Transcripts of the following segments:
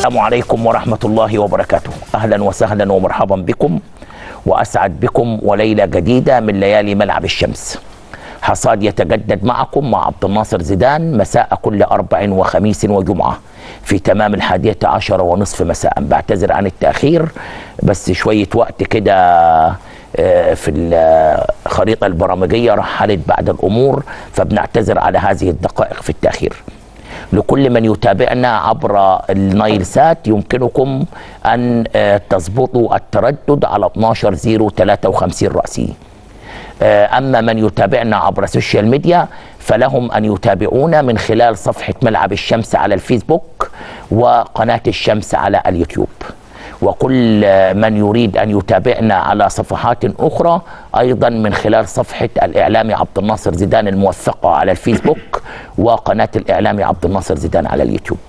السلام عليكم ورحمة الله وبركاته أهلا وسهلا ومرحبا بكم وأسعد بكم وليلة جديدة من ليالي ملعب الشمس حصاد يتجدد معكم مع عبد الناصر زيدان مساء كل أربع وخميس وجمعة في تمام الحادية عشر ونصف مساء بعتذر عن التأخير بس شوية وقت كده آه، في الخريطة البرامجية رحلت بعد الأمور فبنعتذر على هذه الدقائق في التأخير لكل من يتابعنا عبر النايل سات يمكنكم أن آه، تظبطوا التردد على 12053 رأسي آه، أما من يتابعنا عبر السوشيال ميديا فلهم أن يتابعونا من خلال صفحة ملعب الشمس على الفيسبوك وقناة الشمس على اليوتيوب وكل آه، من يريد أن يتابعنا على صفحات أخرى أيضا من خلال صفحة الإعلامي عبد الناصر زيدان الموثقة على الفيسبوك وقناة الإعلامي عبد الناصر زيدان على اليوتيوب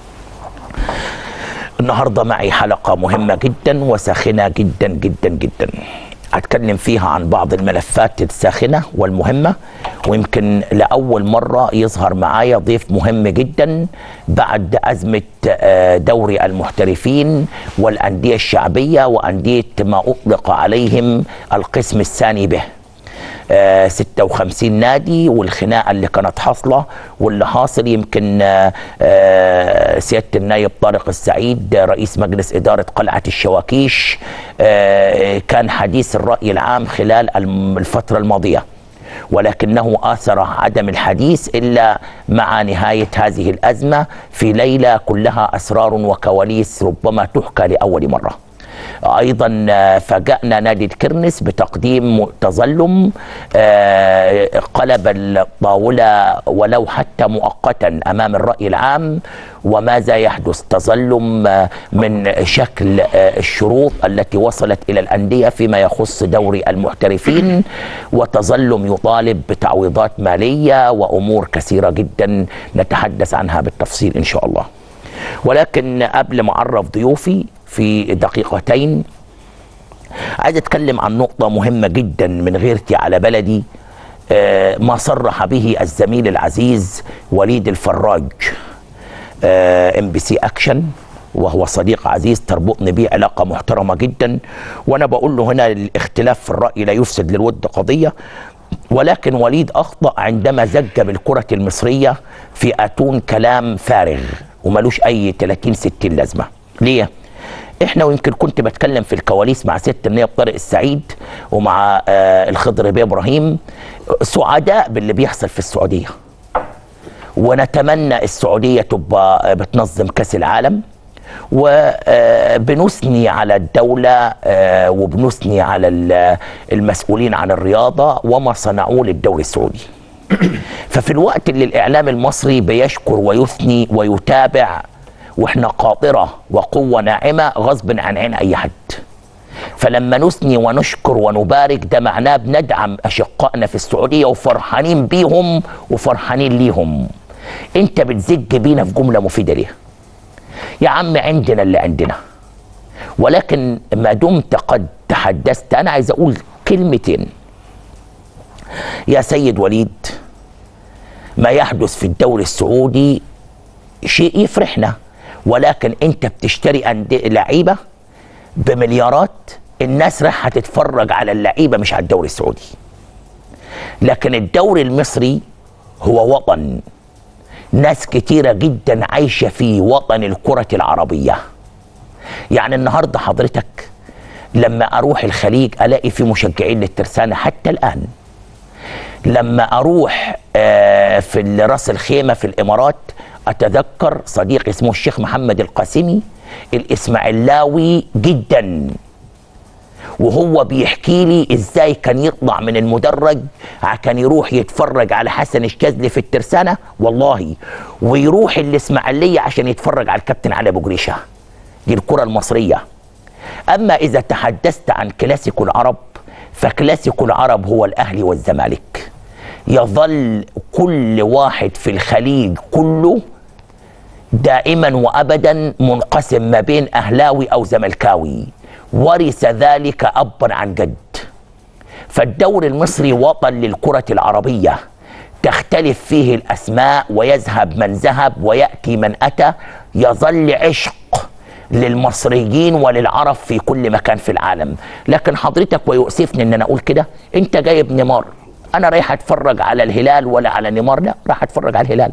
النهاردة معي حلقة مهمة جدا وساخنة جدا جدا جدا هتكلم فيها عن بعض الملفات الساخنة والمهمة ويمكن لأول مرة يظهر معايا ضيف مهم جدا بعد أزمة آه، دوري المحترفين والأندية الشعبية وأندية ما أطلق عليهم القسم الثاني به آه، 56 نادي والخناقه اللي كانت حاصله واللي حاصل يمكن آه، آه، سياده النايب طارق السعيد آه، رئيس مجلس اداره قلعه الشواكيش آه، كان حديث الراي العام خلال الم- الفتره الماضيه ولكنه آثر عدم الحديث إلا مع نهاية هذه الأزمة في ليلة كلها أسرار وكواليس ربما تحكى لأول مرة ايضا آه، فاجأنا نادي الكرنس بتقديم تظلم آه، قلب الطاوله ولو حتى مؤقتا امام الراي العام وماذا يحدث تظلم آه، من شكل آه، الشروط التي وصلت الى الانديه فيما يخص دوري المحترفين وتظلم يطالب بتعويضات ماليه وامور كثيره جدا نتحدث عنها بالتفصيل ان شاء الله ولكن قبل ما اعرف ضيوفي في دقيقتين عايز اتكلم عن نقطه مهمه جدا من غيرتي على بلدي آه، ما صرح به الزميل العزيز وليد الفراج ام بي سي اكشن وهو صديق عزيز تربطني بيه علاقه محترمه جدا وانا بقول له هنا الاختلاف في الراي لا يفسد للود قضيه ولكن وليد اخطا عندما زج بالكره المصريه في اتون كلام فارغ وملوش اي 30 60 لازمه ليه احنا ويمكن كنت بتكلم في الكواليس مع ست النائب طارق السعيد ومع آه الخضر بيه ابراهيم سعداء باللي بيحصل في السعوديه ونتمنى السعوديه تبقى بتنظم كاس العالم وبنثني على الدولة آه، وبنثني على ال- المسؤولين عن الرياضة وما صنعوه للدوري السعودي ففي الوقت اللي الإعلام المصري بيشكر ويثني ويتابع وإحنا قاطرة وقوة ناعمة غصب عن عين أي حد فلما نثني ونشكر ونبارك ده معناه بندعم أشقائنا في السعودية وفرحانين بيهم وفرحانين ليهم انت بتزج بينا في جملة مفيدة ليه يا عم عندنا اللي عندنا ولكن ما دمت قد تحدثت انا عايز اقول كلمتين يا سيد وليد ما يحدث في الدوري السعودي شيء يفرحنا ولكن انت بتشتري أندية لعيبه بمليارات الناس رايحه تتفرج على اللعيبه مش على الدوري السعودي لكن الدوري المصري هو وطن ناس كتيرة جدا عايشة في وطن الكرة العربية يعني النهاردة حضرتك لما أروح الخليج ألاقي في مشجعين للترسانة حتى الآن لما أروح آه، في راس الخيمة في الإمارات أتذكر صديق اسمه الشيخ محمد القاسمي الإسماعيلاوي جدا وهو بيحكي لي ازاي كان يطلع من المدرج كان يروح يتفرج على حسن الشاذلي في الترسانة والله ويروح الاسماعيلية عشان يتفرج على الكابتن علي ابو جريشة دي الكرة المصرية اما اذا تحدثت عن كلاسيكو العرب فكلاسيكو العرب هو الاهلي والزمالك يظل كل واحد في الخليج كله دائما وابدا منقسم ما بين اهلاوي او زملكاوي ورث ذلك ابا عن جد فالدوري المصري وطن للكره العربيه تختلف فيه الاسماء ويذهب من ذهب وياتي من اتى يظل عشق للمصريين وللعرب في كل مكان في العالم لكن حضرتك ويؤسفني ان انا اقول كده انت جايب نيمار انا رايح اتفرج على الهلال ولا على نيمار لا رايح اتفرج على الهلال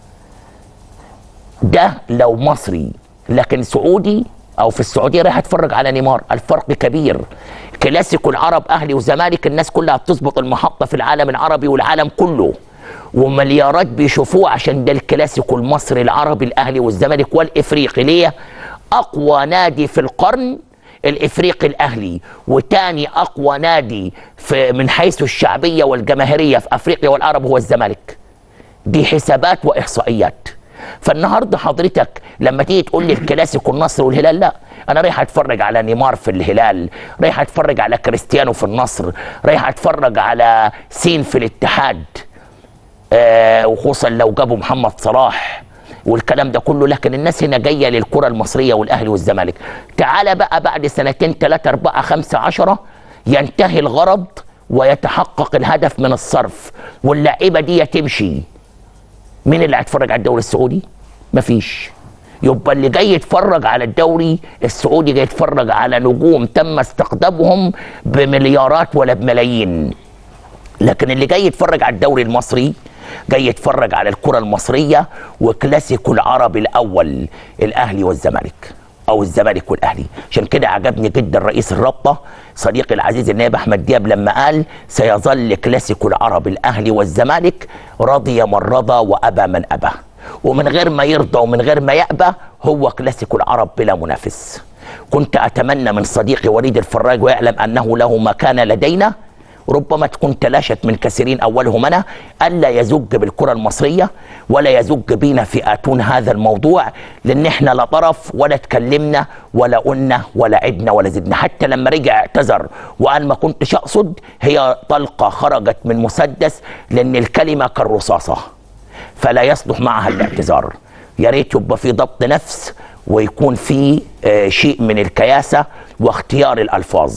ده لو مصري لكن سعودي او في السعوديه رايح اتفرج على نيمار الفرق كبير كلاسيكو العرب اهلي وزمالك الناس كلها بتظبط المحطه في العالم العربي والعالم كله ومليارات بيشوفوه عشان ده الكلاسيكو المصري العربي الاهلي والزمالك والافريقي ليه اقوى نادي في القرن الافريقي الاهلي وتاني اقوى نادي في من حيث الشعبيه والجماهيريه في افريقيا والعرب هو الزمالك دي حسابات واحصائيات فالنهارده حضرتك لما تيجي تقول لي الكلاسيكو النصر والهلال لا انا رايح اتفرج على نيمار في الهلال رايح اتفرج على كريستيانو في النصر رايح اتفرج على سين في الاتحاد آه وخصوصا لو جابوا محمد صلاح والكلام ده كله لكن الناس هنا جايه للكره المصريه والاهلي والزمالك تعال بقى بعد سنتين ثلاثه اربعه خمسه عشره ينتهي الغرض ويتحقق الهدف من الصرف واللعيبه دي تمشي مين اللي هيتفرج على الدوري السعودي؟ مفيش يبقى اللي جاي يتفرج على الدوري السعودي جاي يتفرج على نجوم تم استقطابهم بمليارات ولا بملايين لكن اللي جاي يتفرج على الدوري المصري جاي يتفرج على الكرة المصرية وكلاسيكو العربي الأول الأهلي والزمالك أو الزمالك والأهلي عشان كده عجبني جدا رئيس الرابطة صديقي العزيز النائب أحمد دياب لما قال سيظل كلاسيكو العرب الأهلي والزمالك رضي من رضى وأبى من أبى ومن غير ما يرضى ومن غير ما يأبى هو كلاسيكو العرب بلا منافس كنت أتمنى من صديقي وليد الفراج ويعلم أنه له مكان لدينا ربما تكون تلاشت من كثيرين اولهم انا الا يزج بالكره المصريه ولا يزج بينا في اتون هذا الموضوع لان احنا لا طرف ولا اتكلمنا ولا قلنا ولا عدنا ولا زدنا حتى لما رجع اعتذر وقال ما كنتش اقصد هي طلقه خرجت من مسدس لان الكلمه كالرصاصه فلا يصلح معها الاعتذار يا ريت يبقى في ضبط نفس ويكون في آه، شيء من الكياسه واختيار الالفاظ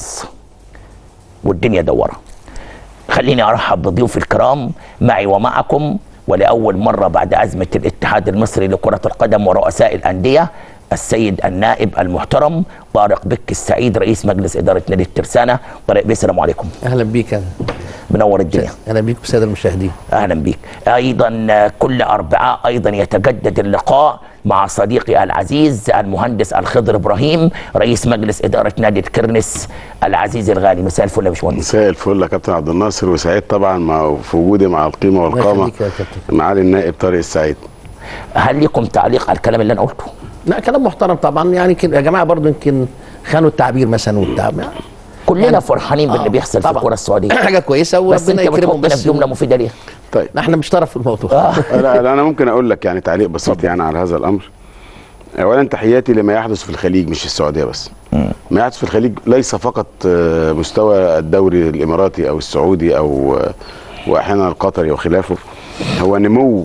والدنيا دوره خليني ارحب بضيوف الكرام معي ومعكم ولاول مره بعد ازمه الاتحاد المصري لكره القدم ورؤساء الانديه السيد النائب المحترم طارق بك السعيد رئيس مجلس اداره نادي الترسانه طارق بيه السلام عليكم اهلا بيك انا منور الدنيا اهلا بيك بالساده المشاهدين اهلا بيك ايضا كل اربعاء ايضا يتجدد اللقاء مع صديقي العزيز المهندس الخضر ابراهيم رئيس مجلس اداره نادي الكرنس العزيز الغالي مساء الفل يا باشمهندس مساء الفل يا كابتن عبد الناصر وسعيد طبعا مع في وجودي مع القيمه الله والقامه يخليك يا كابتن معالي النائب طارق السعيد هل لكم تعليق على الكلام اللي انا قلته لا كلام محترم طبعا يعني يمكن يا جماعه برضو يمكن خانوا التعبير مثلا وبتاع يعني كلنا يعني- فرحانين باللي آه، بيحصل في طبعاً. الكره السعوديه حاجه كويسه بس وربنا انت يكرمهم بتحطنا بس في جمله مفيده ليه طيب احنا مش طرف في الموضوع لا لا، انا ممكن اقول لك يعني تعليق بسيط يعني على هذا الامر اولا تحياتي لما يحدث في الخليج مش في السعوديه بس ما يحدث في الخليج ليس فقط آه، مستوى الدوري الاماراتي او السعودي او آه، واحيانا القطري وخلافه هو نمو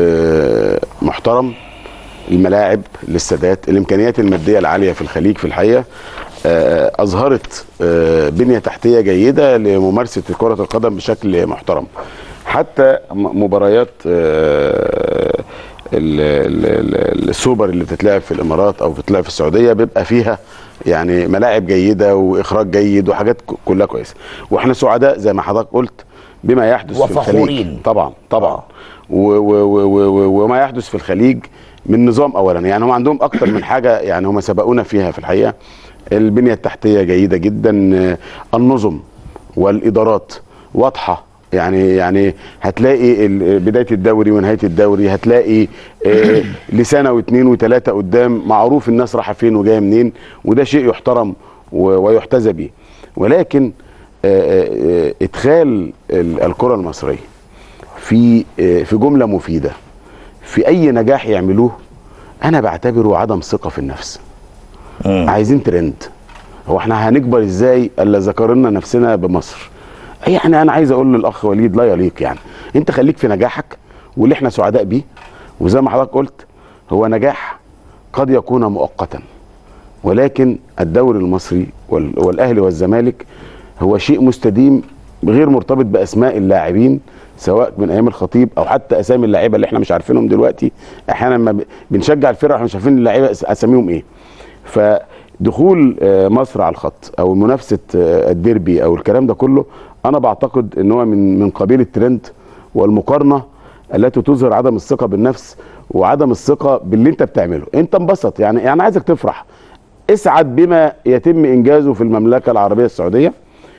آه، محترم الملاعب للسادات الامكانيات الماديه العاليه في الخليج في الحقيقه آه، اظهرت آه، بنيه تحتيه جيده لممارسه كره القدم بشكل محترم حتى م- مباريات آه، ال- ال- ال- السوبر اللي بتتلعب في الامارات او بتتلعب في السعوديه بيبقى فيها يعني ملاعب جيده واخراج جيد وحاجات ك- كلها كويسه واحنا سعداء زي ما حضرتك قلت بما يحدث في الخليج وفخورين. طبعا طبعا آه. و و و و و وما يحدث في الخليج من نظام اولا يعني هم عندهم اكتر من حاجه يعني هم سبقونا فيها في الحقيقه البنيه التحتيه جيده جدا آه، النظم والادارات واضحه يعني يعني هتلاقي ال- بدايه الدوري ونهايه الدوري هتلاقي آه، لسنه واثنين وثلاثه قدام معروف الناس رايحه فين وجايه منين وده شيء يحترم و- ويحتذى به ولكن آه، آه، آه، ادخال ال- الكره المصريه في آه، في جمله مفيده في اي نجاح يعملوه انا بعتبره عدم ثقه في النفس عايزين ترند هو احنا هنكبر ازاي الا ذكرنا نفسنا بمصر يعني انا عايز اقول للاخ وليد لا يليق يعني انت خليك في نجاحك واللي احنا سعداء بيه وزي ما حضرتك قلت هو نجاح قد يكون مؤقتا ولكن الدوري المصري وال- والاهلي والزمالك هو شيء مستديم غير مرتبط باسماء اللاعبين سواء من ايام الخطيب او حتى اسامي اللعيبه اللي احنا مش عارفينهم دلوقتي احيانا ما ب- بنشجع الفرقه احنا مش عارفين اللعيبه أس- اساميهم ايه فدخول آه، مصر على الخط او منافسه آه، الديربي او الكلام ده كله انا بعتقد ان هو من من قبيل الترند والمقارنه التي تظهر عدم الثقه بالنفس وعدم الثقه باللي انت بتعمله انت انبسط يعني يعني عايزك تفرح اسعد بما يتم انجازه في المملكه العربيه السعوديه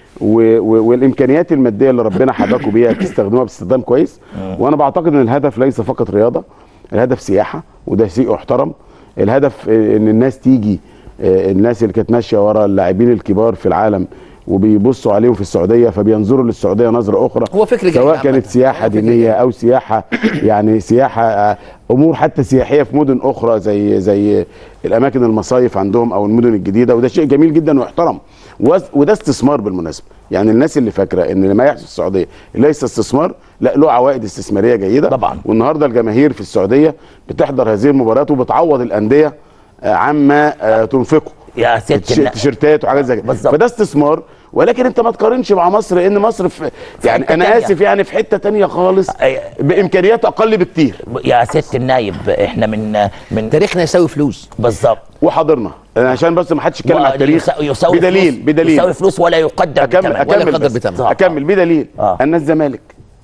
و و والامكانيات الماديه اللي ربنا حباكوا بيها تستخدموها باستخدام كويس وانا بعتقد ان الهدف ليس فقط رياضه الهدف سياحه وده شيء يحترم الهدف آه، ان الناس تيجي آه، الناس اللي كانت ماشيه ورا اللاعبين الكبار في العالم وبيبصوا عليهم في السعوديه فبينظروا للسعوديه نظره اخرى هو فكر جيد سواء عامة. كانت سياحه هو فكر دينيه او سياحه يعني سياحه آه، امور حتى سياحيه في مدن اخرى زي زي الاماكن المصايف عندهم او المدن الجديده وده شيء جميل جدا ويحترم وز- وده استثمار بالمناسبه يعني الناس اللي فاكره ان ما يحدث في السعوديه ليس استثمار لا له عوائد استثماريه جيده طبعا. والنهارده الجماهير في السعوديه بتحضر هذه المباريات وبتعوض الانديه آه، عما آه، تنفقه يا ست تيش- النا- تيشيرتات وحاجات زي كده بالظبط. فده استثمار ولكن انت ما تقارنش مع مصر لان مصر في يعني حتة انا تانية. اسف يعني في حته تانية خالص أي- بامكانيات اقل بكتير يا ست النايب احنا من من تاريخنا يساوي فلوس بالظبط وحاضرنا أنا عشان بس ما حدش يتكلم على التاريخ يساوي- يساوي بدليل فلوس بدليل يساوي فلوس ولا يقدر اكمل بثمن. ولا اكمل يقدر بس. بثمن. اكمل بدليل آه. ان الزمالك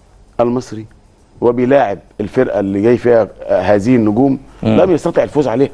المصري وبيلاعب الفرقه اللي جاي فيها آه، هذه النجوم لم يستطع الفوز عليها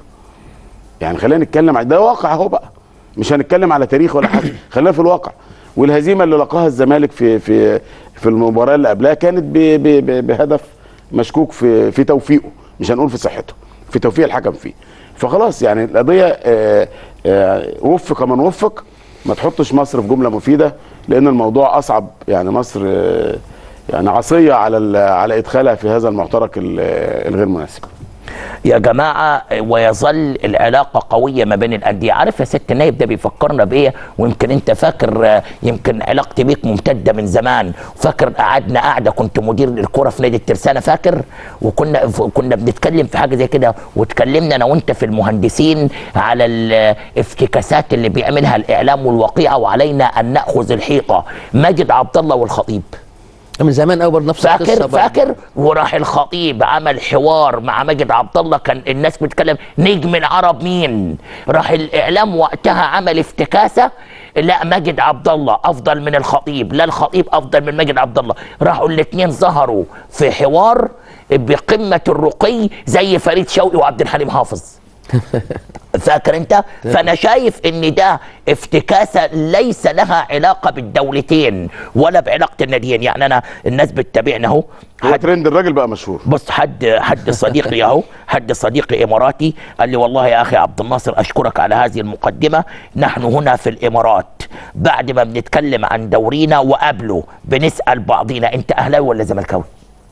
يعني خلينا نتكلم على ده واقع اهو بقى مش هنتكلم على تاريخ ولا حاجه خلينا في الواقع والهزيمه اللي لقاها الزمالك في في في المباراه اللي قبلها كانت ب ب ب بهدف مشكوك في في توفيقه مش هنقول في صحته في توفيق الحكم فيه فخلاص يعني القضيه آه، آه، وفق من وفق ما تحطش مصر في جمله مفيده لان الموضوع اصعب يعني مصر آه، يعني عصيه على ال- على ادخالها في هذا المعترك ال- الغير مناسب يا جماعه ويظل العلاقه قويه ما بين الانديه عارف يا ست النايب ده بيفكرنا بايه ويمكن انت فاكر آه، يمكن علاقتي بيك ممتده من زمان فاكر قعدنا قاعده كنت مدير الكره في نادي الترسانه فاكر وكنا ف- كنا بنتكلم في حاجه زي كده واتكلمنا انا وانت في المهندسين على الافتكاسات اللي بيعملها الاعلام والوقيعه وعلينا ان ناخذ الحيطه ماجد عبد الله والخطيب من زمان قوي برضه نفس القصه فاكر برضه. فاكر وراح الخطيب عمل حوار مع ماجد عبد الله كان الناس بتتكلم نجم العرب مين راح الاعلام وقتها عمل افتكاسه لا ماجد عبد الله افضل من الخطيب لا الخطيب افضل من ماجد عبد الله راحوا الاثنين ظهروا في حوار بقمه الرقي زي فريد شوقي وعبد الحليم حافظ فاكر انت فانا شايف ان ده افتكاسه ليس لها علاقه بالدولتين ولا بعلاقه الناديين يعني انا الناس بتتابعنا اهو هو ترند الراجل بقى مشهور بص حد حد صديقي اهو حد صديقي اماراتي قال لي والله يا اخي عبد الناصر اشكرك على هذه المقدمه نحن هنا في الامارات بعد ما بنتكلم عن دورينا وقبله بنسال بعضينا انت اهلاوي ولا زملكاوي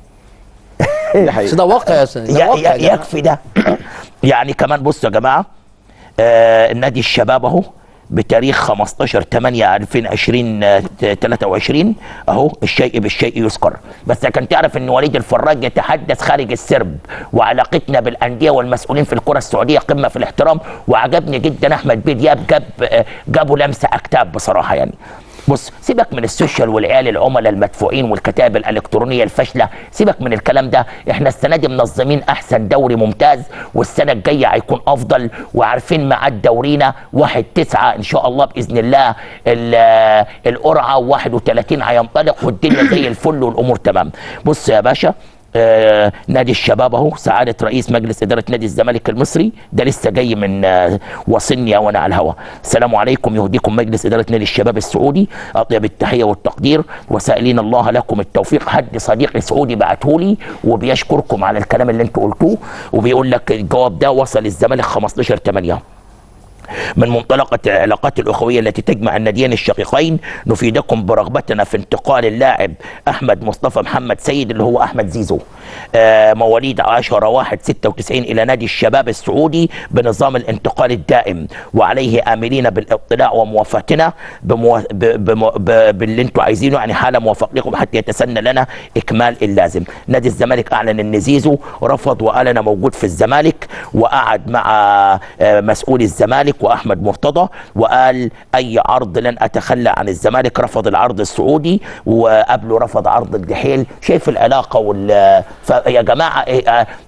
دي بس حقيقة ده واقع يا سيدي ده يا- واقع يا- يا جماعة. يكفي ده يعني كمان بصوا يا جماعه آه نادي الشباب اهو بتاريخ 15 8 2020 آه، 23 اهو الشيء بالشيء يذكر بس كان تعرف ان وليد الفراج يتحدث خارج السرب وعلاقتنا بالانديه والمسؤولين في الكره السعوديه قمه في الاحترام وعجبني جدا احمد بن دياب جاب آه، جابوا لمسه اكتاب بصراحه يعني بص سيبك من السوشيال والعيال العملاء المدفوعين والكتائب الالكترونيه الفاشله سيبك من الكلام ده احنا السنه دي منظمين احسن دوري ممتاز والسنه الجايه هيكون افضل وعارفين ميعاد دورينا 1 9 ان شاء الله باذن الله ال- القرعه 31 هينطلق والدنيا زي الفل والامور تمام بص يا باشا آه نادي الشباب اهو سعاده رئيس مجلس اداره نادي الزمالك المصري ده لسه جاي من آه وصلني وانا على الهوا السلام عليكم يهديكم مجلس اداره نادي الشباب السعودي اطيب التحيه والتقدير وسائلين الله لكم التوفيق حد صديقي سعودي بعته لي وبيشكركم على الكلام اللي انتوا قلتوه وبيقول لك الجواب ده وصل الزمالك 15 8 من منطلقة العلاقات الأخوية التي تجمع الناديين الشقيقين نفيدكم برغبتنا في انتقال اللاعب أحمد مصطفى محمد سيد اللي هو أحمد زيزو آه مواليد 10 1 96 إلى نادي الشباب السعودي بنظام الانتقال الدائم وعليه آملين بالاطلاع وموافقتنا بمو... ب... بمو... ب... باللي انتم عايزينه يعني حال موافقتكم حتى يتسنى لنا إكمال اللازم نادي الزمالك أعلن أن زيزو رفض وقال أنا موجود في الزمالك وقعد مع آه، مسؤول الزمالك واحمد مرتضى وقال اي عرض لن اتخلى عن الزمالك رفض العرض السعودي وقبله رفض عرض الدحيل شايف العلاقه وال ف- يا جماعه إيه، آه،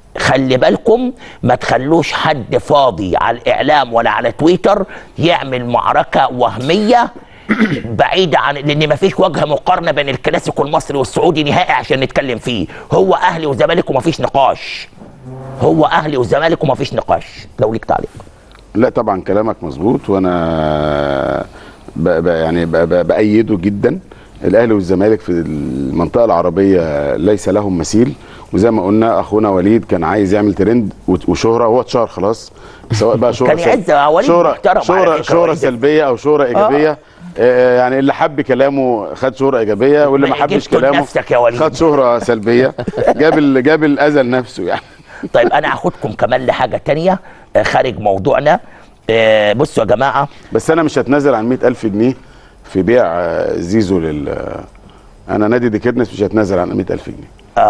خلي بالكم ما تخلوش حد فاضي على الاعلام ولا على تويتر يعمل معركه وهميه بعيدة عن لان ما فيش وجه مقارنه بين الكلاسيكو المصري والسعودي نهائي عشان نتكلم فيه هو اهلي وزمالك وما فيش نقاش هو اهلي وزمالك وما فيش نقاش لو ليك تعليق لا طبعا كلامك مظبوط وانا ب ب يعني ب ب بايده جدا الاهلي والزمالك في المنطقه العربيه ليس لهم مثيل وزي ما قلنا اخونا وليد كان عايز يعمل ترند وت- وشهره هو اتشهر خلاص سواء بقى شهره كان يعز وليد شهره محترم على شهره, فكرة شهرة وليد. سلبيه او شهره ايجابيه آه. يعني اللي حب كلامه خد شهره ايجابيه واللي ما ما حبش جبته كلامه لنفسك يا وليد. خد شهره سلبيه جاب ال- جاب الاذى لنفسه يعني طيب انا هاخدكم كمان لحاجه تانية آه، خارج موضوعنا آه، بصوا يا جماعه بس انا مش هتنازل عن 100000 جنيه في بيع آه، زيزو لل آه، انا نادي ديكيرنس مش هتنازل عن 100000 جنيه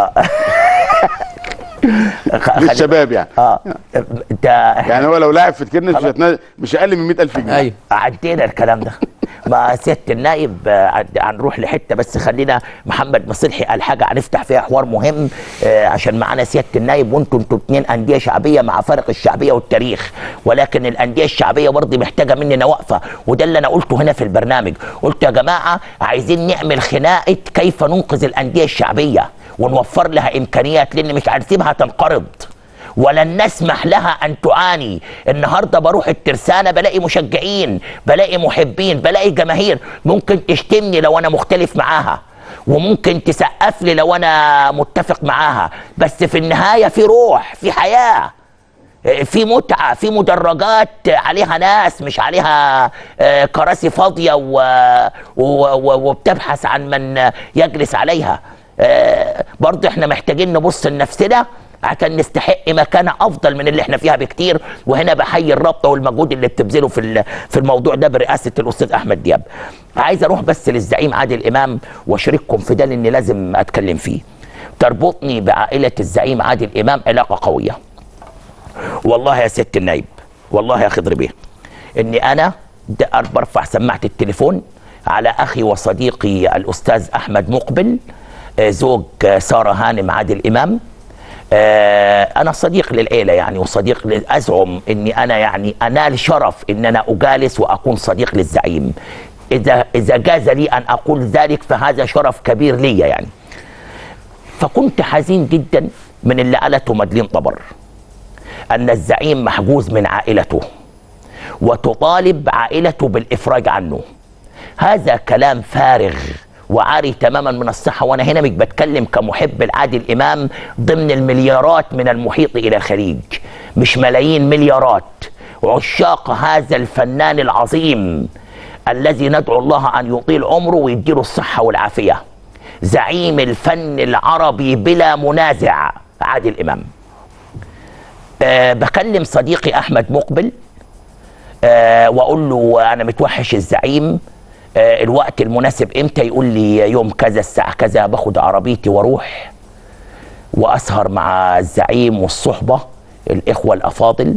خ- خلي- للشباب يعني اه انت يعني هو لو لاعب في تكيرنس مش هتنازل مش اقل من 100000 جنيه ايوه عدينا الكلام ده ما سياده النائب آه، عد- هنروح لحته بس خلينا محمد مصلحي قال حاجه هنفتح فيها حوار مهم آه، عشان معانا سياده النائب وانتوا انتوا اتنين انديه شعبيه مع فرق الشعبيه والتاريخ ولكن الانديه الشعبيه برضه محتاجه مننا وقفه وده اللي انا قلته هنا في البرنامج قلت يا جماعه عايزين نعمل خناقه كيف ننقذ الانديه الشعبيه ونوفر لها امكانيات لان مش هنسيبها تنقرض ولن نسمح لها ان تعاني النهارده بروح الترسانه بلاقي مشجعين بلاقي محبين بلاقي جماهير ممكن تشتمني لو انا مختلف معاها وممكن تسقف لي لو انا متفق معاها بس في النهايه في روح في حياه في متعه في مدرجات عليها ناس مش عليها آه، كراسي فاضيه و- و- و- وبتبحث عن من يجلس عليها آه، برضه احنا محتاجين نبص لنفسنا عشان نستحق مكانة افضل من اللي احنا فيها بكتير وهنا بحيي الرابطه والمجهود اللي بتبذله في ال- في الموضوع ده برئاسه الاستاذ احمد دياب. عايز اروح بس للزعيم عادل امام واشارككم في ده لان لازم اتكلم فيه. تربطني بعائله الزعيم عادل امام علاقه قويه. والله يا ست النايب والله يا خضر بيه اني انا د- برفع سماعه التليفون على اخي وصديقي الاستاذ احمد مقبل آه، زوج آه، ساره هانم عادل امام آه، انا صديق للعيله يعني وصديق ل- ازعم اني انا يعني انال شرف ان انا اجالس واكون صديق للزعيم اذا اذا جاز لي ان اقول ذلك فهذا شرف كبير لي يعني فكنت حزين جدا من اللي قالته مدلين طبر أن الزعيم محجوز من عائلته وتطالب عائلته بالإفراج عنه هذا كلام فارغ وعاري تماما من الصحة وأنا هنا مش بتكلم كمحب العادل إمام ضمن المليارات من المحيط إلى الخليج مش ملايين مليارات عشاق هذا الفنان العظيم الذي ندعو الله أن يطيل عمره ويديله الصحة والعافية زعيم الفن العربي بلا منازع عادل إمام أه بكلم صديقي احمد مقبل أه واقول له انا متوحش الزعيم أه الوقت المناسب امتى يقول لي يوم كذا الساعه كذا باخد عربيتي واروح واسهر مع الزعيم والصحبه الاخوه الافاضل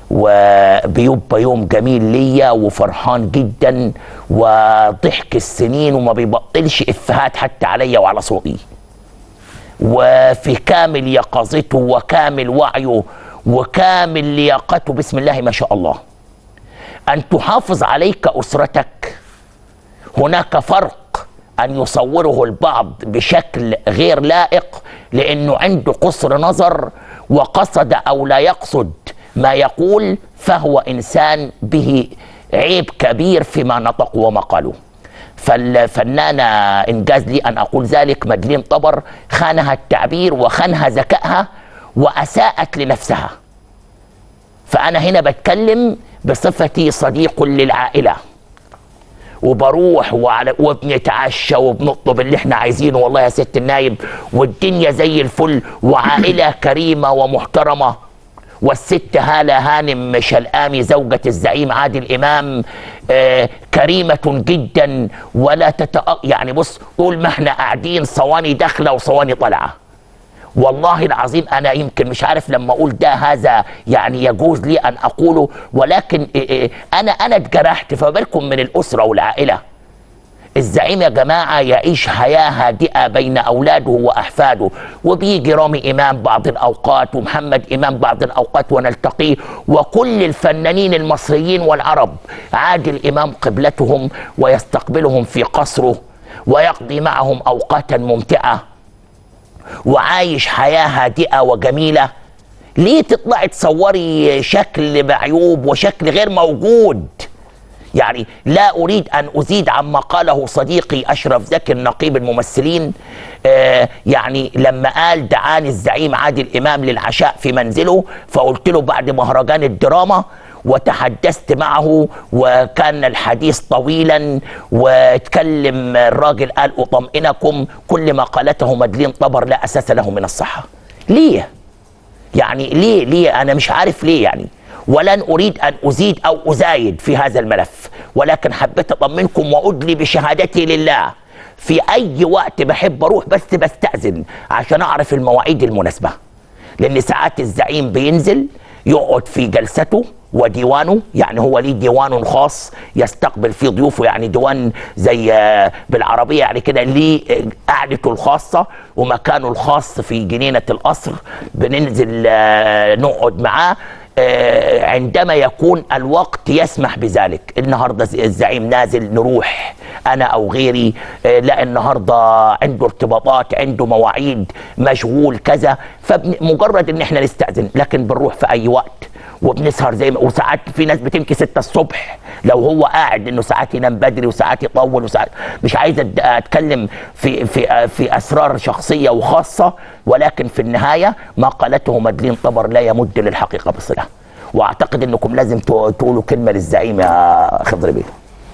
وبيبقى يوم جميل ليا وفرحان جدا وضحك السنين وما بيبطلش افهات حتى عليا وعلى صوتي وفي كامل يقظته وكامل وعيه وكامل لياقته بسم الله ما شاء الله ان تحافظ عليك اسرتك هناك فرق ان يصوره البعض بشكل غير لائق لانه عنده قصر نظر وقصد او لا يقصد ما يقول فهو انسان به عيب كبير فيما نطق وما قاله فالفنانة إنجاز لي أن أقول ذلك مدلين طبر خانها التعبير وخانها ذكائها وأساءت لنفسها فأنا هنا بتكلم بصفتي صديق للعائلة وبروح وعلى وبنتعشى وبنطلب اللي احنا عايزينه والله يا ست النايب والدنيا زي الفل وعائلة كريمة ومحترمة والست هالة هانم شلآمي زوجة الزعيم عادل إمام آه كريمة جدا ولا تتأ... يعني بص طول ما احنا قاعدين صواني داخلة وصواني طالعة والله العظيم انا يمكن مش عارف لما اقول ده هذا يعني يجوز لي ان اقوله ولكن إيه إيه انا انا اتجرحت فبالكم من الاسره والعائله الزعيم يا جماعة يعيش حياة هادئة بين أولاده وأحفاده وبيجي رامي إمام بعض الأوقات ومحمد إمام بعض الأوقات ونلتقيه وكل الفنانين المصريين والعرب عادل إمام قبلتهم ويستقبلهم في قصره ويقضي معهم أوقاتا ممتعة وعايش حياة هادئة وجميلة ليه تطلعي تصوري شكل معيوب وشكل غير موجود يعني لا اريد ان ازيد عما قاله صديقي اشرف زكي النقيب الممثلين آه يعني لما قال دعاني الزعيم عادل امام للعشاء في منزله فقلت له بعد مهرجان الدراما وتحدثت معه وكان الحديث طويلا واتكلم الراجل قال اطمئنكم كل ما قالته مدلين طبر لا اساس له من الصحه ليه يعني ليه ليه انا مش عارف ليه يعني ولن اريد ان ازيد او ازايد في هذا الملف ولكن حبيت اطمنكم وادلي بشهادتي لله في اي وقت بحب اروح بس بستاذن عشان اعرف المواعيد المناسبه لان ساعات الزعيم بينزل يقعد في جلسته وديوانه يعني هو ليه ديوان خاص يستقبل فيه ضيوفه يعني ديوان زي آه، بالعربيه يعني كده ليه آه، قعدته الخاصه ومكانه الخاص في جنينه القصر بننزل آه، نقعد معاه آه، عندما يكون الوقت يسمح بذلك النهارده ز- الزعيم نازل نروح انا او غيري آه، لا النهارده عنده ارتباطات عنده مواعيد مشغول كذا فمجرد ان احنا نستاذن لكن بنروح في اي وقت وبنسهر زي ما وساعات في ناس بتمشي 6 الصبح لو هو قاعد انه ساعات ينام بدري وساعات يطول وساعات مش عايز أد- اتكلم في في في اسرار شخصيه وخاصه ولكن في النهايه ما قالته مدلين طبر لا يمد للحقيقه بصله واعتقد انكم لازم تو- تقولوا كلمه للزعيم يا خضر بيه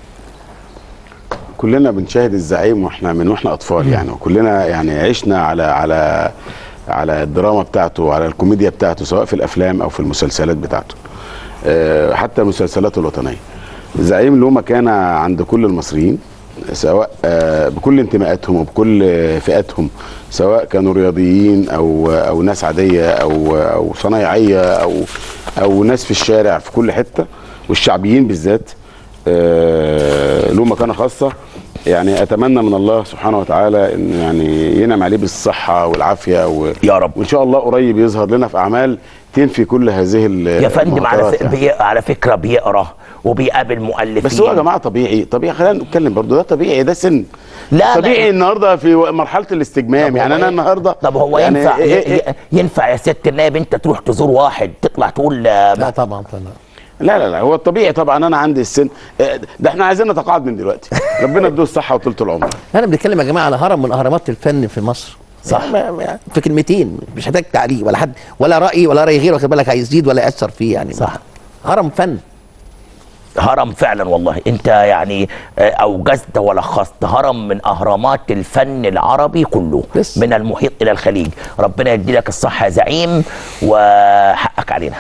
كلنا بنشاهد الزعيم واحنا من واحنا اطفال يعني وكلنا يعني عشنا على على على الدراما بتاعته وعلى الكوميديا بتاعته سواء في الافلام او في المسلسلات بتاعته آه، حتى المسلسلات الوطنيه الزعيم له مكانه عند كل المصريين سواء آه، بكل انتماءاتهم وبكل فئاتهم سواء كانوا رياضيين او او ناس عاديه او او صنايعيه او او ناس في الشارع في كل حته والشعبيين بالذات آه، له مكانه خاصه يعني اتمنى من الله سبحانه وتعالى ان يعني ينعم عليه بالصحه والعافيه و... يا رب. وان شاء الله قريب يظهر لنا في اعمال تنفي كل هذه ال- يا فندم على المهاترات ف... بي... على فكره بيقرا وبيقابل مؤلفين بس هو يا جماعه طبيعي طبيعي خلينا نتكلم برضو ده طبيعي ده سن لا، طبيعي ما- النهارده في مرحله الاستجمام طب يعني هو انا إيه؟ النهارده طب هو يعني ينفع إيه إيه ي- ي- ينفع يا ست النائب انت تروح تزور واحد تطلع تقول آه، لا طبعا طبعا لا لا لا هو الطبيعي طبعا انا عندي السن آه، ده احنا عايزين نتقاعد من دلوقتي ربنا يديه الصحه وطولة العمر انا بنتكلم يا جماعه على هرم من اهرامات الفن في مصر صح. ما- ما- في كلمتين مش محتاج تعليق ولا حد ولا راي ولا راي غير واخد بالك هيزيد ولا ياثر فيه يعني صح. هرم فن هرم فعلا والله انت يعني آه، اوجزت ولخصت هرم من اهرامات الفن العربي كله بس. من المحيط الى الخليج ربنا يدي لك الصحه يا زعيم وحقك علينا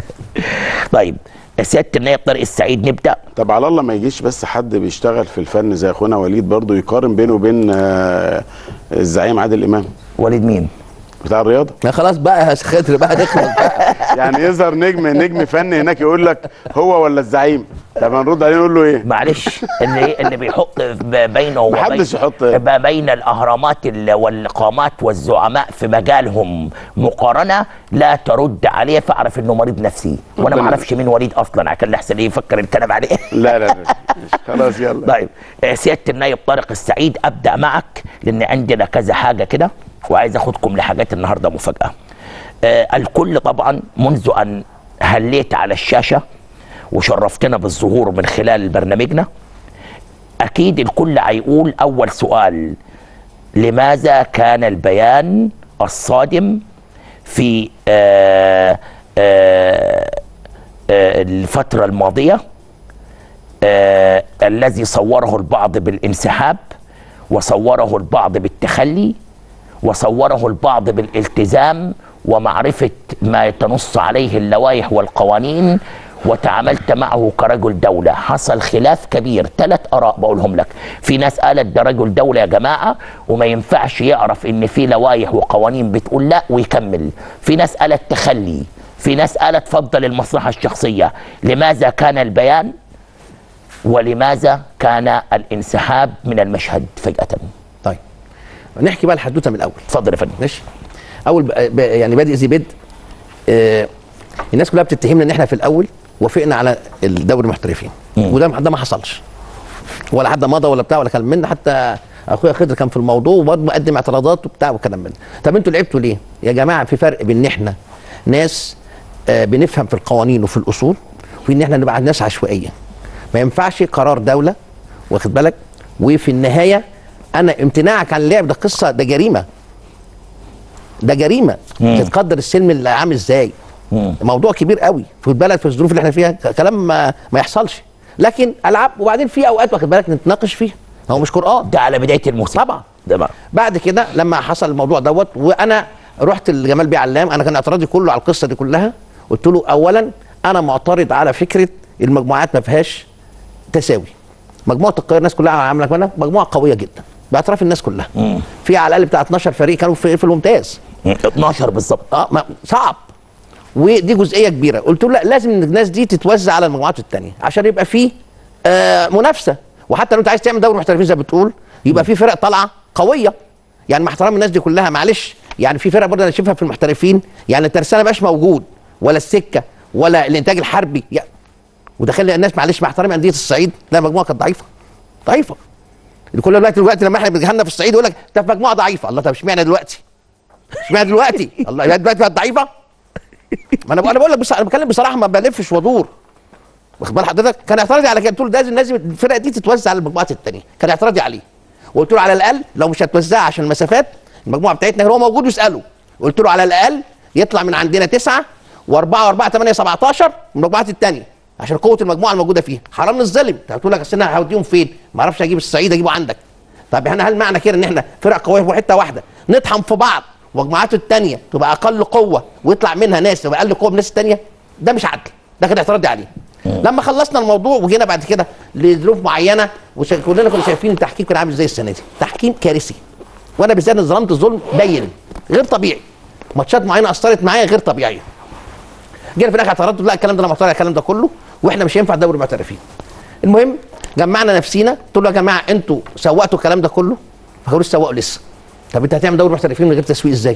طيب سياده النائب طارق السعيد نبدا طب على الله ما يجيش بس حد بيشتغل في الفن زي اخونا وليد برضو يقارن بينه وبين آه، الزعيم عادل امام وليد مين بتاع الرياضه ما خلاص بقى يا خضر بقى نخلص بقى يعني يظهر نجم نجم فني هناك يقول لك هو ولا الزعيم طب هنرد عليه نقول له ايه معلش اللي اللي بيحط ب- بينه وبين محدش يحط- ما بين الاهرامات ال- والقامات والزعماء في مجالهم مقارنه لا ترد عليه فاعرف انه مريض نفسي وانا ما ربنا- اعرفش مين وليد اصلا عشان لحسن ايه يفكر الكلام عليه لا لا لا خلاص يلا طيب آه، سياده النائب طارق السعيد ابدا معك لان عندنا كذا حاجه كده وعايز اخدكم لحاجات النهارده مفاجاه آه، الكل طبعا منذ ان هليت على الشاشه وشرفتنا بالظهور من خلال برنامجنا اكيد الكل هيقول اول سؤال لماذا كان البيان الصادم في آه، آه، آه، الفتره الماضيه آه الذي صوره البعض بالانسحاب وصوره البعض بالتخلي وصوره البعض بالالتزام ومعرفة ما تنص عليه اللوائح والقوانين وتعاملت معه كرجل دولة حصل خلاف كبير ثلاث آراء بقولهم لك في ناس قالت ده رجل دولة يا جماعة وما ينفعش يعرف ان في لوائح وقوانين بتقول لا ويكمل في ناس قالت تخلي في ناس قالت فضل المصلحة الشخصية لماذا كان البيان ولماذا كان الانسحاب من المشهد فجاه طيب نحكي بقى الحدوته من الاول اتفضل يا فندم ماشي اول ب- ب- يعني بادئ ذي بدء آه الناس كلها بتتهمنا ان احنا في الاول وافقنا على الدوري المحترفين وده ده ما حصلش ولا حد مضى ولا بتاع ولا كلام من ده. حتى اخويا خضر كان في الموضوع وبرضه مقدم اعتراضات وبتاع وكلام من ده. طب انتوا لعبتوا ليه؟ يا جماعه في فرق بين ان احنا ناس آه بنفهم في القوانين وفي الاصول وفي ان احنا نبقى ناس عشوائيه ما ينفعش قرار دوله واخد بالك وفي النهايه انا امتناعك عن اللعب ده قصه ده جريمه ده جريمه تتقدر السلم اللي عامل ازاي موضوع كبير قوي في البلد في الظروف اللي احنا فيها ك- كلام ما, ما يحصلش لكن العاب وبعدين في اوقات واخد بالك نتناقش فيها هو مش قران ده على بدايه الموسم طبعا تمام بعد كده لما حصل الموضوع دوت وانا رحت لجمال بيه علام انا كان اعتراضي كله على القصه دي كلها قلت له اولا انا معترض على فكره المجموعات ما فيهاش تساوي مجموعه القاهره الناس كلها عامله كمان مجموعه قويه جدا باعتراف الناس كلها في على الاقل بتاع 12 فريق كانوا في, في الممتاز 12 بالظبط اه ما صعب ودي جزئيه كبيره قلت له لا لازم الناس دي تتوزع على المجموعات الثانيه عشان يبقى في آه منافسه وحتى لو انت عايز تعمل دوري محترفين زي ما بتقول يبقى في فرق طالعه قويه يعني مع احترام الناس دي كلها معلش يعني في فرق برضه انا شايفها في المحترفين يعني الترسانه مبقاش موجود ولا السكه ولا الانتاج الحربي يعني ودخل الناس معلش مع احترام انديه الصعيد لا مجموعه كانت ضعيفه ضعيفه كل دلوقتي دلوقتي لما احنا بنجهلنا في الصعيد يقول لك ده في مجموعه ضعيفه الله طب اشمعنى دلوقتي؟ اشمعنى دلوقتي؟ الله يعني دلوقتي بقت ضعيفه؟ ما انا بقول- انا بقول لك بص انا بتكلم بصراحه ما بلفش وادور واخد بال حضرتك كان اعتراضي على كده قلت له لازم لازم الفرق دي تتوزع على المجموعات الثانيه كان اعتراضي عليه وقلت له على الاقل لو مش هتوزعها عشان المسافات المجموعه بتاعتنا هو موجود واساله قلت له على الاقل يطلع من عندنا تسعه واربعه واربعه 8 17 من المجموعات الثانيه عشان قوه المجموعه الموجوده فيها حرام نظلم انت هتقول لك اصل انا هوديهم فين؟ ما اعرفش اجيب الصعيد اجيبه عندك طب احنا هل معنى كده ان احنا فرق قويه في حته واحده نطحن في بعض ومجموعاته الثانيه تبقى اقل قوه ويطلع منها ناس تبقى اقل قوه من الناس الثانيه ده مش عدل ده كان اعتراضي عليه لما خلصنا الموضوع وجينا بعد كده لظروف معينه وكلنا كنا شايفين التحكيم كان عامل ازاي السنه دي تحكيم كارثي وانا بالذات ظلمت الظلم باين غير طبيعي ماتشات معينه اثرت معايا غير طبيعيه جينا في الاخر اعترضت لا الكلام ده انا معترض على الكلام ده كله واحنا مش هينفع دوري المعترفين المهم جمعنا نفسينا قلت له يا جماعه انتوا سوقتوا الكلام ده كله ما كانوش سوقوا لسه طب انت هتعمل دوري محترفين من غير تسويق ازاي؟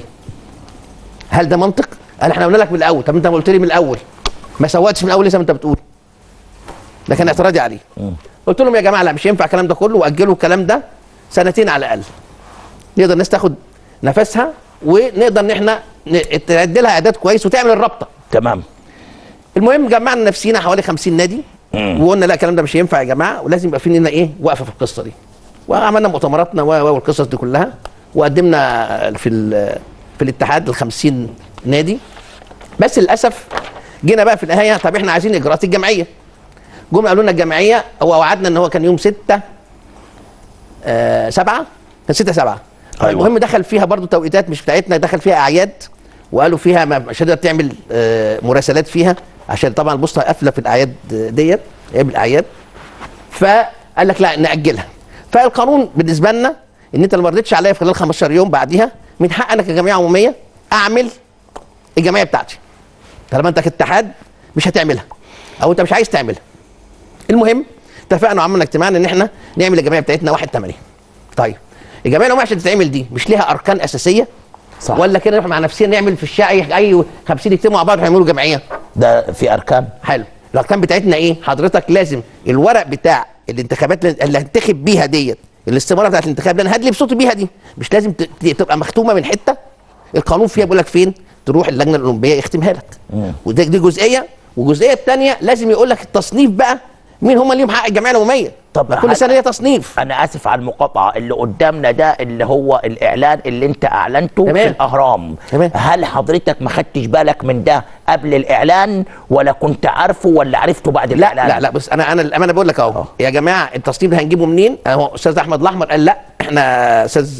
هل ده منطق؟ قال احنا قلنا لك من الاول طب انت ما قلت لي من الاول ما سوقتش من الاول لسه ما انت بتقول ده كان اعتراضي عليه قلت لهم يا جماعه لا مش ينفع الكلام ده كله واجلوا الكلام ده سنتين على الاقل نقدر الناس تاخد نفسها ونقدر ان احنا ن- تعد لها اعداد كويس وتعمل الرابطه تمام المهم جمعنا نفسينا حوالي 50 نادي وقلنا لا الكلام ده مش هينفع يا جماعه ولازم يبقى في لنا ايه وقفه في القصه دي وعملنا مؤتمراتنا و- و- والقصص دي كلها وقدمنا في ال- في الاتحاد ال 50 نادي بس للاسف جينا بقى في النهايه طب احنا عايزين اجراءات الجمعيه جم قالوا لنا الجمعيه هو وعدنا ان هو كان يوم 6 آه 7 كان 6 7 أيوة. المهم دخل فيها برضو توقيتات مش بتاعتنا دخل فيها اعياد وقالوا فيها ما- مش هتقدر تعمل آه مراسلات فيها عشان طبعا البوسطه قافله في الاعياد ديت ايام الاعياد فقال لك لا ناجلها فالقانون بالنسبه لنا ان انت لو ما رضيتش عليا في خلال 15 يوم بعديها من حق انا كجمعيه عموميه اعمل الجمعيه بتاعتي طالما انت كاتحاد مش هتعملها او انت مش عايز تعملها المهم اتفقنا وعملنا اجتماع ان احنا نعمل الجمعيه بتاعتنا 1 8 طيب الجمعيه العموميه عشان تتعمل دي مش ليها اركان اساسيه صح. ولا كده نروح مع نفسنا نعمل في الشارع اي أي 50 يجتمعوا مع بعض ويعملوا جمعيه ده في اركان حلو الاركان بتاعتنا ايه حضرتك لازم الورق بتاع الانتخابات اللي- اللي هنتخب بيها ديت الاستماره بتاعت الانتخاب اللي انا هدلي بصوتي بيها دي مش لازم ت- ت- تبقى مختومه من حته القانون فيها بيقول لك فين تروح اللجنه الاولمبيه يختمها لك وده دي جزئيه والجزئيه الثانيه لازم يقول لك التصنيف بقى مين هم اللي ليهم حق الجمعيه العموميه طب كل هل- سنه ليها تصنيف انا اسف على المقاطعه اللي قدامنا ده اللي هو الاعلان اللي انت اعلنته تمام. في الاهرام تمام. هل حضرتك ما خدتش بالك من ده قبل الاعلان ولا كنت عارفه ولا عرفته بعد لا الاعلان لا لا بس انا انا الامانه بقول لك اهو يا جماعه التصنيف ده هنجيبه منين؟ اهو استاذ احمد الاحمر قال لا احنا استاذ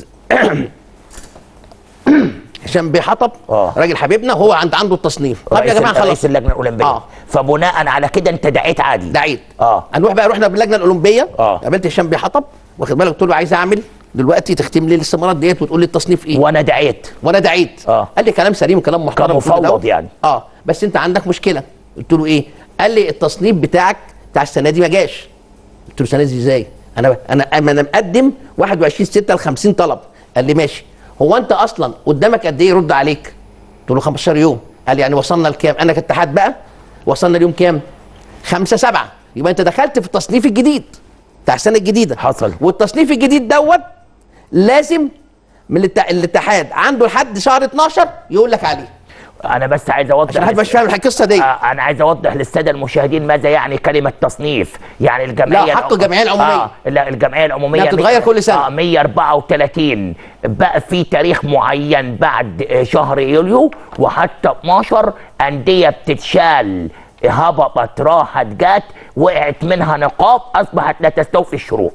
هشام بيه حطب آه. راجل حبيبنا هو عند عنده التصنيف طب يا رئيس جماعه رئيس خلاص اللجنه الاولمبيه آه. فبناء على كده انت دعيت عادل دعيت اه هنروح بقى رحنا باللجنه الاولمبيه آه. قابلت هشام بيه حطب واخد بالك قلت له عايز اعمل دلوقتي تختم لي الاستمارات ديت وتقول لي التصنيف ايه وانا دعيت وانا دعيت آه. قال لي كلام سليم وكلام محترم كمفوض وكل دوت. يعني. اه بس انت عندك مشكله قلت له ايه قال لي التصنيف بتاعك بتاع السنه دي ما جاش قلت له السنه دي ازاي انا انا انا مقدم 21 6 ل 50 طلب قال لي ماشي هو انت اصلا قدامك قد ايه يرد عليك قلت له 15 يوم قال لي يعني وصلنا لكام انا كاتحاد بقى وصلنا اليوم كام خمسة سبعة يبقى انت دخلت في التصنيف الجديد بتاع السنه الجديده حصل. والتصنيف الجديد دوت لازم من الات- الاتحاد عنده لحد شهر 12 يقول لك عليه انا بس عايز اوضح عشان حد مش فاهم القصه دي آه، انا عايز اوضح للساده المشاهدين ماذا يعني كلمه تصنيف يعني الجمعيه لا، حق العم- الجمعية العمومية. آه لا الجمعيه العموميه إنها بتتغير كل سنة. اه 134 بقى في تاريخ معين بعد آه، شهر يوليو وحتى 12 انديه بتتشال هبطت راحت جات وقعت منها نقاط اصبحت لا تستوفي الشروط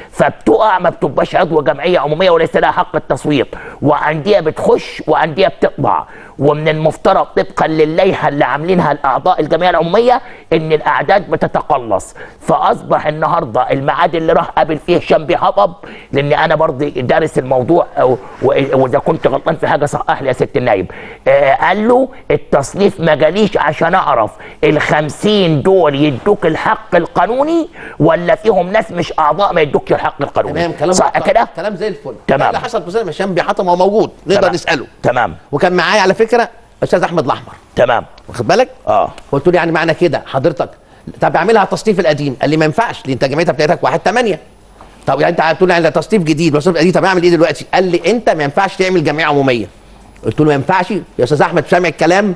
فبتقع ما بتبقاش عضو جمعيه عموميه وليس لها حق التصويت وانديه بتخش وانديه بتطلع ومن المفترض طبقا للائحه اللي عاملينها الاعضاء الجمعيه العموميه ان الاعداد بتتقلص فاصبح النهارده الميعاد اللي راح قابل فيه هشام بيهبب لان انا برضه دارس الموضوع أو- و- واذا كنت غلطان في حاجه صحح لي يا ست النايب آه قال له التصنيف ما جاليش عشان اعرف ال 50 دول يدوك الحق القانوني ولا فيهم ناس مش اعضاء ما يدوكش الحق القانوني تمام كلام صح محترم. كده كلام زي الفل تمام. ده اللي حصل في سنه هشام بيحطم هو موجود نقدر تمام. نساله تمام وكان معايا على فكره استاذ احمد الاحمر تمام واخد بالك اه قلت له يعني معنى كده حضرتك طب اعملها التصنيف القديم قال لي ما ينفعش لان انت جمعيتك بتاعتك 1 8 طب يعني انت هتقول لي يعني ده تصنيف جديد والتصنيف القديم طب اعمل ايه دلوقتي قال لي انت ما ينفعش تعمل جمعيه عموميه قلت له ما ينفعش يا استاذ احمد سامع الكلام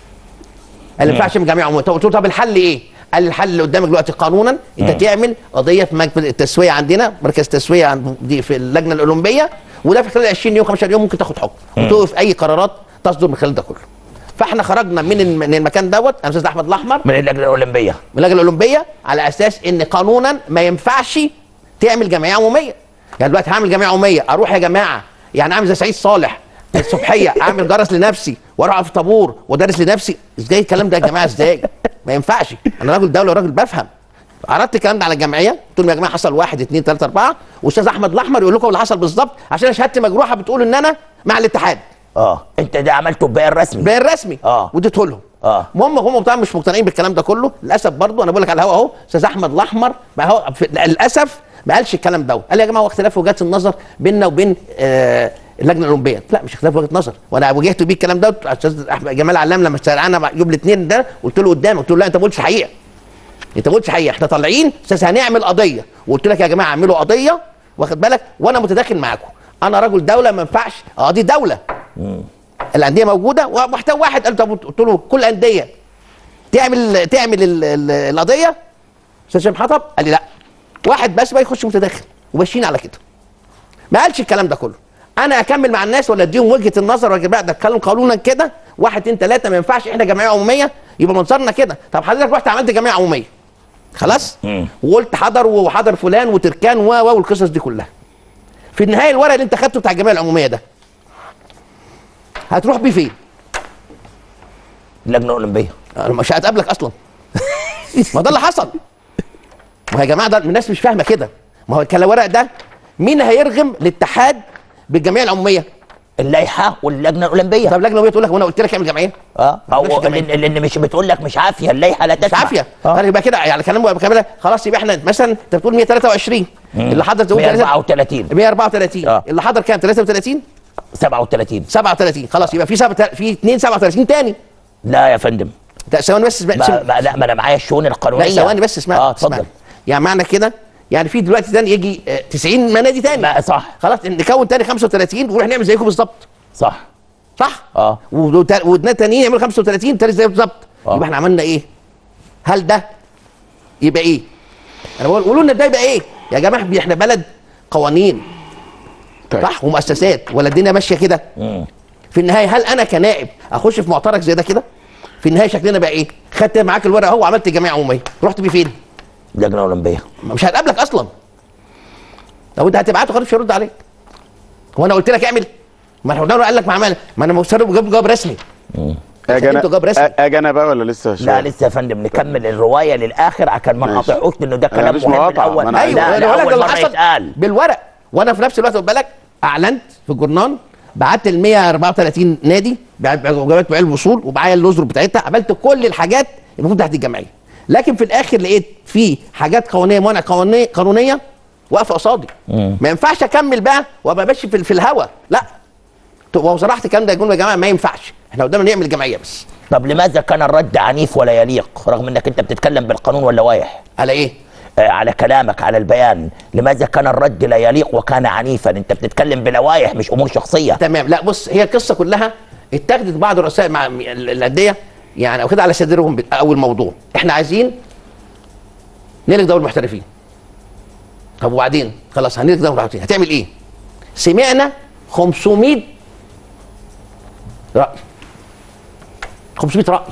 قال لي ما ينفعش تعمل جمعيه عموميه طب قلت له طب الحل ايه قال لي الحل اللي قدامك دلوقتي قانونا انت تعمل قضيه في مكتب التسويه عندنا مركز تسويه عند دي في اللجنه الاولمبيه وده في خلال 20 يوم 15 يوم ممكن تاخد حكم وتوقف اي قرارات تصدر من خلال ده كله فاحنا خرجنا من الم- من المكان دوت انا استاذ احمد الاحمر من اللجنه الاولمبيه من اللجنه الاولمبيه على اساس ان قانونا ما ينفعش تعمل جمعيه عموميه يعني دلوقتي هعمل جمعيه عموميه اروح يا جماعه يعني اعمل زي سعيد صالح الصبحيه اعمل جرس لنفسي واروح في طابور وادرس لنفسي ازاي الكلام ده يا جماعه ازاي ما ينفعش انا راجل دوله وراجل بفهم عرضت الكلام ده على الجمعيه قلت لهم يا جماعه حصل واحد اثنين ثلاثه اربعه واستاذ احمد الاحمر يقول لكم اللي حصل بالظبط عشان شهادتي مجروحه بتقول ان انا مع الاتحاد اه انت ده عملته ببيان رسمي بيان رسمي آه. واديته لهم آه. المهم هم طبعا مش مقتنعين بالكلام ده كله للاسف برضو انا بقول لك على الهوا اهو استاذ احمد الاحمر ما هو في- للاسف ما قالش الكلام ده قال يا جماعه هو اختلاف وجهات النظر بيننا وبين آه اللجنه الاولمبيه لا مش اختلاف وجهه نظر وانا واجهت بيه الكلام ده استاذ احمد جمال علام لما استدعانا يوم الاثنين ده قلت له قدامك قلت له لا انت ما قلتش حقيقه انت ما قلتش حقيقه احنا طالعين استاذ هنعمل قضيه وقلت لك يا جماعه اعملوا قضيه واخد بالك وانا متداخل معاكم انا رجل دوله ما ينفعش اه دي دوله الانديه موجوده ومحتوى واحد قال طب قلت له كل انديه تعمل تعمل ال- ال- القضيه استاذ هشام حطب قال لي لا واحد بس بقى يخش متداخل وماشيين على كده ما قالش الكلام ده كله انا اكمل مع الناس ولا اديهم وجهه النظر ولا بقى ده اتكلم قانونا كده واحد اتنين تلاته ما ينفعش احنا جمعيه عموميه يبقى منظرنا كده طب حضرتك رحت عملت جمعيه عموميه خلاص مم. وقلت حضر وحضر فلان وتركان و و والقصص دي كلها في النهايه الورق اللي انت خدته بتاع الجمعيه العموميه ده هتروح بيه فين؟ اللجنه الاولمبيه أنا مش هتقابلك اصلا ما ده اللي حصل ما هو يا جماعه ده الناس مش فاهمه كده ما هو الكلام الورق ده مين هيرغم الاتحاد بالجمعيه العموميه اللائحه واللجنه الاولمبيه طب اللجنه العموميه تقول لك وانا قلت لك اعمل جمعيه اه ما او عملش جمعية. لان لأن مش بتقول لك مش عافيه اللائحه لا مش تسمح عافيه اه انا يبقى كده يعني كلام كامل خلاص يبقى احنا مثلا انت بتقول 123 اللي حضر تقول 134 134 آه. اللي حضر كام 33 37 37 خلاص يبقى في سبعة في 2 37 تاني لا يا فندم ده ثواني بس اسمع ما ما لا ما انا معايا الشؤون القانونيه لا ثواني بس اسمع اه اسمع. اتفضل يعني معنى كده يعني في دلوقتي تاني يجي آه، 90 نادي تاني ما صح خلاص نكون تاني 35 ونروح نعمل زيكم بالظبط صح صح؟ اه ودنا تانيين يعملوا 35 تاني زي بالظبط آه. يبقى احنا عملنا ايه؟ هل ده يبقى ايه؟ انا بقول قولوا لنا ده يبقى ايه؟ يا جماعه احنا بلد قوانين طيب صح ومؤسسات ولا الدنيا ماشيه كده؟ مم. في النهايه هل انا كنائب اخش في معترك زي ده كده؟ في النهايه شكلنا بقى ايه؟ خدت معاك الورقه اهو وعملت جمعيه عموميه، رحت بيه فين؟ اللجنه الاولمبيه مش هتقابلك اصلا لو انت هتبعته خلاص مش هيرد عليك هو انا قلت لك اعمل ما احنا قلنا له قال لك ما عمل ما انا مصر جاب جواب رسمي اجي انتوا جاب رسمي. انا اجي انا بقى ولا لسه لا شوية؟ لسه يا فندم نكمل الروايه للاخر عشان ما ماشي. نقاطعوش لانه ده أنا كلام مش مهم مقاطعة، الاول ما أنا ايوه لا انا لا بقول لك اول ده اللي مره حصل يتقال بالورق وانا في نفس الوقت خد بالك اعلنت في الجورنال بعت ال 134 نادي جمعيه بعيال الوصول ومعايا اللوزر بتاعتها عملت كل الحاجات المفروض تحت الجمعيه لكن في الاخر لقيت في حاجات قانونيه موانع قانونيه قانونيه واقفه قصادي ما ينفعش اكمل بقى وابقى ماشي في, في الهوا لا وهو صراحه الكلام ده يقول يا جماعه ما ينفعش احنا قدامنا نعمل جمعيه بس طب لماذا كان الرد عنيف ولا يليق رغم انك انت بتتكلم بالقانون واللوائح على ايه؟ آه، على كلامك على البيان لماذا كان الرد لا يليق وكان عنيفا انت بتتكلم بلوائح مش امور شخصيه تمام لا بص هي القصه كلها اتخذت بعض رؤساء مع ال- الانديه يعني او كده على صدرهم ب- اول موضوع احنا عايزين نلغي دوري المحترفين طب وبعدين خلاص هنلغي دوري المحترفين هتعمل ايه؟ سمعنا 500 راي 500 راي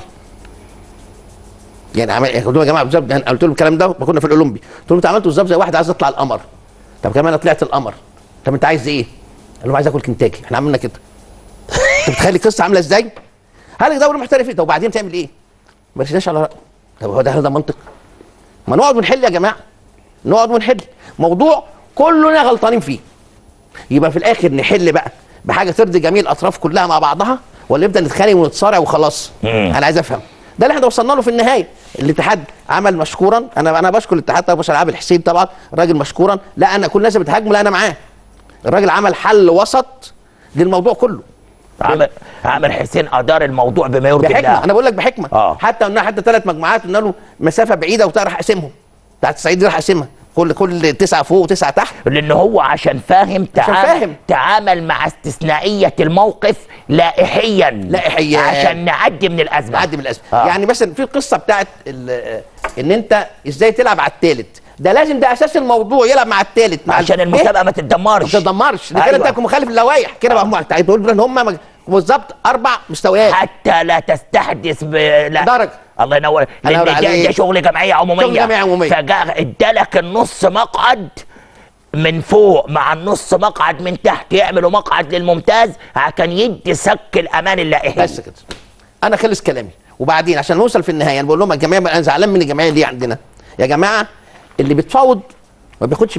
يعني عمل قلت لهم يا جماعه بالظبط يعني قلت لهم الكلام ده ما كنا في الاولمبي قلت لهم انتوا عملتوا بالظبط زي واحد عايز يطلع القمر طب كمان انا طلعت القمر طب انت عايز ايه؟ قال لهم عايز اكل كنتاكي احنا عملنا كده انت متخيل القصه عامله ازاي؟ هل دوري محترفين طب وبعدين تعمل ايه؟ ما رسيناش على راي طب هو ده هل ده منطق؟ ما نقعد ونحل يا جماعه نقعد ونحل موضوع كلنا غلطانين فيه يبقى في الاخر نحل بقى بحاجه ترضي جميع الاطراف كلها مع بعضها ولا نبدا نتخانق ونتصارع وخلاص انا عايز افهم ده اللي احنا وصلنا له في النهايه الاتحاد عمل مشكورا انا انا بشكر الاتحاد طبعا باشا عادل حسين طبعا راجل مشكورا لا انا كل الناس اللي بتهاجمه لا انا معاه الراجل عمل حل وسط للموضوع كله عامر عامر حسين ادار الموضوع بما يرضي بحكمه الله انا بقول لك بحكمه آه. حتى قلنا حتى ثلاث مجموعات قلنا له مسافه بعيده وبتاع راح اقسمهم بتاعت الصعيد دي راح اقسمها كل كل تسعه فوق وتسعه تحت لان هو عشان فاهم تعامل فاهم. تعامل مع استثنائيه الموقف لائحيا لائحيا. عشان نعدي من الازمه نعدي من الازمه آه. آه. يعني مثلا في القصه بتاعت ال- ان انت ازاي تلعب على الثالث ده لازم ده اساس الموضوع يلعب مع الثالث مع عشان ال- المسابقه ما ما تتدمرش تدمرش ده كده أيوة. انت تكون مخالف للوائح كده بقى هم تقول ان هم مج- بالظبط اربع مستويات حتى لا تستحدث ب... لا درجة. الله ينور لان ينور ده, عليك. ده شغل جمعيه عموميه شغل جمعية عمومية. فجاء ادالك النص مقعد من فوق مع النص مقعد من تحت يعملوا مقعد للممتاز عشان يدي سك الامان اللائحي بس كده انا خلص كلامي وبعدين عشان نوصل في النهايه انا بقول لهم يا جماعه انا زعلان من الجمعيه دي عندنا يا جماعه اللي بتفاوض ما بياخدش 100%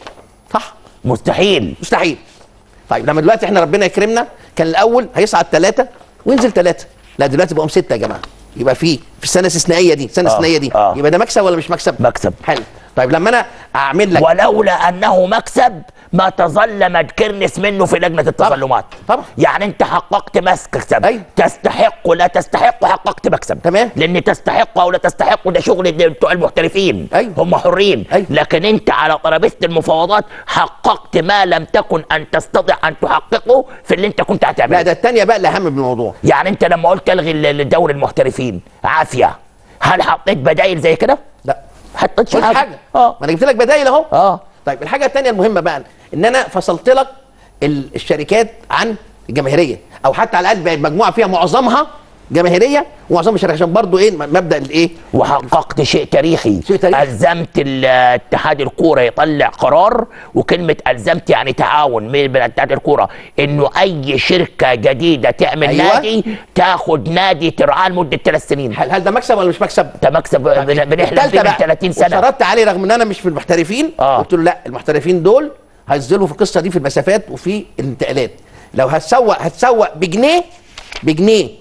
صح مستحيل مستحيل طيب لما دلوقتي احنا ربنا يكرمنا كان الاول هيصعد ثلاثه وينزل ثلاثه لا دلوقتي بقوا سته يا جماعه يبقى في في السنه الاستثنائيه دي السنه آه، الاستثنائيه دي آه. يبقى ده مكسب ولا مش مكسب؟ مكسب. حلو طيب لما انا اعمل لك ولولا انه مكسب ما تظلمت كرنس منه في لجنه التظلمات طبعا. يعني انت حققت مكسب أيوة. تستحق لا تستحق حققت مكسب تمام. لان تستحق او لا تستحق ده شغل ده بتوع المحترفين أيوة. هم حرين أيوة. لكن انت على ترابيزه المفاوضات حققت ما لم تكن ان تستطيع ان تحققه في اللي انت كنت هتعمله لا ده الثانيه بقى الاهم من الموضوع يعني انت لما قلت الغي ال- الدوري المحترفين عافيه هل حطيت بدايل زي كده؟ لا حطيتش قلت حاجه حاجه اه ما انا جبت لك بدايل اهو اه طيب الحاجه الثانيه المهمه بقى ان انا فصلت لك ال- الشركات عن الجماهيريه او حتى على الاقل بقت مجموعه فيها معظمها جماهيريه ومعظمها شركات عشان برضو ايه م- مبدا الايه وحققت شيء تاريخي شيء تاريخي. الزمت ال- اتحاد الكوره يطلع قرار وكلمه الزمت يعني تعاون من بين اتحاد الكوره انه اي شركه جديده تعمل أيوة. نادي تاخد نادي ترعاه لمده ثلاث سنين هل, هل ده مكسب ولا مش مكسب؟ ده مكسب بن- بنحلم بيه التالتة من بقى، 30 سنه وشرطت عليه رغم ان انا مش في المحترفين آه. قلت له لا المحترفين دول هينزلوا في القصه دي في المسافات وفي الانتقالات لو هتسوق هتسوق بجنيه بجنيه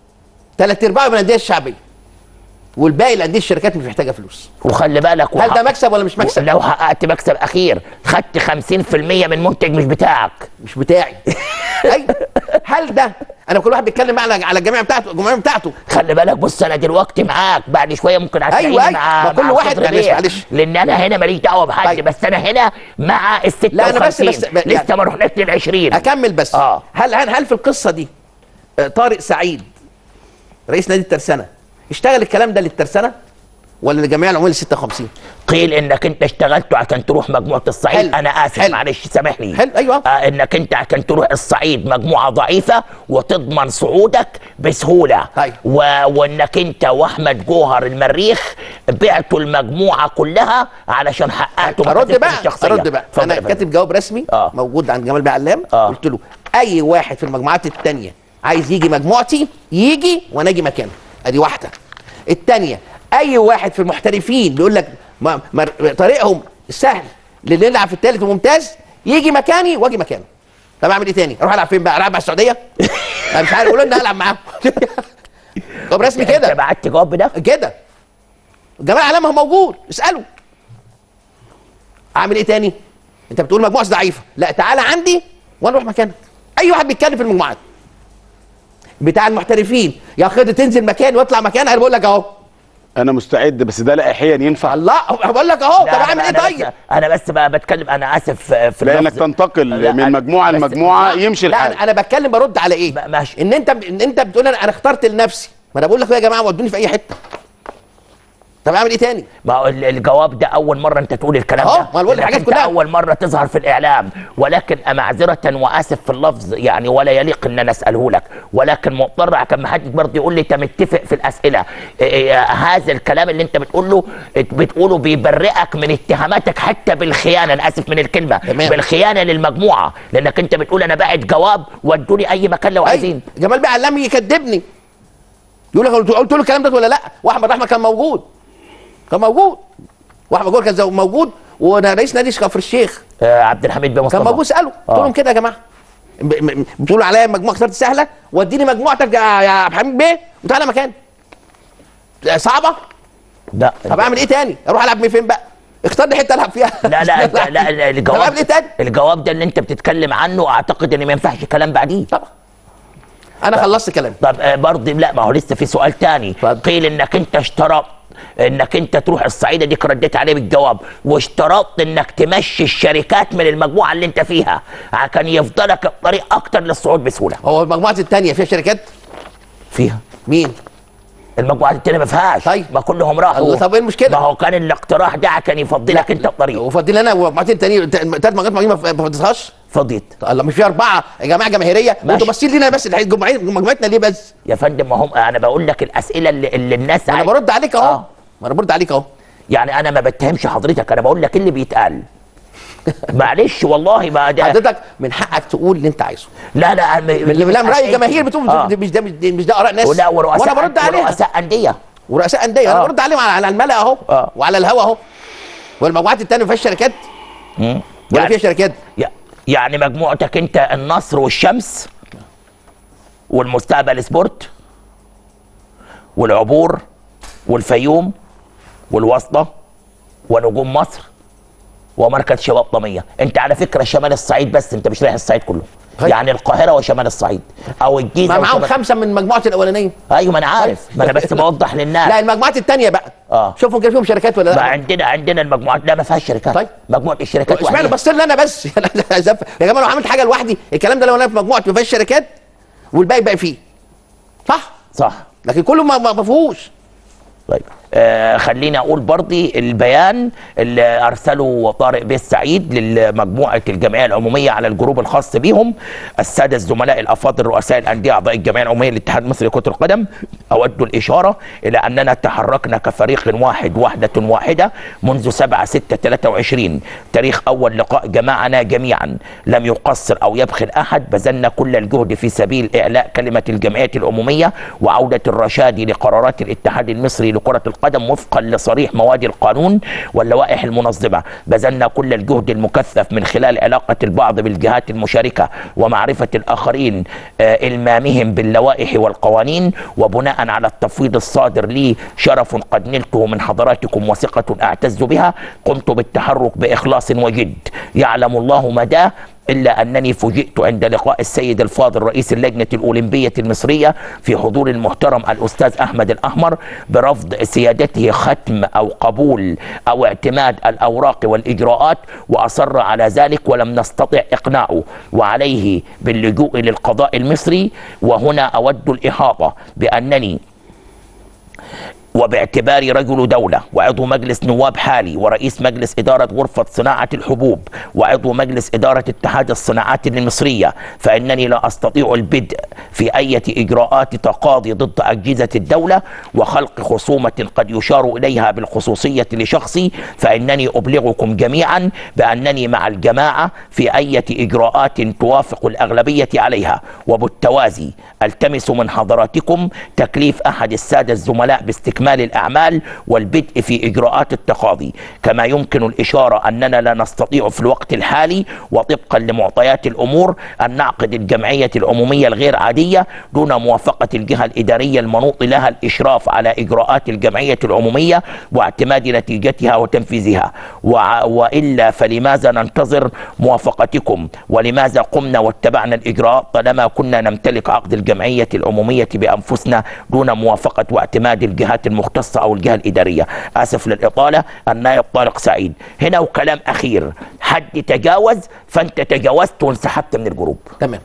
ثلاث ارباعه من الانديه الشعبيه والباقي الانديه الشركات مش محتاجه فلوس وخلي بالك هل ده وحق- مكسب ولا مش مكسب؟ لو حققت مكسب اخير خدت 50% من منتج مش بتاعك مش بتاعي ايوه هل ده انا كل واحد بيتكلم على على الجماعه بتاعته الجماعه بتاعته خلي بالك بص انا دلوقتي معاك بعد شويه ممكن هتلاقيني أيوة، أيوة. مع ما كل مع واحد- صدر معلش، بيه. معلش. لان انا هنا ماليش دعوه بحد طيب. بس انا هنا مع ال 56 لا، أنا بس- بس- ب- يعني- لسه ما رحناش لل 20 اكمل بس آه. هل هل هل في القصه دي آه، طارق سعيد رئيس نادي الترسانه اشتغل الكلام ده للترسانه ولا لجميع العمال ال 56 قيل انك انت اشتغلت عشان تروح مجموعه الصعيد حلو. انا اسف حلو. معلش سامحني حلو، أيوة. آه انك انت عشان تروح الصعيد مجموعه ضعيفه وتضمن صعودك بسهوله أيوة. و... وانك انت واحمد جوهر المريخ بعتوا المجموعه كلها علشان حققتوا ارد مكاسبكم بقى الشخصيه ارد بقى اتفضل انا يا فندم. كاتب جواب رسمي آه. موجود عند جمال بيه علام آه. قلت له اي واحد في المجموعات الثانيه عايز يجي مجموعتي يجي وانا اجي مكانه ادي واحده الثانيه اي واحد في المحترفين بيقول لك ما ما طريقهم سهل للي يلعب في الثالث وممتاز يجي مكاني واجي مكانه طب اعمل ايه تاني اروح العب فين بقى العب مع السعوديه انا مش عارف قولوا لنا العب معاهم جواب رسمي انت كده بعت جواب ده كده جمال علامه موجود اساله اعمل ايه تاني انت بتقول مجموعه ضعيفه لا تعالى عندي وانا اروح مكانك اي واحد بيتكلم في المجموعات بتاع المحترفين يا اخي تنزل مكان واطلع مكان انا بقول لك اهو انا مستعد بس ده لائحيا ينفع الله بقول لك اهو طب لا، اعمل أنا- ايه أنا طيب بس انا انا بس بقى بتكلم انا اسف في لانك اللفظ. تنتقل لا، من أنا- مجموعه بس- لمجموعه يمشي لا الحال انا انا بتكلم برد على ايه ما- ماشي. ان انت ان انت بتقول انا انا اخترت لنفسي ما انا بقول لك يا جماعه ودوني في اي حته طب اعمل ايه تاني ما هو ال- الجواب ده اول مره انت تقول الكلام أهو، ده ما أنا بقول لأنك الحاجات أنت كلها. اول مره تظهر في الاعلام ولكن معذره واسف في اللفظ يعني ولا يليق ان انا اساله لك ولكن مضطر كان ما حد برضه يقول لي انت متفق في الاسئله إيه إيه هذا الكلام اللي انت بتقوله بتقوله بيبرئك من اتهاماتك حتى بالخيانه انا اسف من الكلمه تمام. بالخيانه للمجموعه لانك انت بتقول انا باعت جواب ودوني اي مكان لو عايزين أي. جمال بيه علام يكذبني يقول لك قلت قلت له الكلام ده ولا لا واحمد رحمه كان موجود كان موجود واحمد جول كان زو- موجود وانا رئيس نادي كفر الشيخ آه عبد الحميد بن مصطفى كان موجود اساله قلت آه. لهم كده يا جماعه ب- م- بتقولوا عليا مجموعه اخترت سهله وديني مجموعتك يا يا عبد الحميد بيه وتعالى مكان صعبه لا طب اعمل ايه تاني اروح العب مين فين بقى اختار لي حته العب فيها لا لا لا, لا, لا طب الجواب اعمل ايه تاني الجواب ده اللي انت بتتكلم عنه اعتقد ان ما ينفعش كلام بعديه طبعا انا خلصت كلامي طب آه، برضه لا ما هو لسه في سؤال تاني اتفضل. قيل انك انت اشترطت انك انت تروح الصعيده ديك رديت عليه بالجواب واشترطت انك تمشي الشركات من المجموعه اللي انت فيها عشان يفضلك الطريق اكتر للصعود بسهوله هو المجموعه الثانيه فيها شركات فيها مين المجموعات التانية ما فيهاش طيب. ما كلهم راحوا الله، طب ايه المشكلة؟ ما هو كان الاقتراح ده كان يفضلك انت الطريق وفضل انا ومجموعتين التانيين ثلاث مجموعات ما ما فضلتهاش فضيت الله مش في اربعه يا جماعه جماهيريه ماشي. وانتوا باصين لينا بس الحين جمعيه مجموعتنا ليه بس؟ يا فندم ما هم انا بقول لك الاسئله اللي, اللي الناس ما انا عايز- برد عليك اهو آه. ما انا برد عليك اهو يعني انا ما بتهمش حضرتك انا بقول لك اللي بيتقال معلش والله ما ده حضرتك من حقك تقول اللي انت عايزه لا لا م- من اللي من راي الجماهير بتقول آه. مش ده مش ده, مش ده اراء ناس ولا ورؤساء وانا برد عليها ورؤساء انديه ورؤساء انديه انا آه. برد عليهم على على الملا اهو آه. وعلى الهوا اهو والمجموعات الثانيه ما فيهاش شركات ولا يعني- فيها شركات يع- يعني مجموعتك انت النصر والشمس والمستقبل سبورت والعبور والفيوم والوسطى ونجوم مصر ومركز شباب طميه انت على فكره شمال الصعيد بس انت مش رايح الصعيد كله طيب. يعني القاهره وشمال الصعيد او الجيزه ما معاهم وشمال- خمسه من المجموعه الاولانيه ايوه ما انا عارف ما انا بس بوضح للناس لا المجموعات الثانيه بقى آه. شوفوا كان فيهم شركات ولا ما لا عندنا عندنا المجموعات لا ما فيهاش شركات طيب. مجموعه الشركات اشمعنى وحدها. بص لي انا بس يا جماعه لو عملت حاجه لوحدي الكلام ده لو انا في مجموعه ما فيهاش شركات والباقي بقى فيه صح صح لكن كله ما ما ما فيهوش طيب آه خليني اقول برضي البيان اللي ارسله طارق بيه السعيد لمجموعه الجمعيه العموميه على الجروب الخاص بيهم الساده الزملاء الافاضل رؤساء الانديه اعضاء الجمعيه العموميه للاتحاد المصري لكره القدم اود الاشاره الى اننا تحركنا كفريق واحد وحده واحده منذ 7 6 23 تاريخ اول لقاء جمعنا جميعا لم يقصر او يبخل احد بذلنا كل الجهد في سبيل اعلاء كلمه الجمعيه العموميه وعوده الرشاد لقرارات الاتحاد المصري لكره القدم وفقا لصريح مواد القانون واللوائح المنظمه بذلنا كل الجهد المكثف من خلال علاقه البعض بالجهات المشاركه ومعرفه الاخرين آه، المامهم باللوائح والقوانين وبناء على التفويض الصادر لي شرف قد نلته من حضراتكم وثقه اعتز بها قمت بالتحرك باخلاص وجد يعلم الله مداه إلا أنني فوجئت عند لقاء السيد الفاضل رئيس اللجنة الأولمبية المصرية في حضور المحترم الأستاذ أحمد الأحمر برفض سيادته ختم أو قبول أو اعتماد الأوراق والإجراءات وأصر على ذلك ولم نستطع إقناعه وعليه باللجوء للقضاء المصري وهنا أود الإحاطة بأنني وباعتباري رجل دولة وعضو مجلس نواب حالي ورئيس مجلس إدارة غرفة صناعة الحبوب وعضو مجلس إدارة اتحاد الصناعات المصرية فإنني لا أستطيع البدء في أي إجراءات تقاضي ضد أجهزة الدولة وخلق خصومة قد يشار إليها بالخصوصية لشخصي فإنني أبلغكم جميعا بأنني مع الجماعة في أي إجراءات توافق الأغلبية عليها وبالتوازي التمس من حضراتكم تكليف أحد السادة الزملاء باستكمال استكمال الأعمال والبدء في إجراءات التقاضي كما يمكن الإشارة أننا لا نستطيع في الوقت الحالي وطبقا لمعطيات الأمور أن نعقد الجمعية العمومية الغير عادية دون موافقة الجهة الإدارية المنوط لها الإشراف على إجراءات الجمعية العمومية واعتماد نتيجتها وتنفيذها وع- وإلا فلماذا ننتظر موافقتكم ولماذا قمنا واتبعنا الإجراءات طالما كنا نمتلك عقد الجمعية العمومية بأنفسنا دون موافقة واعتماد الجهات المختصة أو الجهة الإدارية آسف للإطالة النائب طارق سعيد هنا وكلام أخير حد تجاوز فأنت تجاوزت وانسحبت من الجروب تمام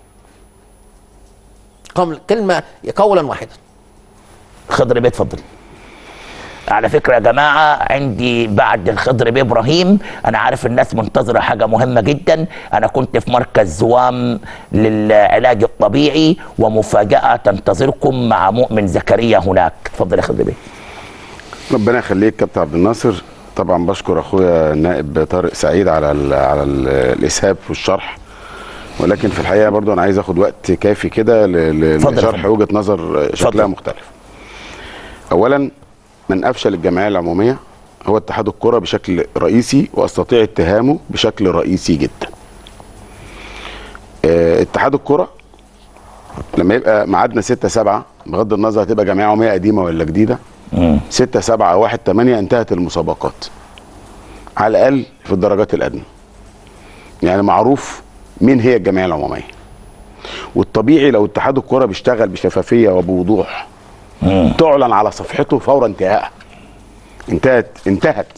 قم- كلمه قولا واحدا خضر بيه اتفضل على فكرة يا جماعة عندي بعد الخضر بيه إبراهيم أنا عارف الناس منتظرة حاجة مهمة جدا أنا كنت في مركز زوام للعلاج الطبيعي ومفاجأة تنتظركم مع مؤمن زكريا هناك اتفضل يا خضر بيه ربنا يخليك كابتن عبد الناصر طبعا بشكر اخويا النائب طارق سعيد على ال على ال الاسهاب في الشرح ولكن في الحقيقه برضو انا عايز اخد وقت كافي كده ل- ل- اتفضل يا لشرح فندم. وجهه نظر شكلها اتفضل. مختلف. اولا من افشل الجمعيه العموميه هو اتحاد الكره بشكل رئيسي واستطيع اتهامه بشكل رئيسي جدا. اه، اتحاد الكره لما يبقى ميعادنا 6 7 بغض النظر هتبقى جمعيه عموميه قديمه ولا جديده 6 7 1 8 انتهت المسابقات على الاقل في الدرجات الادنى يعني معروف مين هي الجمعيه العموميه والطبيعي لو اتحاد الكره بيشتغل بشفافيه وبوضوح تعلن على صفحته فور انتهائها انتهت انتهت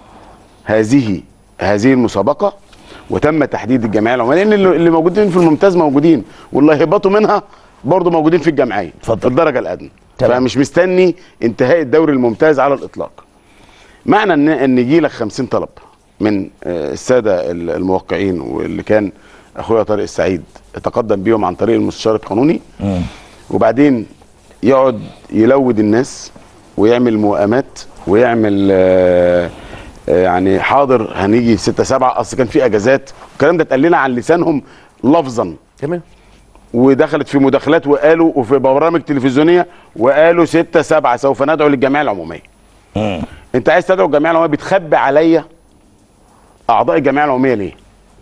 هذه هذه المسابقه وتم تحديد الجمعيه العموميه لان اللي اللي موجودين في الممتاز موجودين واللي هيهبطوا منها برضه موجودين في الجمعيه اتفضل. في الدرجه الادنى تمام. فمش مستني انتهاء الدوري الممتاز على الاطلاق معنى ان ان يجي لك 50 طلب من آه، الساده ال- الموقعين واللي كان اخويا طارق السعيد تقدم بيهم عن طريق المستشار القانوني وبعدين يقعد يلود الناس ويعمل موائمات ويعمل آه، آه، يعني حاضر هنيجي 6 7 اصل كان في اجازات الكلام ده اتقال لنا عن لسانهم لفظا تمام ودخلت في مداخلات وقالوا وفي برامج تلفزيونيه وقالوا 6 7 سوف ندعو للجمعيه العموميه. انت عايز تدعو الجمعيه العموميه بتخبي عليا اعضاء الجمعيه العموميه ليه؟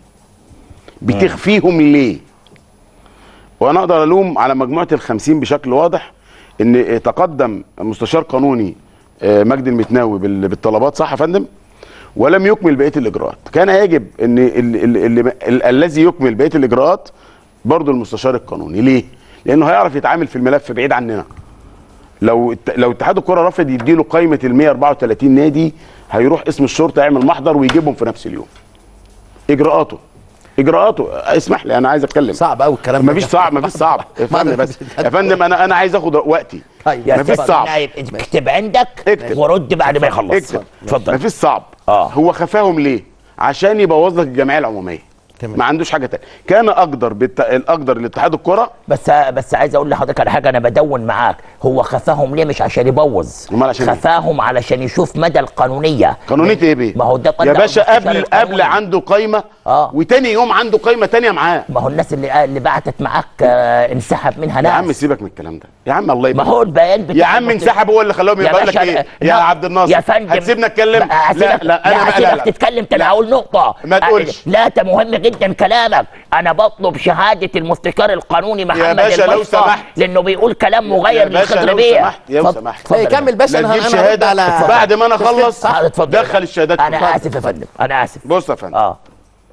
بتخفيهم ليه؟ وانا اقدر الوم على مجموعه الخمسين بشكل واضح ان تقدم مستشار قانوني آه، مجدي المتناوي بال- بالطلبات صح يا فندم؟ ولم يكمل بقيه الاجراءات كان يجب ان ال- ال- ال- ال- الذي يكمل بقيه الاجراءات برضه المستشار القانوني ليه لانه هيعرف يتعامل في الملف بعيد عننا لو الت- لو اتحاد الكره رفض يديله قائمه ال 134 نادي هيروح اسم الشرطه يعمل محضر ويجيبهم في نفس اليوم اجراءاته اجراءاته اسمح لي انا عايز اتكلم صعب قوي الكلام ده. مفيش صعب مفيش صعب يا ما فندم أنا- بس يا فندم انا انا عايز اخد وقتي طيب يا مفيش سيادة صعب. النائب اكتب عندك اكتب. ورد بعد ما يخلص اكتب اتفضل مفيش صعب آه. هو خفاهم ليه عشان يبوظ لك الجمعيه العموميه تمام. ما عندوش حاجه تانية كان اقدر بالت... الاقدر لاتحاد الكره بس بس عايز اقول لحضرتك على حاجه انا بدون معاك هو خفاهم ليه مش عشان يبوظ أمال عشان إيه؟ خفاهم علشان يشوف مدى القانونيه قانونيه ايه بيه ما هو ده طلع يا باشا المستشار قبل القانوني. قبل عنده قايمه آه. وتاني يوم عنده قايمه تانية معاه ما هو الناس اللي اللي بعتت معاك آه، انسحب منها يا ناس عم سيبك من الكلام ده يا عم الله ما يبارك هو البيان بتاع يا عم المسلم- انسحب هو اللي خلاهم يا يبقى لك باشا، ايه لا، يا عبد الناصر يا فندم هتسيبنا اتكلم لا هسيبك لا انا لا بقى لا هسيبك لا تتكلم تاني لا. هقول نقطة ما تقولش. لا ده مهم جدا كلامك أنا بطلب شهادة المستشار القانوني محمد باشا لو البشطة سمحت. لأنه بيقول كلام يا مغير باشا للخضر لو بيه سمحت، يا اتفضل- سمحت. اتفضل إيه، يا كمل بس لا انا تجيب انا شهاده هرد على بعد ما انا اخلص صح، اتفضل. دخل الشهادات أنا كلها. آسف يا فندم أنا آسف بص يا فندم اه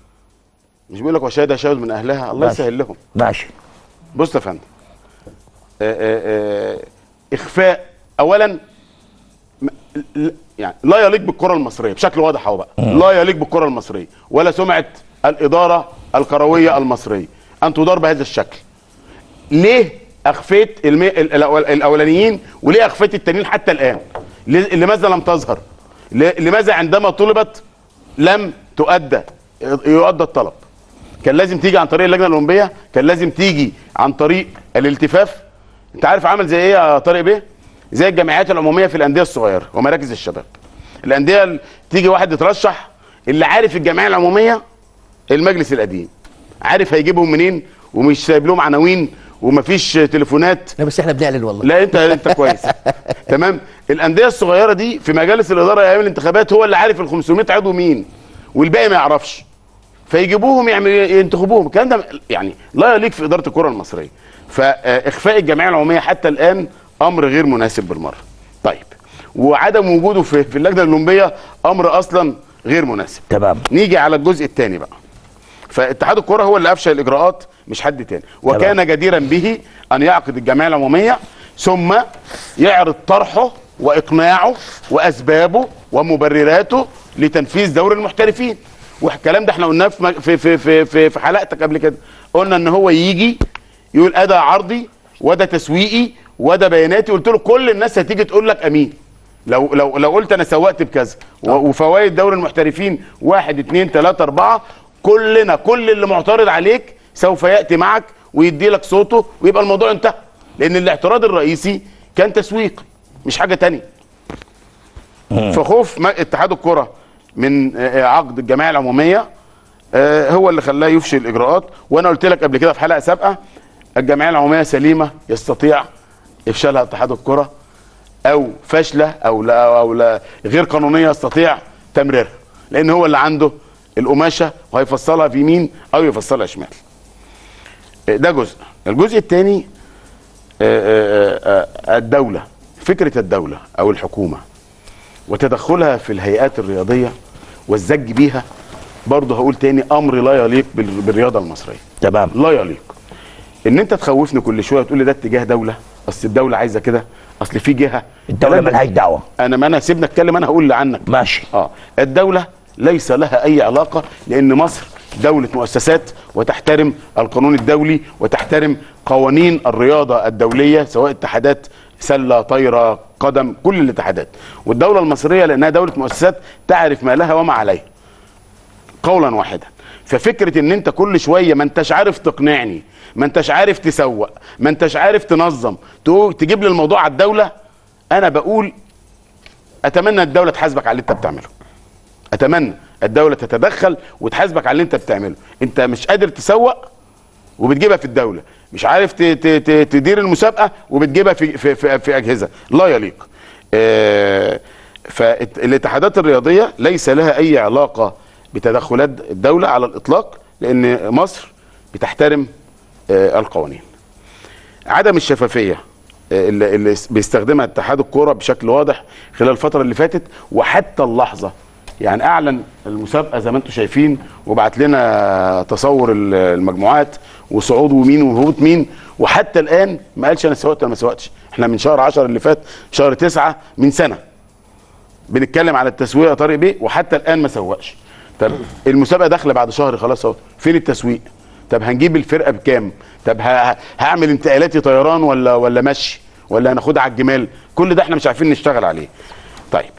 مش بيقول لك وشهاده شاهد من اهلها الله ماشي. يسهل لهم ماشي بص يا فندم آه، آه، آه، اخفاء اولا م- ل- يعني لا يليق بالكره المصريه بشكل واضح اهو بقى لا يليق بالكره المصريه ولا سمعه الاداره الكرويه المصريه ان تدار بهذا الشكل ليه اخفيت المي... ال- الأول... الاولانيين وليه اخفيت التانيين حتى الان ليه- لماذا لم تظهر ليه- لماذا عندما طلبت لم تؤدى يؤدى الطلب كان لازم تيجي عن طريق اللجنه الاولمبيه كان لازم تيجي عن طريق الالتفاف انت عارف عامل زي ايه يا طارق بيه زي الجمعيات العموميه في الانديه الصغيره ومراكز الشباب الانديه ال- تيجي واحد يترشح اللي عارف الجمعيه العموميه المجلس القديم عارف هيجيبهم منين ومش سايب لهم عناوين ومفيش تليفونات لا بس احنا بنعلن والله لا انت انت كويس تمام الانديه الصغيره دي في مجالس الاداره ايام الانتخابات هو اللي عارف ال 500 عضو مين والباقي ما يعرفش فيجيبوهم يعمل ينتخبوهم الكلام ده يعني لا يليق في اداره الكره المصريه فاخفاء الجمعيه العموميه حتى الان امر غير مناسب بالمره طيب وعدم وجوده في, في اللجنه الاولمبيه امر اصلا غير مناسب تمام نيجي على الجزء الثاني بقى فاتحاد الكره هو اللي افشل الاجراءات مش حد تاني وكان جديرا به ان يعقد الجمعيه العموميه ثم يعرض طرحه واقناعه واسبابه ومبرراته لتنفيذ دور المحترفين والكلام ده احنا قلناه في مج- في في في في, في حلقتك قبل كده قلنا ان هو يجي يقول ادى عرضي وده تسويقي وده بياناتي قلت له كل الناس هتيجي تقول لك امين لو لو لو قلت انا سوقت بكذا و- وفوائد دوري المحترفين واحد اتنين تلاته اربعه كلنا كل اللي معترض عليك سوف ياتي معك ويدي لك صوته ويبقى الموضوع انتهى لان الاعتراض الرئيسي كان تسويق مش حاجه تانية فخوف ما- اتحاد الكره من آه، عقد الجمعيه العموميه آه، هو اللي خلاه يفشل الاجراءات وانا قلت لك قبل كده في حلقه سابقه الجمعيه العموميه سليمه يستطيع افشالها اتحاد الكره او فاشله او لا او لا غير قانونيه يستطيع تمريرها لان هو اللي عنده القماشه وهيفصلها في يمين او يفصلها شمال آه، ده جزء الجزء الثاني الدوله فكره الدوله او الحكومه وتدخلها في الهيئات الرياضيه والزج بيها برضه هقول تاني امر لا يليق بال- بالرياضه المصريه تمام لا يليق ان انت تخوفني كل شويه تقول لي ده اتجاه دوله اصل الدوله عايزه كده اصل في جهه الدوله الكلام ده- ملهاش دعوه انا ما انا سيبنا اتكلم انا هقول اللي عنك ماشي اه الدولة ليس لها أي علاقة لأن مصر دولة مؤسسات وتحترم القانون الدولي وتحترم قوانين الرياضة الدولية سواء اتحادات سلة طايرة قدم كل الاتحادات والدولة المصرية لأنها دولة مؤسسات تعرف ما لها وما عليها قولا واحدا ففكره ان انت كل شويه ما انتش عارف تقنعني ما انتش عارف تسوق ما انتش عارف تنظم تقول- تجيب لي الموضوع على الدوله انا بقول اتمنى الدوله تحاسبك على اللي انت بتعمله اتمنى الدوله تتدخل وتحاسبك على اللي انت بتعمله انت مش قادر تسوق وبتجيبها في الدوله مش عارف ت- ت- ت- تدير المسابقه وبتجيبها في في في, في اجهزه لا يليق آه، فالاتحادات الرياضيه ليس لها اي علاقه بتدخلات الدوله على الاطلاق لان مصر بتحترم آه، القوانين عدم الشفافيه آه، اللي اللي بيستخدمها اتحاد الكوره بشكل واضح خلال الفتره اللي فاتت وحتى اللحظه يعني اعلن المسابقه زي ما انتم شايفين وبعت لنا تصور ال- المجموعات وصعود ومين وهبوط مين وحتى الان ما قالش انا سوقت ولا ما سوقتش احنا من شهر 10 اللي فات شهر 9 من سنه بنتكلم على التسويق يا طارق بيه وحتى الان ما سوقش طب المسابقه داخله بعد شهر خلاص اهو فين التسويق طب هنجيب الفرقه بكام طب ه- هعمل انتقالاتي طيران ولا ولا مشي ولا هناخدها على الجمال كل ده احنا مش عارفين نشتغل عليه طيب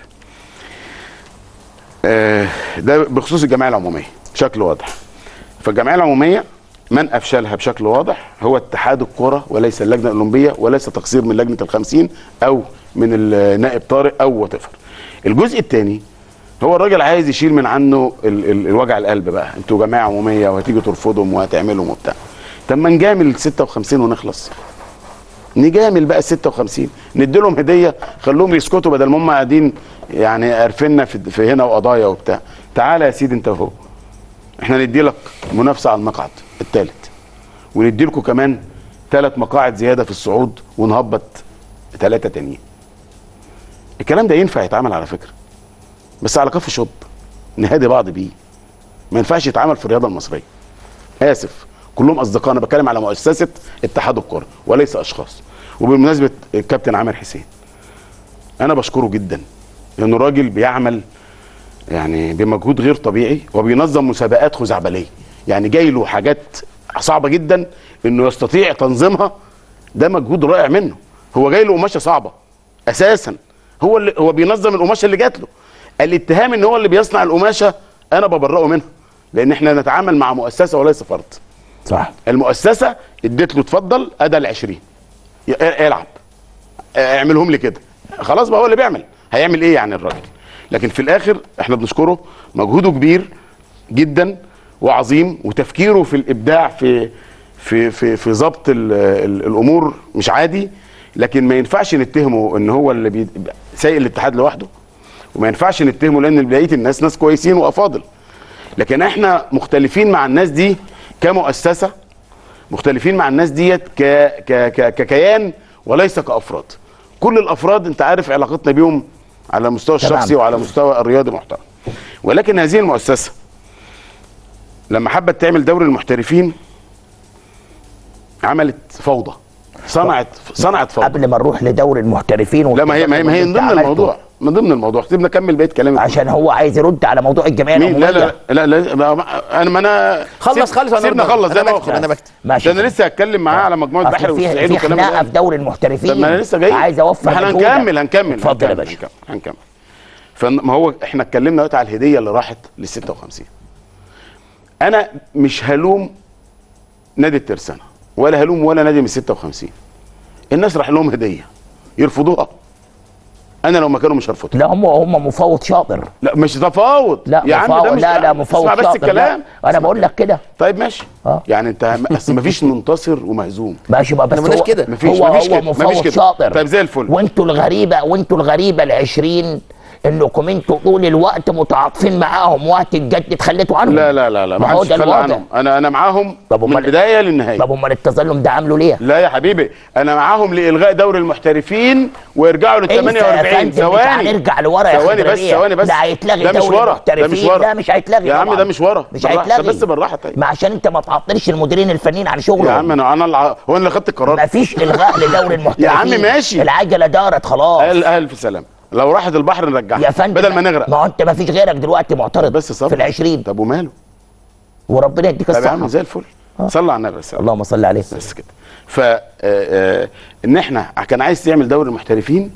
آه ده بخصوص الجمعيه العموميه بشكل واضح فالجمعيه العموميه من افشلها بشكل واضح هو اتحاد الكره وليس اللجنه الاولمبيه وليس تقصير من لجنه الخمسين او من النائب طارق او وات الجزء الثاني هو الراجل عايز يشيل من عنه ال ال الوجع القلب بقى انتوا جماعه عموميه وهتيجوا ترفضهم وهتعملهم وبتاع طب ما نجامل ال 56 ونخلص نجامل بقى ال 56 ندي لهم هديه خلوهم يسكتوا بدل ما هم قاعدين يعني قرفنا في, في هنا وقضايا وبتاع تعالى يا سيدي انت اهو احنا ندي لك منافسه على المقعد الثالث وندي لكم كمان ثلاث مقاعد زياده في الصعود ونهبط ثلاثه تانيين الكلام ده ينفع يتعمل على فكره بس على كف شوب نهادي بعض بيه ما ينفعش يتعمل في الرياضه المصريه اسف كلهم اصدقاء انا بتكلم على مؤسسه اتحاد الكره وليس اشخاص وبمناسبه الكابتن عامر حسين انا بشكره جدا لانه راجل بيعمل يعني بمجهود غير طبيعي وبينظم مسابقات خزعبليه يعني جاي له حاجات صعبه جدا انه يستطيع تنظيمها ده مجهود رائع منه هو جاي له قماشه صعبه اساسا هو اللي هو بينظم القماشه اللي جات له الاتهام ان هو اللي بيصنع القماشه انا ببرئه منها لان احنا نتعامل مع مؤسسه وليس فرد صح المؤسسه اديت له اتفضل ادى ال 20 ي- العب اعملهم لي كده خلاص بقى هو اللي بيعمل هيعمل ايه يعني الراجل لكن في الاخر احنا بنشكره مجهوده كبير جدا وعظيم وتفكيره في الابداع في في في في ضبط ال- ال- الامور مش عادي لكن ما ينفعش نتهمه ان هو اللي بي- سايق الاتحاد لوحده وما ينفعش نتهمه لان بقيه الناس ناس كويسين وافاضل لكن احنا مختلفين مع الناس دي كمؤسسه مختلفين مع الناس ديت ك ك ك ككيان وليس كافراد كل الافراد انت عارف علاقتنا بيهم على المستوى تمام. الشخصي وعلى مستوى الرياضي محترم ولكن هذه المؤسسه لما حبت تعمل دوري المحترفين عملت فوضى صنعت صنعت فوضى قبل ما نروح لدوري المحترفين لا ما هي ما هي, ما هي من أنت ضمن عملته. الموضوع من ضمن الموضوع سيبنا نكمل بقيه كلامي عشان هو عايز يرد على موضوع الجمعيه مين لا العموميه لا لا, لا, لا ما- انا ما انا خلص سيب- خلص وأنا سيبنا برد. خلص زي أنا ما هو بكتب، خلص. أنا بكتب. ماشي. ده انا لسه هتكلم معاه على مجموعه أصل بحر في والسعيد في والكلام خناقه ده في دوري المحترفين طب ما انا لسه جاي عايز اوفر ما احنا مجهودك. هنكمل هنكمل اتفضل يا هنكمل، باشا هنكمل هنكمل فما هو احنا اتكلمنا دلوقتي على الهديه اللي راحت لل 56 انا مش هلوم نادي الترسانه ولا هلوم ولا نادي من 56 الناس راح لهم هديه يرفضوها انا لو مكانهم مش هرفضها لا هم هم مفوض شاطر لا مش تفاوض لا يا عم مفوض ده مش لا لا مفوض اسمع بس شاطر الكلام لا. انا بقول لك كده طيب ماشي آه. يعني انت اصل مفيش منتصر ومهزوم ماشي بقى بس إحنا مالناش هو كده. مفيش- هو مفيش هو كده، مفوض مفيش كده. شاطر طيب زي الفل. وانتوا الغريبه وانتوا الغريبه ال 20 انكم انتوا طول الوقت متعاطفين معاهم وقت الجد تخليتوا عنهم لا لا لا لا ما ما هو حدش ده يتخلى الوضع عنهم انا انا معاهم طب من أمال- البدايه للنهايه طب امال التظلم ده عامله ليه؟ لا يا حبيبي انا معاهم لالغاء دوري المحترفين ويرجعوا لل انت يا 48 فندم مش ثواني هنرجع لورا يا ثواني خضر بس بيه. ثواني بس ده هيتلغي ده مش دوري ورا ده المحترفين مش ورا لا مش هيتلغي يا عم طبعاً. ده مش ورا مش بالراحة، هيتلغي بس بالراحه طيب ما عشان انت ما تعطلش المديرين الفنيين عن شغلهم يا عم انا انا الع... هو انا اللي خدت القرار ما فيش الغاء لدوري المحترفين يا عم ماشي. العجله دارت خلاص قال الف سلام لو راحت البحر نرجعها يا فندم بدل ما نغرق ما هو انت ما فيش غيرك دلوقتي معترض بس صبر في العشرين طب وماله وربنا يديك طب يا الصحه عم زي الفل صلى على النبي بس اللهم صل عليه بس كده ف آه، آه، ان احنا كان عايز تعمل دوري المحترفين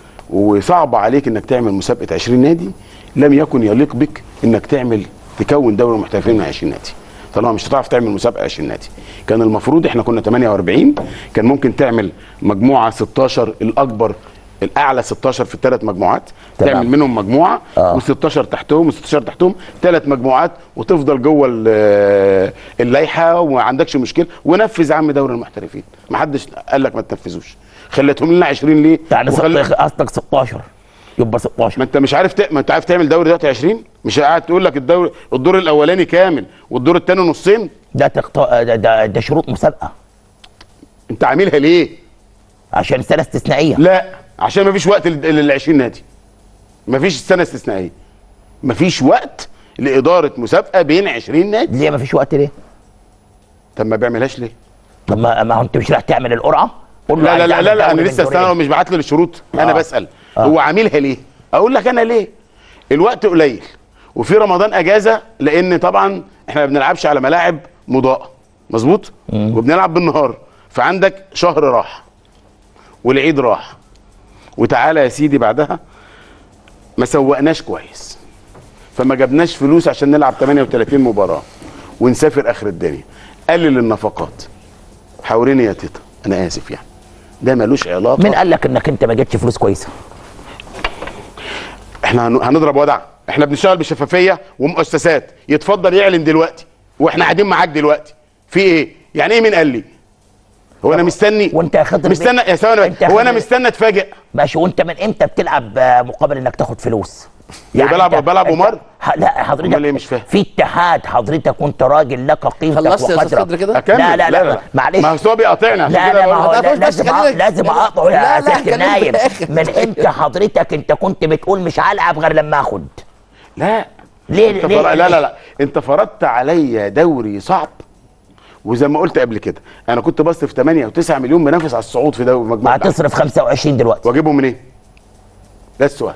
وصعب عليك انك تعمل مسابقه 20 نادي لم يكن يليق بك انك تعمل تكون دوري المحترفين من 20 نادي طالما مش هتعرف تعمل مسابقه 20 نادي كان المفروض احنا كنا 48 كان ممكن تعمل مجموعه 16 الاكبر الاعلى 16 في الثلاث مجموعات تمام. تعمل منهم مجموعه آه. و16 تحتهم و16 تحتهم ثلاث مجموعات وتفضل جوه ال- اللائحه وما عندكش مشكله ونفذ يا عم دوري المحترفين ما حدش قال لك ما تنفذوش خليتهم لنا 20 ليه يعني وخل- ست- قصدك 16 يبقى 16 ما انت مش عارف ت... ما انت عارف تعمل دوري دلوقتي 20 مش قاعد تقول لك الدوري الدور الاولاني كامل والدور الثاني نصين ده تقط... ده, ده, ده شروط مسابقه انت عاملها ليه عشان سنه استثنائيه لا عشان ما فيش وقت لل لل 20 نادي ما فيش سنه استثنائيه ما فيش وقت لاداره مسابقه بين 20 نادي ليه ما فيش وقت ليه؟ طب ما بيعملهاش ليه طب ما, ما هو انت مش رايح تعمل القرعه؟ قول له لا لا عايز لا أعمل لا, لا دوري انا من لسه دورين. استنى هو مش بعت له الشروط انا آه. بسال آه. هو عاملها ليه اقول لك انا ليه الوقت قليل وفي رمضان اجازه لان طبعا احنا ما بنلعبش على ملاعب مضاءه مظبوط وبنلعب بالنهار فعندك شهر راح والعيد راح وتعالى يا سيدي بعدها ما سوقناش كويس فما جبناش فلوس عشان نلعب 38 مباراه ونسافر اخر الدنيا قلل النفقات حاوريني يا تيتا انا اسف يعني ده ملوش علاقه مين قال لك انك انت ما جبتش فلوس كويسه؟ احنا هن- هنضرب ودع احنا بنشتغل بشفافيه ومؤسسات يتفضل يعلن دلوقتي واحنا قاعدين معاك دلوقتي في ايه يعني ايه مين قال لي هو انا مستني وانت يا خضر مستنى يا ثواني انت بس. يا هو انا خضر- مستنى اتفاجئ ماشي وانت من امتى بتلعب آه، مقابل انك تاخد فلوس؟ بلعب- انت- بلعب انت- قمار؟ ح- لا حضرتك امال ايه مش فاهم؟ في اتحاد حضرتك وانت راجل لك قيمتك خلصت يا أستاذ وقدرك خضر كده؟ اكمل لا لا لا, معلش ما هو هو بيقاطعني عشان لا كده لا ما بقول- هو ما لا تقولش بس لازم خلينا- أ- لازم اقطعه لا، يا لا، سياده خلينا النايم في الآخر. من امتى حضرتك انت كنت بتقول مش هلعب غير لما اخد لا ليه انت ليه فر... لا لا لا انت فرضت عليا دوري صعب وزي ما قلت قبل كده انا كنت بصرف 8 و9 مليون بنافس على الصعود في دوري ما مجموعه هتصرف 25 دلوقتي واجيبهم منين؟ ده السؤال.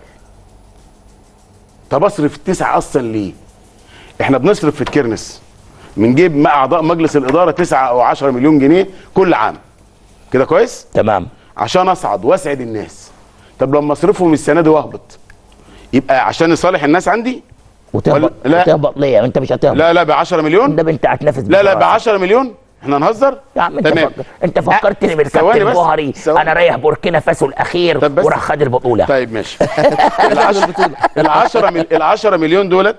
طب اصرف التسعه اصلا ليه؟ احنا بنصرف في الكرنس من جيب مع اعضاء مجلس الاداره 9 او 10 مليون جنيه كل عام. كده كويس؟ تمام عشان اصعد واسعد الناس. طب لما اصرفهم السنه دي واهبط يبقى عشان يصالح الناس عندي؟ وتهبط لا. وتهبط ليه انت مش هتهبط لا لا ب 10 مليون؟ ده انت هتنافس لا لا ب بصراحة. 10 مليون؟ احنا نهزر؟ يا عم انت تمام. فك... انت فكرتني أه، بالكابتن ثواني بس، جوهري ثواني. انا رايح بوركينا فاسو الاخير طب بس. وراح خد البطوله طيب ماشي ال 10 مل... ال 10 مل... ال 10 مليون دولت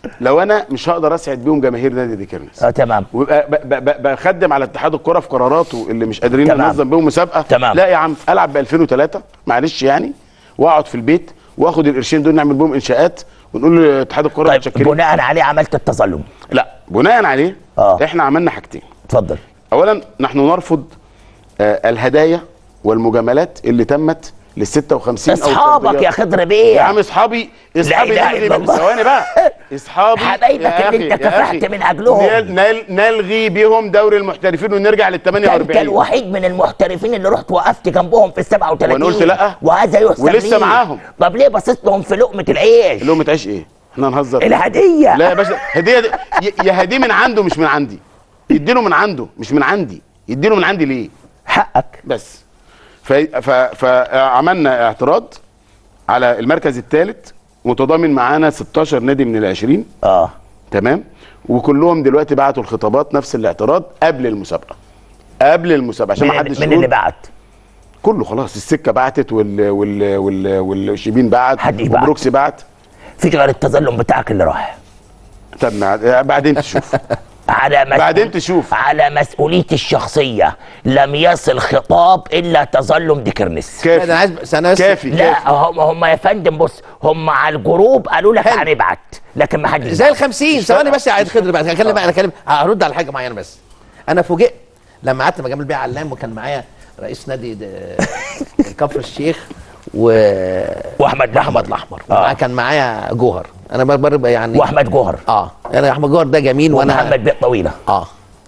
لو انا مش هقدر اسعد بيهم جماهير نادي ديكيرنس اه تمام ويبقى ب- ب- ب- بخدم على اتحاد الكره في قراراته اللي مش قادرين تمام. ننظم بيهم مسابقه تمام. لا يا عم العب ب 2003 معلش يعني واقعد في البيت واخد القرشين دول نعمل بيهم انشاءات ونقول لاتحاد الكره طيب متشكرين بناء عليه عملت التظلم لا بناء عليه آه. احنا عملنا حاجتين اتفضل اولا نحن نرفض آه الهدايا والمجاملات اللي تمت لل 56 أو اصحابك الفرديات. يا خضر بيه يا عم اصحابي اصحابي إله نلغي إلا بيهم- الله. ثواني بقى اصحابي حبايبك يا اللي أخي- أنت يا كافحت أخي، من أجلهم. نل نل نلغي بيهم دوري المحترفين ونرجع لل ده انت 48 الوحيد من المحترفين اللي رحت وقفت جنبهم في ال 37 وأنا قلت لأ. وهذا يحسب ولسه لي. معاهم. طب ليه بصيت لهم في لقمه العيش اللي هو متعيش ايه؟ احنا هنهزر الهديه لا يا باشا هديه دي ي- يا هديه من عنده مش من عندي يديله من عنده مش من عندي يديله من عندي ليه؟ حقك بس ف- ف- فعملنا اعتراض على المركز الثالث متضامن معانا 16 نادي من ال 20 اه تمام وكلهم دلوقتي بعتوا الخطابات نفس الاعتراض قبل المسابقه قبل المسابقه عشان ما من, حدش من يقول اللي بعت كله خلاص السكه بعتت وال وال وال والشيبين بعت حد يبعت. وبروكسي بعت فيش غير التظلم بتاعك اللي راح طب مع- بعدين تشوف على مسؤول... بعدين تشوف. على مسؤوليتي الشخصيه لم يصل خطاب الا تظلم ديكرنس لا، ده انا عايز بس انا بس كافي لا كافي هم هم يا فندم بص هم على الجروب قالوا لك حلو. هنبعت لكن ما حدش زي ال 50 ثواني فارقة. بس يا عيد خضر بقى هتكلم بقى انا هتكلم هرد على حاجه معينه بس انا فوجئت لما قعدت مع جمال بيه علام وكان معايا رئيس نادي د- كفر الشيخ و واحمد احمد احمد الاحمر آه. ومعاه كان معايا جوهر انا برضه يعني واحمد جوهر اه انا احمد جوهر ده جميل وانا ومحمد بيت طويله اه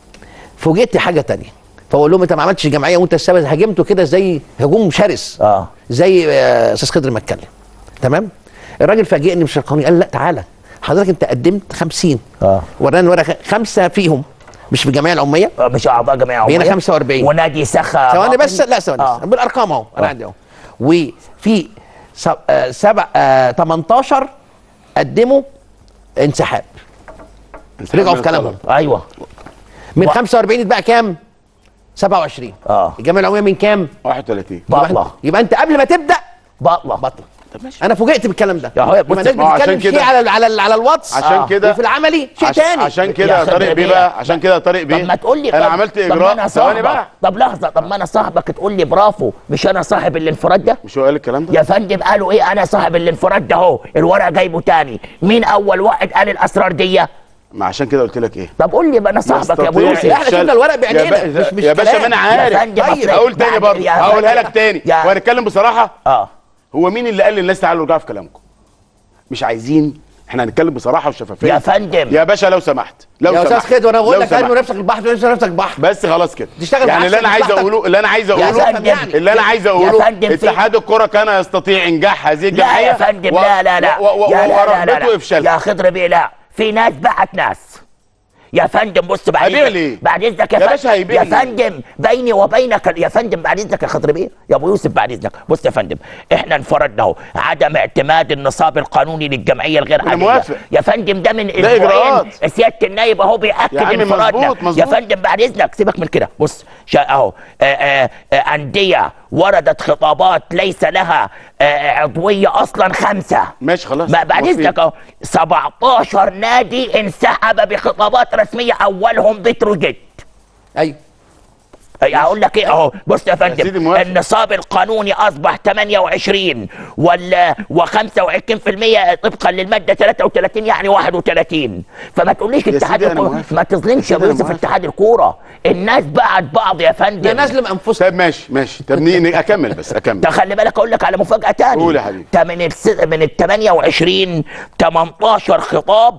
فوجئت حاجه تانية فاقول لهم انت ما عملتش جمعيه وانت السبب هاجمته كده زي هجوم شرس اه زي آه، استاذ خضر ما اتكلم تمام الراجل فاجئني مش القانوني قال لا تعالى حضرتك انت قدمت 50 اه وراني ورقه خمسه فيهم مش في الجمعيه العموميه آه، مش اعضاء جمعيه بقينا عموميه 45. ونادي سخا ثواني باطن. بس لا ثواني آه. بس بالارقام اهو انا آه. عندي اهو وفي سب- آه، سبع آه، 18 قدموا انسحاب رجعوا في كلامهم ايوه من و- 45 يتبقى كام 27 اه الجمعيه العموميه من كام 31 يبقى بطلة انت- يبقى انت قبل ما تبدا بطلة بطل انا فوجئت بالكلام ده يا هو بص- يبقى الناس ما هو عشان بتتكلم شيء كده- على على على الواتس عشان آه. كده وفي العملي شيء عش- تاني عشان يا كده يا خضر طارق بيه بيه. بقى عشان كده يا طارق بيه طب ما تقول لي انا طب- عملت طب ما اجراء أنا ثواني صاحبك. بقى طب لحظه طب ما انا صاحبك تقول لي برافو مش انا صاحب الانفراد ده مش هو قال الكلام ده يا فندم قالوا ايه انا صاحب الانفراد ده اهو الورق جايبه تاني مين اول واحد قال الاسرار دي ما عشان كده قلت لك ايه طب قول لي بقى انا صاحبك يا ابو يستطيع يوسف لا، احنا إفشال- شفنا الورق يا بعينينا، با- مش- مش يا باشا كلام. ما انا يا عارف فندم، طيب، أصل هقول تاني بعد- برضه يا هقولها فندم. لك تاني يا- وهنتكلم بصراحه اه هو مين اللي قال للناس تعالوا ارجعوا في كلامكم مش عايزين احنا هنتكلم بصراحه وشفافيه يا فندم. يا باشا لو سمحت لو يا استاذ سمحت خضر وانا بقول لو لك ارمي سمحت. نفسك البحر ارمي نفسك البحر بس خلاص كده تشتغل يعني اللي انا بعكس عايز مصلحتك. اقوله اللي انا عايز يا اقوله فندم اللي انا عايز يا اقوله فندم في- اتحاد الكره كان يستطيع انجاح هذه لا الجمعيه يا فندم و- لا لا لا و- و- يا لا لا لا ورغبته لا افشالها يا خضر بيه لا في ناس بعت ناس يا فندم بص بعد هيبيع إذنك- ليه؟ بعد اذنك يا, يا فندم- باشا هيبيع يا ليه؟ فندم بيني وبينك يا فندم بعد اذنك يا خضر بيه يا ابو يوسف بعد اذنك بص يا فندم احنا انفردنا اهو عدم اعتماد النصاب القانوني للجمعيه الغير أنا عاديه موافق. يا فندم ده من ده اسبوعين إجراءات. سياده النايب اهو بياكد يا عم انفرادنا مظبوط، مظبوط. يا فندم بعد اذنك سيبك من كده بص شا- اهو آه، آه، آه، انديه وردت خطابات ليس لها آه، عضويه اصلا خمسه ماشي خلاص ما بعد موافقين. اذنك اهو 17 نادي انسحب بخطابات رسميه اولهم بتروجيت ايوه أي هقول لك ايه اهو بص يا سيدي فندم موافق. النصاب القانوني اصبح 28 ولا و25% طبقا للماده 33 يعني 31 فما تقوليش يا اتحاد سيدي أنا الكوره موافق. ما تظلمش يا يا سيدي أنا يوسف موافق. اتحاد الكوره الناس بعت بعض يا ده فندم نازل انفسهم طيب ماشي ماشي طب ني- ني- اكمل بس اكمل ده خلي بالك اقول لك على مفاجاه تاني قول يا حبيبي. ده من الس... من ال 28 18 خطاب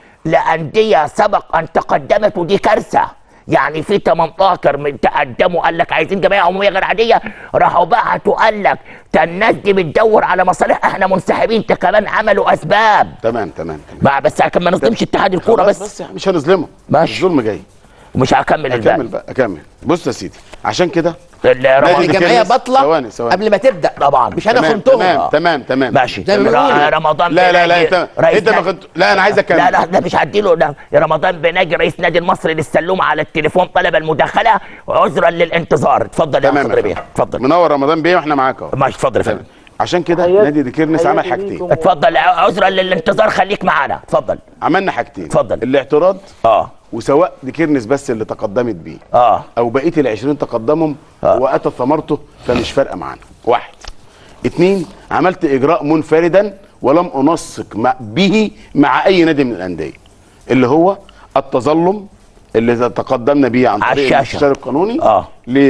لانديه سبق ان تقدمت ودي كارثه يعني في 18 من تقدموا قال لك عايزين جمعيه عموميه غير عاديه راحوا بعتوا قال لك ده الناس دي بتدور على مصالح احنا منسحبين ده كمان عملوا اسباب تمام تمام تمام ما بس عشان ما نظلمش اتحاد الكوره خلاص بس, بس يعني مش هنظلمه ماشي. الظلم جاي ومش هكمل اكمل الباقي بقى اكمل بص يا سيدي عشان كده ال- نادي رمضان دي الجمعيه كلمة- بطله ثواني- ثواني. قبل ما تبدا طبعا. مش انا تمام خنتهم تمام تمام تمام ماشي زي ما بيقولوا. ر- رمضان لا لا لا بناجي انت رئيس انت ما نادي- كنت لا انا عايز اكمل لا لا ده مش هديله ده رمضان بناجي رئيس نادي المصري للسلوم على التليفون طلب المداخله عذرا للانتظار اتفضل يا تمام خضر يا بيه فندم. اتفضل منور رمضان بيه واحنا معاك اهو ماشي اتفضل يا تمام. فندم عشان كده حياتي- نادي ديكيرنس عمل حياتي حاجتين ليكم. اتفضل عذرا للانتظار خليك معانا اتفضل عملنا حاجتين اتفضل. الاعتراض اه وسواء ديكيرنس بس اللي تقدمت بيه اه او بقيه ال 20 تقدمهم آه. واتت ثمرته فمش فارقه معانا واحد اتنين عملت اجراء منفردا ولم انسق مع به مع اي نادي من الانديه اللي هو التظلم اللي تقدمنا بيه عن على طريق الشاشة. الاستشاري القانوني آه.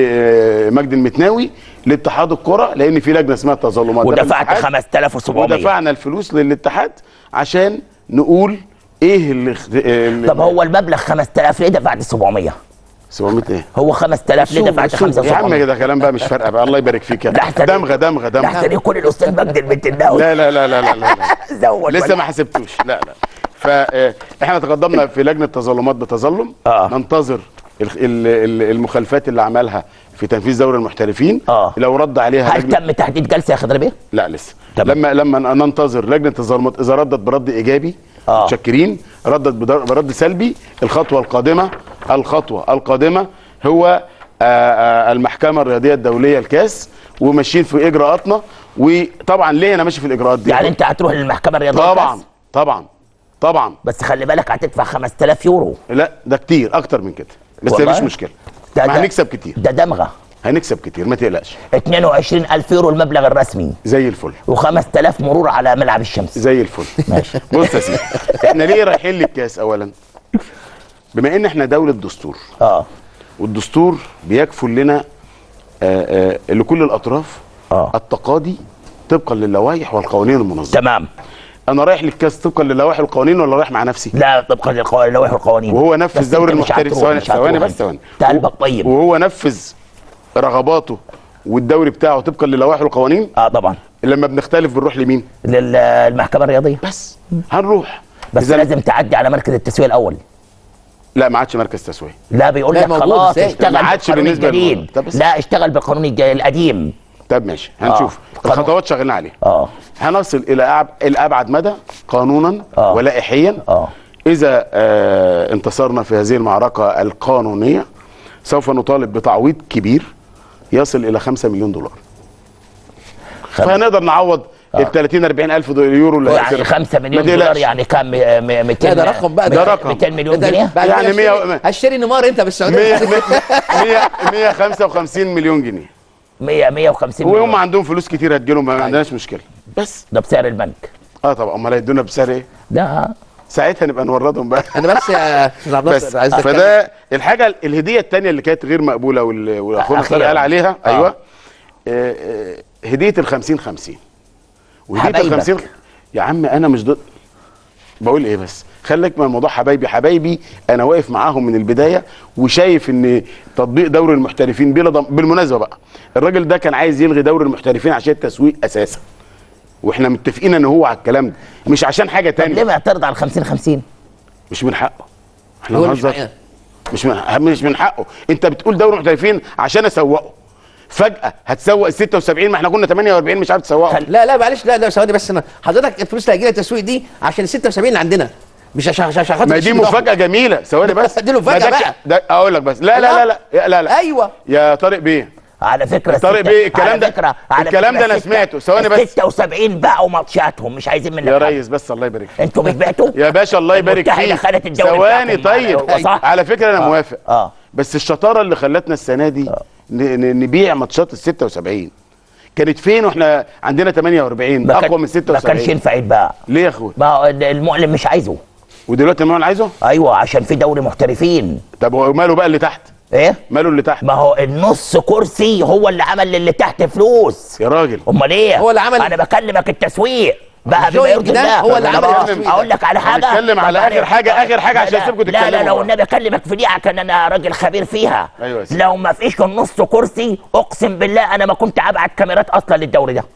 لمجد المتناوي لاتحاد الكره لان في لجنه اسمها تظلمات ده ودفعت الاتحاد. 5700 ودفعنا الفلوس للاتحاد عشان نقول ايه اللي, اللي طب هو المبلغ 5000 ليه دفعت 700 700 ايه هو 5000 ليه دفعت يا عم 5700 كده كلام بقى مش فارقه بقى الله يبارك فيك يا ده أحسن دمغه دمغه ده دمغه احسن يكون الاستاذ مجدي البنتناوي لا لا لا لا لا, لا, لا. زود لسه ولا- ما حسبتوش لا لا فاحنا تقدمنا في لجنه تظلمات بتظلم آه. ننتظر ال- ال- ال- المخالفات اللي عملها في تنفيذ دوري المحترفين آه. لو رد عليها هل لجنة تم تحديد جلسه يا خضر بيه؟ لا لسه تمام. لما لما ننتظر لجنه التظلمات اذا ردت برد ايجابي آه. متشكرين ردت بدر- برد سلبي الخطوه القادمه الخطوه القادمه هو آه، آه، المحكمه الرياضيه الدوليه الكاس وماشيين في اجراءاتنا وطبعا ليه انا ماشي في الاجراءات دي يعني انت هتروح للمحكمه الرياضيه طبعا الكاس؟ طبعا طبعا بس خلي بالك هتدفع 5000 يورو لا ده كتير اكتر من كده بس والله؟ مفيش مشكله ده- ما ده- هنكسب كتير ده دمغه هنكسب كتير ما تقلقش 22000 يورو المبلغ الرسمي زي الفل و5000 مرور على ملعب الشمس زي الفل ماشي. بص يا سيدي احنا ليه رايحين للكاس اولا بما ان احنا دوله دستور اه والدستور بيكفل لنا آه، آه، لكل الاطراف آه. التقاضي طبقا للوائح والقوانين المنظمه تمام انا رايح للكاس طبقا للوائح والقوانين ولا رايح مع نفسي لا طبقا للوائح والقوانين وهو نفذ بس دوري أنت مش المحترف هتروح، ثواني مش ثواني هتروح بس أنت. ثواني أنت قلبك طيب وهو نفذ رغباته والدوري بتاعه طبقا للوائح والقوانين اه طبعا لما بنختلف بنروح لمين للمحكمه الرياضيه بس هنروح بس إذا- لازم تعدي على مركز التسويه الاول لا ما عادش مركز تسويه لا بيقول لا، لك موجود خلاص إزاي؟ اشتغل ما عادش بالقانون بالنسبة الجديد للموضوع. طب بس- لا اشتغل بالقانون الج- القديم طب ماشي هنشوف قانون. الخطوات شغالين عليها اه هنصل الى أعب... الابعد مدى قانونا آه. ولائحيا اه اذا آه انتصرنا في هذه المعركه القانونيه سوف نطالب بتعويض كبير يصل الى 5 مليون دولار خم- فهنقدر نعوض ال 30 40 الف دول- يورو اللي يعني هيصرف. 5 ما مليون تقلقش. دولار يعني كام 200 لا ده رقم بقى ده رقم. 200 مليون ده جنيه بعد كده يعني هشتري- مية- هشتري نيمار انت بالسعوديه 100 100 155 مليون جنيه 100 150 وهم مليون عندهم فلوس كتير هتجيلهم ما عندناش مشكله بس ده بسعر البنك اه طبعا امال هيدونا بسعر ايه؟ ده ساعتها نبقى نوردهم بقى انا بس يا استاذ عبد بس الناصر عايز أتكلم. فده الحاجه الهديه الثانيه اللي كانت غير مقبوله وال- واخونا أخيراً. طارق قال عليها آه. ايوه آه، آه، هديه ال 50 50 وهديه ال حبايبك. 50 يا عم انا مش ضد بقول ايه بس خليك من الموضوع حبايبي حبايبي انا واقف معاهم من البدايه وشايف ان تطبيق دوري المحترفين بلا ضم... بالمناسبه بقى الراجل ده كان عايز يلغي دوري المحترفين عشان التسويق اساسا واحنا متفقين ان هو على الكلام ده مش عشان حاجه طب ليه تانية معترض على 50 50 مش من حقه احنا هو مش بنهزر حقيقة. مش من مش من حقه انت بتقول دوري محترفين عشان اسوقه فجاه هتسوق ال 76 ما احنا كنا 48 مش عارف تسوقه خل- لا لا معلش لا لا ثواني بس انا حضرتك الفلوس اللي هيجي لها التسويق دي عشان ال 76 اللي عندنا مش عشان عشان عشان خاطر ما دي الشيء ده. مفاجاه جميله ثواني بس دي له مفاجأة ما ده بقى. ك- ده اقول لك بس لا لا لا لا لا, لا, لا. ايوه يا طارق بيه على فكره طارق الستة- بيه، الكلام على ده- فكرة على الكلام فكرة ده أنا الستة- سمعته. ثواني بس. ال 76 باعوا ماتشاتهم مش عايزين منك يا حاجة. ريس بس الله يبارك فيك انتوا بتبعتوا يا باشا الله يبارك المتحدة فيك خدت الدوري ثواني بتاعكم طيب معانا، صح؟ على فكره انا آه. موافق اه بس الشطاره اللي خلتنا السنه دي ن- ن- نبيع ماتشات ال 76 كانت فين واحنا عندنا 48 ما كان- اقوى من ما 76 كانش ينفع يتباع ليه يا اخويا ما هو المعلن مش عايزه ودلوقتي المعلن عايزه ايوه عشان في دوري محترفين طب هو ماله بقى اللي تحت ايه ماله اللي تحت ما هو النص كرسي هو اللي عمل للي تحت فلوس يا راجل امال ايه هو اللي عمل- انا بكلمك التسويق بقى بما الجوينج يرضي ده الله هو اللي طب عمل أه، التسويق اقول لك على حاجه هنتكلم على طب آخر حاجة- آخر حاجة لا، عشان لا، تسيبكوا لا لا تتكلموا لو بقى. النبي اكلمك في دي عشان انا راجل خبير فيها أيوة يا سيدي. لو ما فيش النص كرسي اقسم بالله انا ما كنت ابعت كاميرات اصلا للدوري ده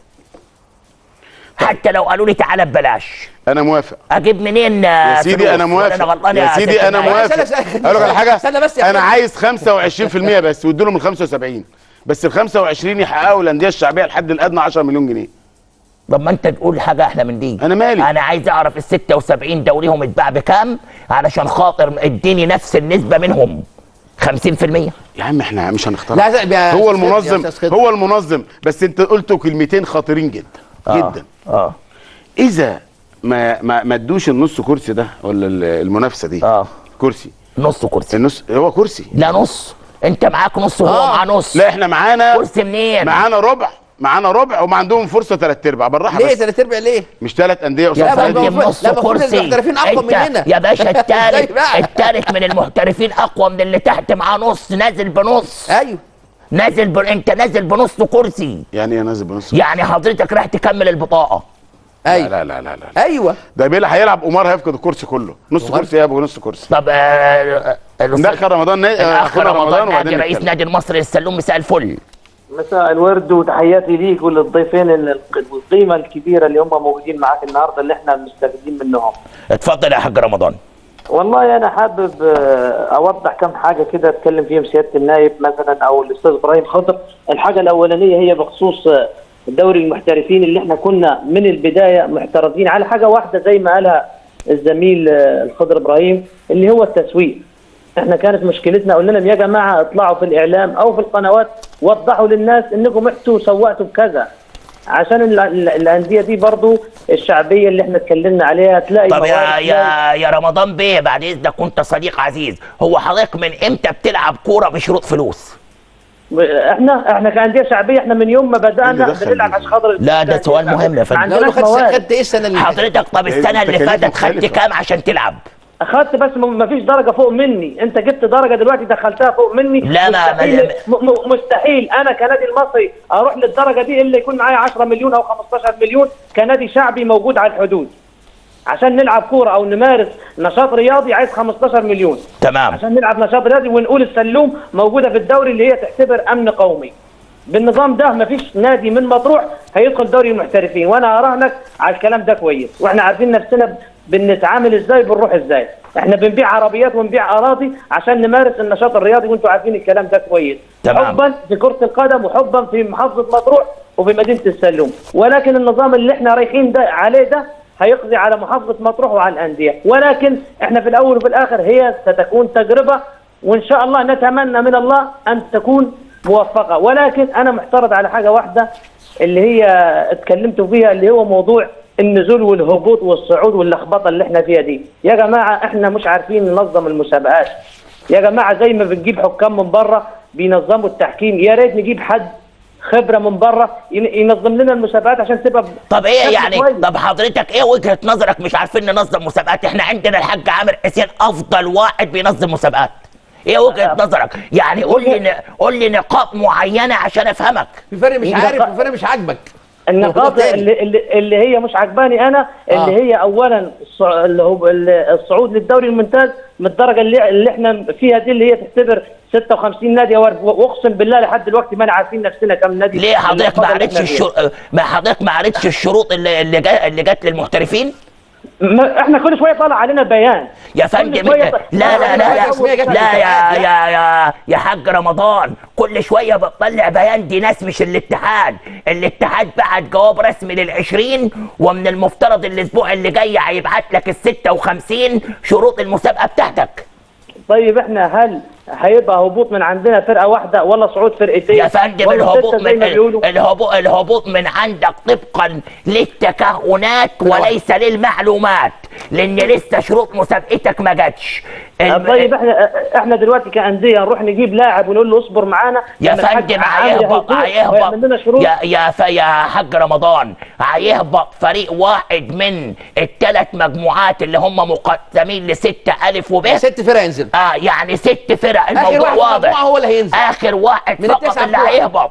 حتى لو قالوا لي تعالى ببلاش انا موافق اجيب منين يا سيدي انا موافق انا غلطان يا ست سيدي انا الناس؟ موافق استنى- استنى- اقول لك على حاجه استنى بس يا انا فندم. عايز 25% بس وادوا لهم ال 75 بس ال 25 يحققوا الانديه الشعبيه الحد الادنى 10 مليون جنيه طب ما انت تقول حاجه احلى من دي أنا مالي؟ انا عايز اعرف ال 76 دوريهم اتباع بكام علشان خاطر اديني نفس النسبه منهم 50% يا عم احنا مش هنختار لا، لا، يا هو أستاذ خالد، يا المنظم أستاذ خالد. هو المنظم بس انت قلتوا كلمتين خطيرين جدا آه. جدا اه اذا ما ما ما ادوش النص كرسي ده ولا ال- المنافسه دي اه كرسي نص كرسي النص هو كرسي لا نص انت معاك نص وهو آه. معاه نص لا احنا معانا كرسي منين معانا ربع معانا ربع وما عندهم فرصه ثلاث ارباع بالراحه ليه بس ثلاث ارباع ليه؟ مش ثلاث انديه يا قصاد لا، نادي. ما فندم هو- نص لا، المفروض كرسي المحترفين أقوى انت مننا. يا باشا إزاي التالت بقى؟ التالت من المحترفين اقوى من اللي تحت معاه نص نازل بنص ايوه نازل ب... انت نازل بنص كرسي يعني ايه نازل بنص يعني حضرتك رايح تكمل البطاقه لا ايوه لا لا لا, لا. ايوه ده بيلا هيلعب قمار هيفقد الكرسي كله نص قمار؟ كرسي يابا ونص كرسي طب آه، الأستاذ- ندخل رمضان نا- الاخ اخونا رمضان نادي وبعدين رئيس نتكلم. نادي المصري السلوم مساء الفل مساء الورد وتحياتي ليك وللضيفين ال- القيمة الكبيرة اللي هم موجودين معك النهاردة اللي احنا مستفيدين منهم اتفضل يا حاج رمضان والله أنا حابب آه، أوضح كم حاجة كده أتكلم فيهم سيادة النائب مثلا أو الأستاذ إبراهيم خضر الحاجة الأولانية هي بخصوص آه، دوري المحترفين اللي احنا كنا من البداية محترزين على حاجة واحدة زي ما قالها الزميل آه، الخضر إبراهيم اللي هو التسويق احنا كانت مشكلتنا قلنا لهم يا جماعه اطلعوا في الاعلام او في القنوات وضحوا للناس انكم انتوا سوقتوا بكذا عشان ال- ال- الانديه دي برضو الشعبيه اللي احنا اتكلمنا عليها تلاقي طب يا موارد، يا يا رمضان بيه بعد اذنك كنت صديق عزيز هو حضرتك من امتى بتلعب كوره بشروط فلوس تلاقي- احنا احنا كانديه شعبيه احنا من يوم ما اللي بدانا دخل بنلعب دي؟ عشان خاطر لا، ده سؤال مهم يا فندم. ما لو انا عندناش خدت موارد خدت ايه السنه اللي فاتت؟ حضرتك طب السنه اللي التكاليف فاتت خدت مختلفة. كام عشان تلعب اخدت بس ما فيش درجه فوق مني انت جبت درجه دلوقتي دخلتها فوق مني لا، ما- مستحيل, ما- م- م- مستحيل انا كنادي المصري اروح للدرجه دي الا يكون معايا 10 مليون او 15 مليون كنادي شعبي موجود على الحدود عشان نلعب كوره او نمارس نشاط رياضي عايز 15 مليون تمام عشان نلعب نشاط رياضي ونقول السلوم موجوده في الدوري اللي هي تعتبر امن قومي بالنظام ده مفيش نادي من مطروح هيدخل دوري المحترفين وانا اراهنك على الكلام ده كويس واحنا عارفين نفسنا بنتعامل ازاي بنروح ازاي احنا بنبيع عربيات ونبيع اراضي عشان نمارس النشاط الرياضي وانتم عارفين الكلام ده كويس تمام. حبا في كره القدم وحبا في محافظه مطروح وفي مدينه السلوم ولكن النظام اللي احنا رايحين ده عليه ده هيقضي على محافظه مطروح وعلى الانديه ولكن احنا في الاول وفي الاخر هي ستكون تجربه وان شاء الله نتمنى من الله ان تكون موفقه ولكن انا محترض على حاجه واحده اللي هي اتكلمتوا فيها اللي هو موضوع النزول والهبوط والصعود واللخبطه اللي احنا فيها دي يا جماعه احنا مش عارفين ننظم المسابقات يا جماعه زي ما بنجيب حكام من بره بينظموا التحكيم يا ريت نجيب حد خبره من بره ين- ينظم لنا المسابقات عشان تبقى ب- طب ايه بشكل يعني كويس. طب حضرتك ايه وجهه نظرك مش عارفين ننظم مسابقات احنا عندنا الحاج عامر حسين افضل واحد بينظم مسابقات ايه وجهه نظرك يعني قول لي ن- قول لي نقاط معينه عشان افهمك في فرق مش إيه عارف ده؟ وفي فرق مش عاجبك النقاط تاني. اللي, اللي, اللي هي مش عجباني انا اللي آه. هي اولا الصع- اللي هو ال- الصعود للدوري الممتاز من الدرجه اللي, اللي احنا فيها دي اللي هي تعتبر 56 نادي يا ورد واقسم بالله لحد دلوقتي ما عارفين نفسنا كم نادي ليه حضرتك ما النقاط اللي عرفتش إحنا فيها. الشروط ما حضرتك ما عرفتش الشروط اللي اللي, جا... اللي جت للمحترفين ما احنا كل شويه طالع علينا بيان يا فندم شوية انت- ط- لا لا لا لا رسمية جت لا يا الاتحاد، يا يا يا حاج رمضان كل شويه بتطلع بيان دي ناس مش الاتحاد الاتحاد بعت جواب رسمي للعشرين ومن المفترض الاسبوع اللي جاي هيبعت لك ال 56 شروط المسابقه بتاعتك طيب احنا هل هيبقى هبوط من عندنا فرقه واحده ولا صعود فرقتين يا فندم ولا الهبوط ستة زي من ما بيقولوا الهبوط الهبوط من عندك طبقا للتكهنات وليس للمعلومات لان لسه شروط مسابقتك ما جاتش الم- طيب احنا احنا دلوقتي كانديه نروح نجيب لاعب ونقول له اصبر معانا يا لما الحاج فندم عامر هيهبط هيسوق ويعمل لنا هيهبط شروط يا يا ف- يا حاج رمضان هيهبط فريق واحد من الثلاث مجموعات اللي هم مقسمين لستة ألف وب ست فرق ينزل اه يعني ست فرق اخر الموضوع واحد في المجموعة واضح هو اللي هينزل آخر واحد من فقط التسعة اللي بتوعه. هيهبط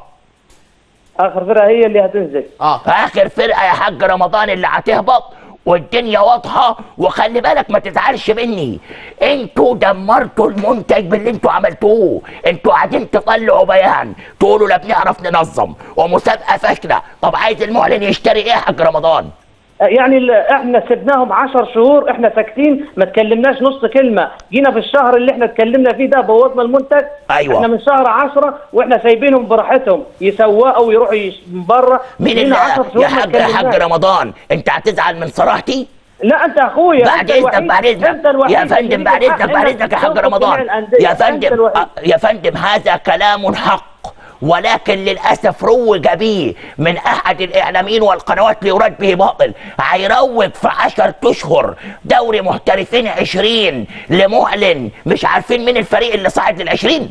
اخر فرقه هي اللي هتنزل اه اخر فرقه يا حاج رمضان اللي هتهبط والدنيا واضحه وخلي بالك ما تزعلش مني انتوا دمرتوا المنتج باللي انتوا عملتوه انتوا قاعدين تطلعوا بيان تقولوا لا بنعرف ننظم ومسابقه فاشله طب عايز المعلن يشتري ايه يا حاج رمضان يعني ال- احنا سبناهم 10 شهور احنا ساكتين ما تكلمنااش نص كلمه جينا في الشهر اللي احنا اتكلمنا فيه ده بوظنا المنتج أيوة. احنا من شهر 10 واحنا سايبينهم براحتهم يسوقوا ويروحوا يش- من بره مين جينا اللي 10 شهور يا ما حاج يا حاج اتكلمناش. رمضان انت هتزعل من صراحتي لا انت اخويا بعد أنت اذنك الوحيد- بعد أنت اذنك الوحيد يا اللي فندم ليك بعد الحق اذنك بعد إنك اذنك يا حاج تنقذ جميع رمضان الأندية. يا أنت فندم الوحيد. آه، يا فندم هذا كلام حق ولكن للاسف روج به من احد الاعلاميين والقنوات ليراد به باطل هيروج في 10 اشهر دوري محترفين 20 لمعلن مش عارفين مين الفريق اللي صعد لل20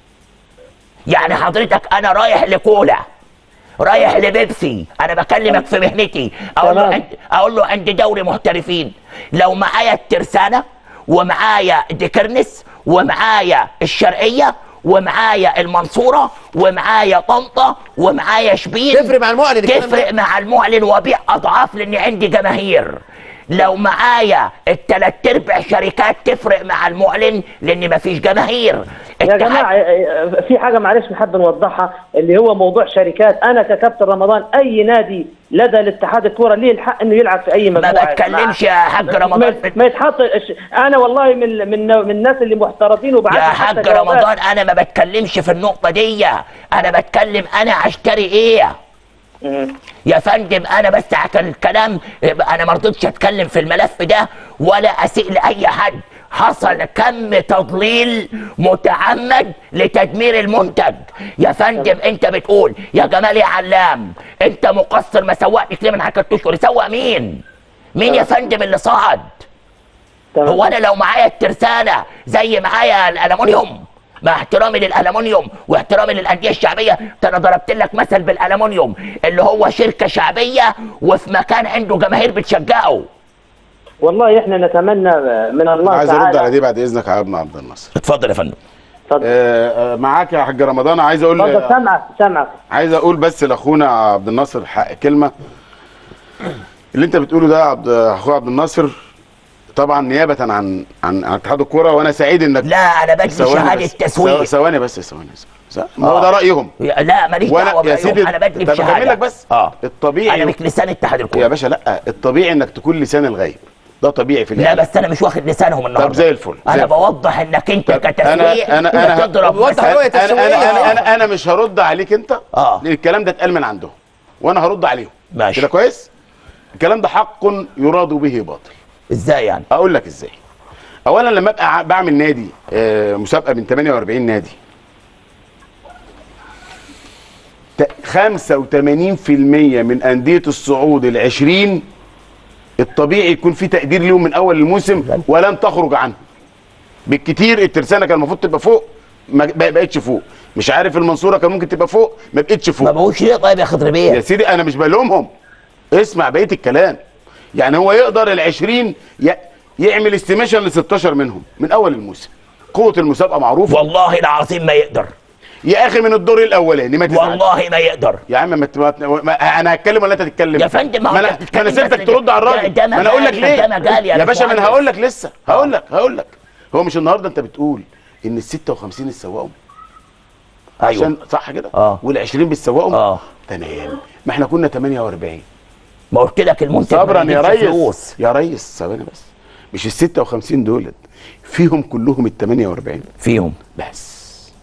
يعني حضرتك انا رايح لكولا رايح لبيبسي انا بكلمك في مهنتي اقول له تمام. عند اقول له عندي دوري محترفين لو معايا الترسانه ومعايا ديكرنس ومعايا الشرقيه ومعايا المنصوره ومعايا طنطا ومعايا شبين تفرق مع المعلن الكلام ده؟ تفرق مع المعلن وابيع اضعاف لان عندي جماهير لو معايا التلات ارباع شركات تفرق مع المعلن لان مفيش جماهير يا اتحاد- جماعه آه، في حاجه معلش نحب نوضحها اللي هو موضوع شركات انا ككابتن رمضان اي نادي لدى الاتحاد الكوره ليه الحق انه يلعب في اي ما مجموعه يا جماعة. بتكلمش يا حاج رمضان ما, ما يتحط انا والله من من من الناس اللي محترفين وبعت يا حاج رمضان انا ما بتكلمش في النقطة دي انا بتكلم انا هشتري ايه يا فندم انا بس عشان الكلام انا ما رضيتش اتكلم في الملف ده ولا اسيء لاي حد حصل كم تضليل متعمد لتدمير المنتج يا فندم انت بتقول يا جمال يا علام انت مقصر ما سوقتش ليه من حكا اشهر سوق مين مين يا فندم اللي صعد هو انا لو معايا الترسانه زي معايا الالومنيوم مع احترامي للالومنيوم واحترامي للانديه الشعبيه ده انا ضربت لك مثل بالالومنيوم اللي هو شركه شعبيه وفي مكان عنده جماهير بتشجعه والله احنا نتمنى من الله عايز تعالى ارد على دي بعد اذنك يا ابن عبد الناصر اتفضل يا فندم اتفضل آه، آه، معاك يا حاج رمضان عايز اقول اتفضل سامعك سامعك عايز اقول بس لاخونا عبد الناصر حق كلمه اللي انت بتقوله ده يا عبد اخويا عبد الناصر طبعا نيابه عن عن عن اتحاد الكوره وانا سعيد انك لا انا بدي ثواني شهاده بس. تسويق ثواني بس ثواني بس ما هو آه. ده رايهم يا- لا ماليش وانا دعوه يا برأيهم، سيدي انا بدي طب بشهاده اكمل لك بس اه الطبيعي انا مش لسان اتحاد يا الكوره باشا لا الطبيعي انك تكون لسان الغيب ده طبيعي في لا الاعلام بس انا مش واخد لسانهم النهارده زي الفل، زي انا الفل. بوضح انك انت طب كتسويق انا انا انا بتضرب وضح مثل. رؤية انا التسويقية. انا انا, أنا مش هرد عليك انت آه. لان الكلام ده اتقال من عندهم وانا هرد عليهم ماشي. كده كويس الكلام ده حق يراد به باطل ازاي يعني اقول لك ازاي اولا لما ابقى ع- بعمل نادي آه، مسابقه من 48 نادي ت- 85% من انديه الصعود ال20 الطبيعي يكون في تقدير ليهم من اول الموسم ولن تخرج عنه بالكتير الترسانه كان المفروض تبقى فوق ما ما بقتش فوق مش عارف المنصوره كان ممكن تبقى فوق ما بقتش ما فوق بقولش ليه طيب يا خضر يا بيه سيدي انا مش بلومهم اسمع بقيه الكلام يعني هو يقدر ال 20 ي- يعمل استيميشن ل 16 منهم من اول الموسم قوه المسابقه معروفه والله العظيم ما يقدر يا اخي من الدور الاولاني ما تزعلش والله ما يقدر يا عم ما ت- ما ت- ما انا هتكلم ولا انت تتكلم يا فندم، ما هو ما انا أنت بتتكلم ما انا سبتك بس ترد على ده- الراجل ده ما انا اقول لك مجال- ليه ده مجال يا يا باشا ما انا باشمهندس. هقول لك لسه هقول لك هقول لك هو مش النهارده انت بتقول ان ال 56 اتسوقوا ايوه عشان صح كده آه. وال 20 بيتسوقوا آه. تمام ما احنا كنا 48 ما قلت لك المنتج ما صبرا يا بيجيبش ريس فلوس يا ريس ثواني بس مش ال 56 دولت فيهم كلهم ال 48 فيهم بس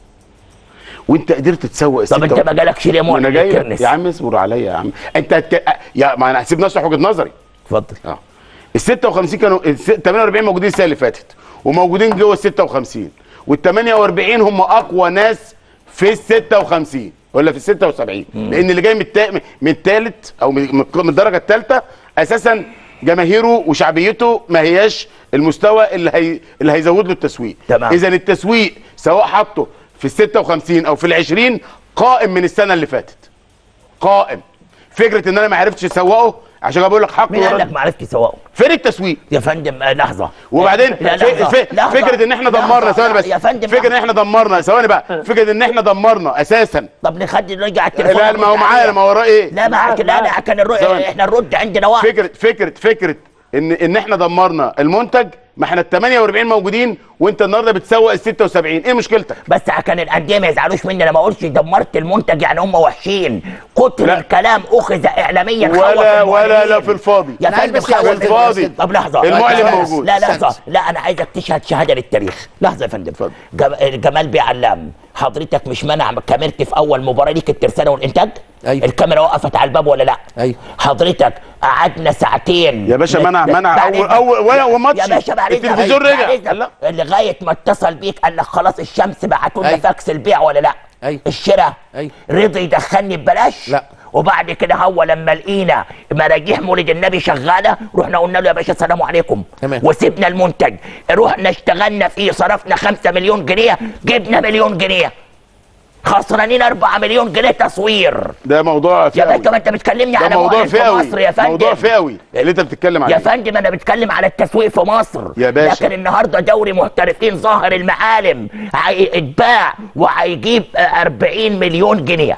وانت قدرت تسوق ال طب انت 46. ما جالكش ليه ما انا مؤمن جاي لك. الكرنس يا عم اصبر عليا يا عم انت هتك... يا ما انا هسيب نشرح وجهه نظري اتفضل اه ال 56 كانوا ال 48 موجودين السنه اللي فاتت وموجودين جوه ال 56 وال 48 هم اقوى ناس في ال 56 ولا في ال 76 لان اللي جاي من التا... من الثالث او من من الدرجه الثالثه اساسا جماهيره وشعبيته ما هياش المستوى اللي هي... اللي هيزود له التسويق تمام. اذا التسويق سواء حطه في ال 56 او في ال 20 قائم من السنه اللي فاتت قائم فكره ان انا ما عرفتش اسوقه عشان كده بقول لك حق مين قال ورد. لك ما عرفتش تسوقه فين التسويق يا فندم آه، لحظه وبعدين لا، في لحظة، في لحظة، فكره ان احنا لحظة، دمرنا ثواني بس يا فندم فكره ان لحظة. احنا دمرنا ثواني بقى فكره ان احنا دمرنا اساسا طب نخلي نرجع التليفون لا ما هو نرد معايا عليه. ما وراه ايه لا معاك لا لا كان الرو... ثواني. احنا نرد عندنا وقت فكره فكره فكره ان ان احنا دمرنا المنتج ما احنا ال 48 موجودين وانت النهارده بتسوق ال 76 ايه مشكلتك بس عشان الانديه ما يزعلوش مني انا ما اقولش دمرت المنتج يعني هم وحشين كتر لا. الكلام اخذ اعلاميا خوف ولا ولا المعلنين. لا في الفاضي يا أنا عايز فندم بس أقول خوف كده الفاضي. بس. طب لحظه المعلن لا، موجود. لا لحظه استنى. لا انا عايزك تشهد شهاده للتاريخ لحظه يا فندم اتفضل. جم- جمال بيه علام حضرتك مش منع كاميرتي في اول مباراه ليك الترسانه والانتاج أيوة. الكاميرا وقفت على الباب ولا لا أيوة. حضرتك قعدنا ساعتين يا باشا ن- منع- ن- منع بعد أول- إذنك. أول- ولا- يا- وماتش. يا باشا بعد إذنك. التلفزيون بعد رجع. إذنك. لا. لغايه ما اتصل بيك قال لك خلاص الشمس بعتوا لنا أيوة. فاكس البيع ولا لا أيوة. الشراء أيوة. رضي يدخلني ببلاش لا. وبعد كده هو لما لقينا مراجيح مولد النبي شغاله رحنا قلنا له يا باشا السلام عليكم تمام. وسيبنا المنتج رحنا اشتغلنا فيه صرفنا 5 مليون جنيه جبنا مليون جنيه خسرانين 4 مليون جنيه تصوير ده موضوع يا فئوي باشا ما انت بتكلمني ده على موضوع مؤهل في فئوي مصر يا فندم موضوع فئوي اللي انت بتتكلم عليه يا فندم انا بتكلم على التسويق في مصر يا باشا. لكن النهارده دوري محترفين ظاهر المعالم هيتباع وهيجيب آه، 40 مليون جنيه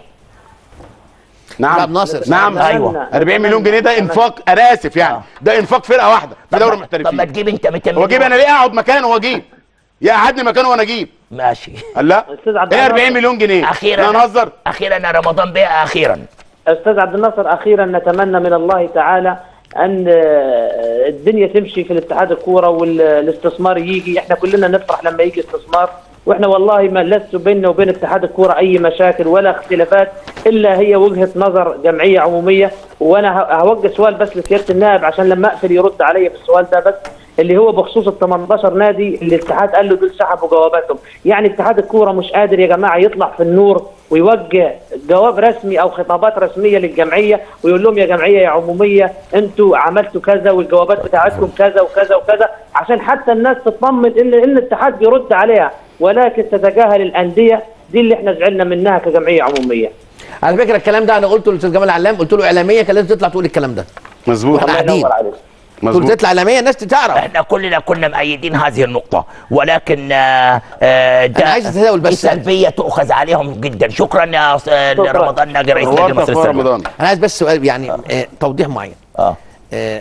نعم لاعب ناصر. نعم أيوة. 40 مليون جنيه ده انفاق انا اسف يعني آه. ده انفاق فرقه واحده في طب دوري ما- طب ما المحترفين تجيب انت 200 هو اجيب مليون انا ليه اقعد مكانه واجيب يقعدني مكانه وانا اجيب ماشي قال لا أستاذ عبد ايه الناصر. 40 مليون جنيه اخيرا انا نهزر اخيرا يا رمضان بيه اخيرا استاذ عبد الناصر اخيرا نتمنى من الله تعالى ان آه، الدنيا تمشي في الاتحاد الكوره والاستثمار يجي احنا كلنا نفرح لما يجي استثمار واحنا والله ما لست بيننا وبين اتحاد الكوره اي مشاكل ولا اختلافات الا هي وجهه نظر جمعيه عموميه وانا ه- هوجه سؤال بس لسياده النائب عشان لما اقفل يرد عليا في السؤال ده بس اللي هو بخصوص ال 18 نادي اللي الاتحاد قال له دول سحبوا جواباتهم، يعني اتحاد الكوره مش قادر يا جماعه يطلع في النور ويوجه جواب رسمي او خطابات رسميه للجمعيه ويقول لهم يا جمعيه يا عموميه انتوا عملتوا كذا والجوابات بتاعتكم كذا وكذا وكذا عشان حتى الناس تطمن ان ان الاتحاد بيرد عليها ولكن تتجاهل الانديه دي اللي احنا زعلنا منها كجمعيه عموميه. على فكره الكلام ده انا قلته للاستاذ جمال علام قلت له اعلاميه كان لازم تطلع تقول الكلام ده مظبوط واحنا الله قاعدين ينور عليك. قلت له مظبوط تطلع اعلاميه الناس تعرف احنا كلنا كنا مؤيدين هذه النقطة ولكن آه، آه، ده أنا عايز أتداول بس. سلبية تؤخذ عليهم جدا شكرا يا آه، شكراً. رمضان ناجي رئيس نادي نورت مصر في السابق رمضان انا عايز بس سؤال يعني آه توضيح معين اه آه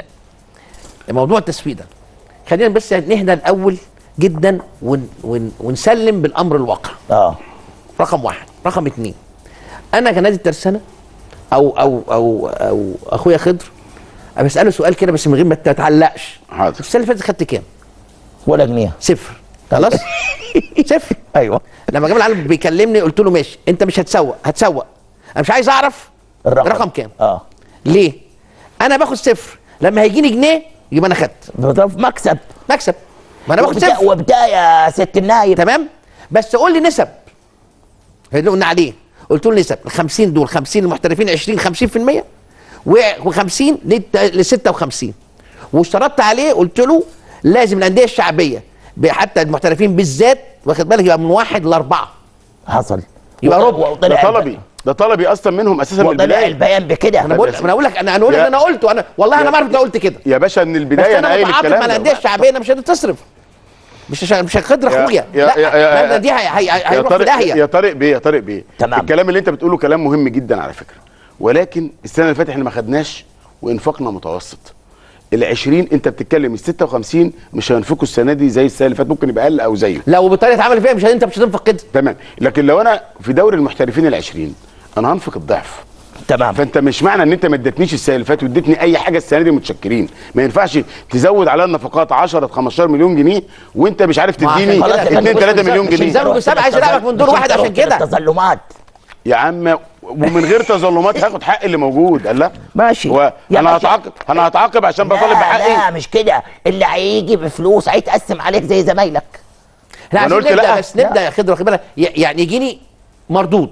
موضوع التسويق ده خلينا بس نهدى الاول جدا ون ون ونسلم بالامر الواقع اه رقم واحد رقم اتنين انا كنادي الترسانه او او او او اخويا خضر أنا بساله سؤال كده بس من غير ما تتعلقش حاضر السنه اللي فاتت خدت كام؟ ولا جنيه صفر خلاص؟ صفر ايوه لما جمال علام بيكلمني قلت له ماشي انت مش هتسوق هتسوق انا مش عايز اعرف الرقم رقم كام اه ليه؟ انا باخد صفر لما هيجيني جنيه يبقى انا خدت ده في مكسب مكسب ما انا باخد وبدا- صفر وبداية يا ست النايب تمام بس قول لي نسب اللي قلنا عليه قلت له نسب ال 50 دول 50 المحترفين 20 50% و50 ل 56 واشترطت عليه قلت له لازم الانديه الشعبيه ب- حتى المحترفين بالذات واخد بالك يبقى من واحد لاربعه حصل يبقى وط- ربع. ده وطلع طلبي ده طلبي اصلا منهم اساسا من وطلع البدايه البيان بكده انا بقول انا اقول لك انا اقول لك يا- انا قلته انا والله انا يا- ما اعرف لو قلت كده يا باشا من بس البدايه انا انا قايل متعاطف الكلام مع ده. الانديه الشعبيه انا مش قادر تصرف مش عشان مش هقدر يا- اخويا يا- لا يا- يا- لا، دي هي- هي- يا هيروح في طارق داهيه يا طارق بيه يا طارق بيه تمام. الكلام اللي انت بتقوله كلام مهم جدا على فكره ولكن السنه اللي فاتت احنا ما خدناش وانفاقنا متوسط ال 20 انت بتتكلم ال 56 مش هينفقوا السنه دي زي السنه اللي فاتت ممكن يبقى اقل او زيه لو بالطريقه اتعمل فيها مش انت مش هتنفق كده تمام لكن لو انا في دوري المحترفين ال 20 انا هنفق الضعف تمام فانت مش معنى ان انت ما ادتنيش السنه اللي فاتت واديتني اي حاجه السنه دي متشكرين ما ينفعش تزود عليا النفقات 10 15 مليون جنيه وانت مش عارف ما عشان تديني كده 2 كان 3 بص- مليون مش جنيه يلزموا بالسبعة عايز يلعبك من دور مش واحد انت عشان رحت كده. التظلمات يا عم ومن غير تظلمات هاخد حق اللي موجود قال لا ماشي يا وانا باشا. هتعاقب انا هتعاقب عشان بطالب لا لا بحقي مش كده اللي هيجي بفلوس هيتقسم عليك زي زمايلك احنا وأنا عايزين قلت نبدا لا. بس نبدا يا خضر واخد بالك ي- يعني يجيني مردود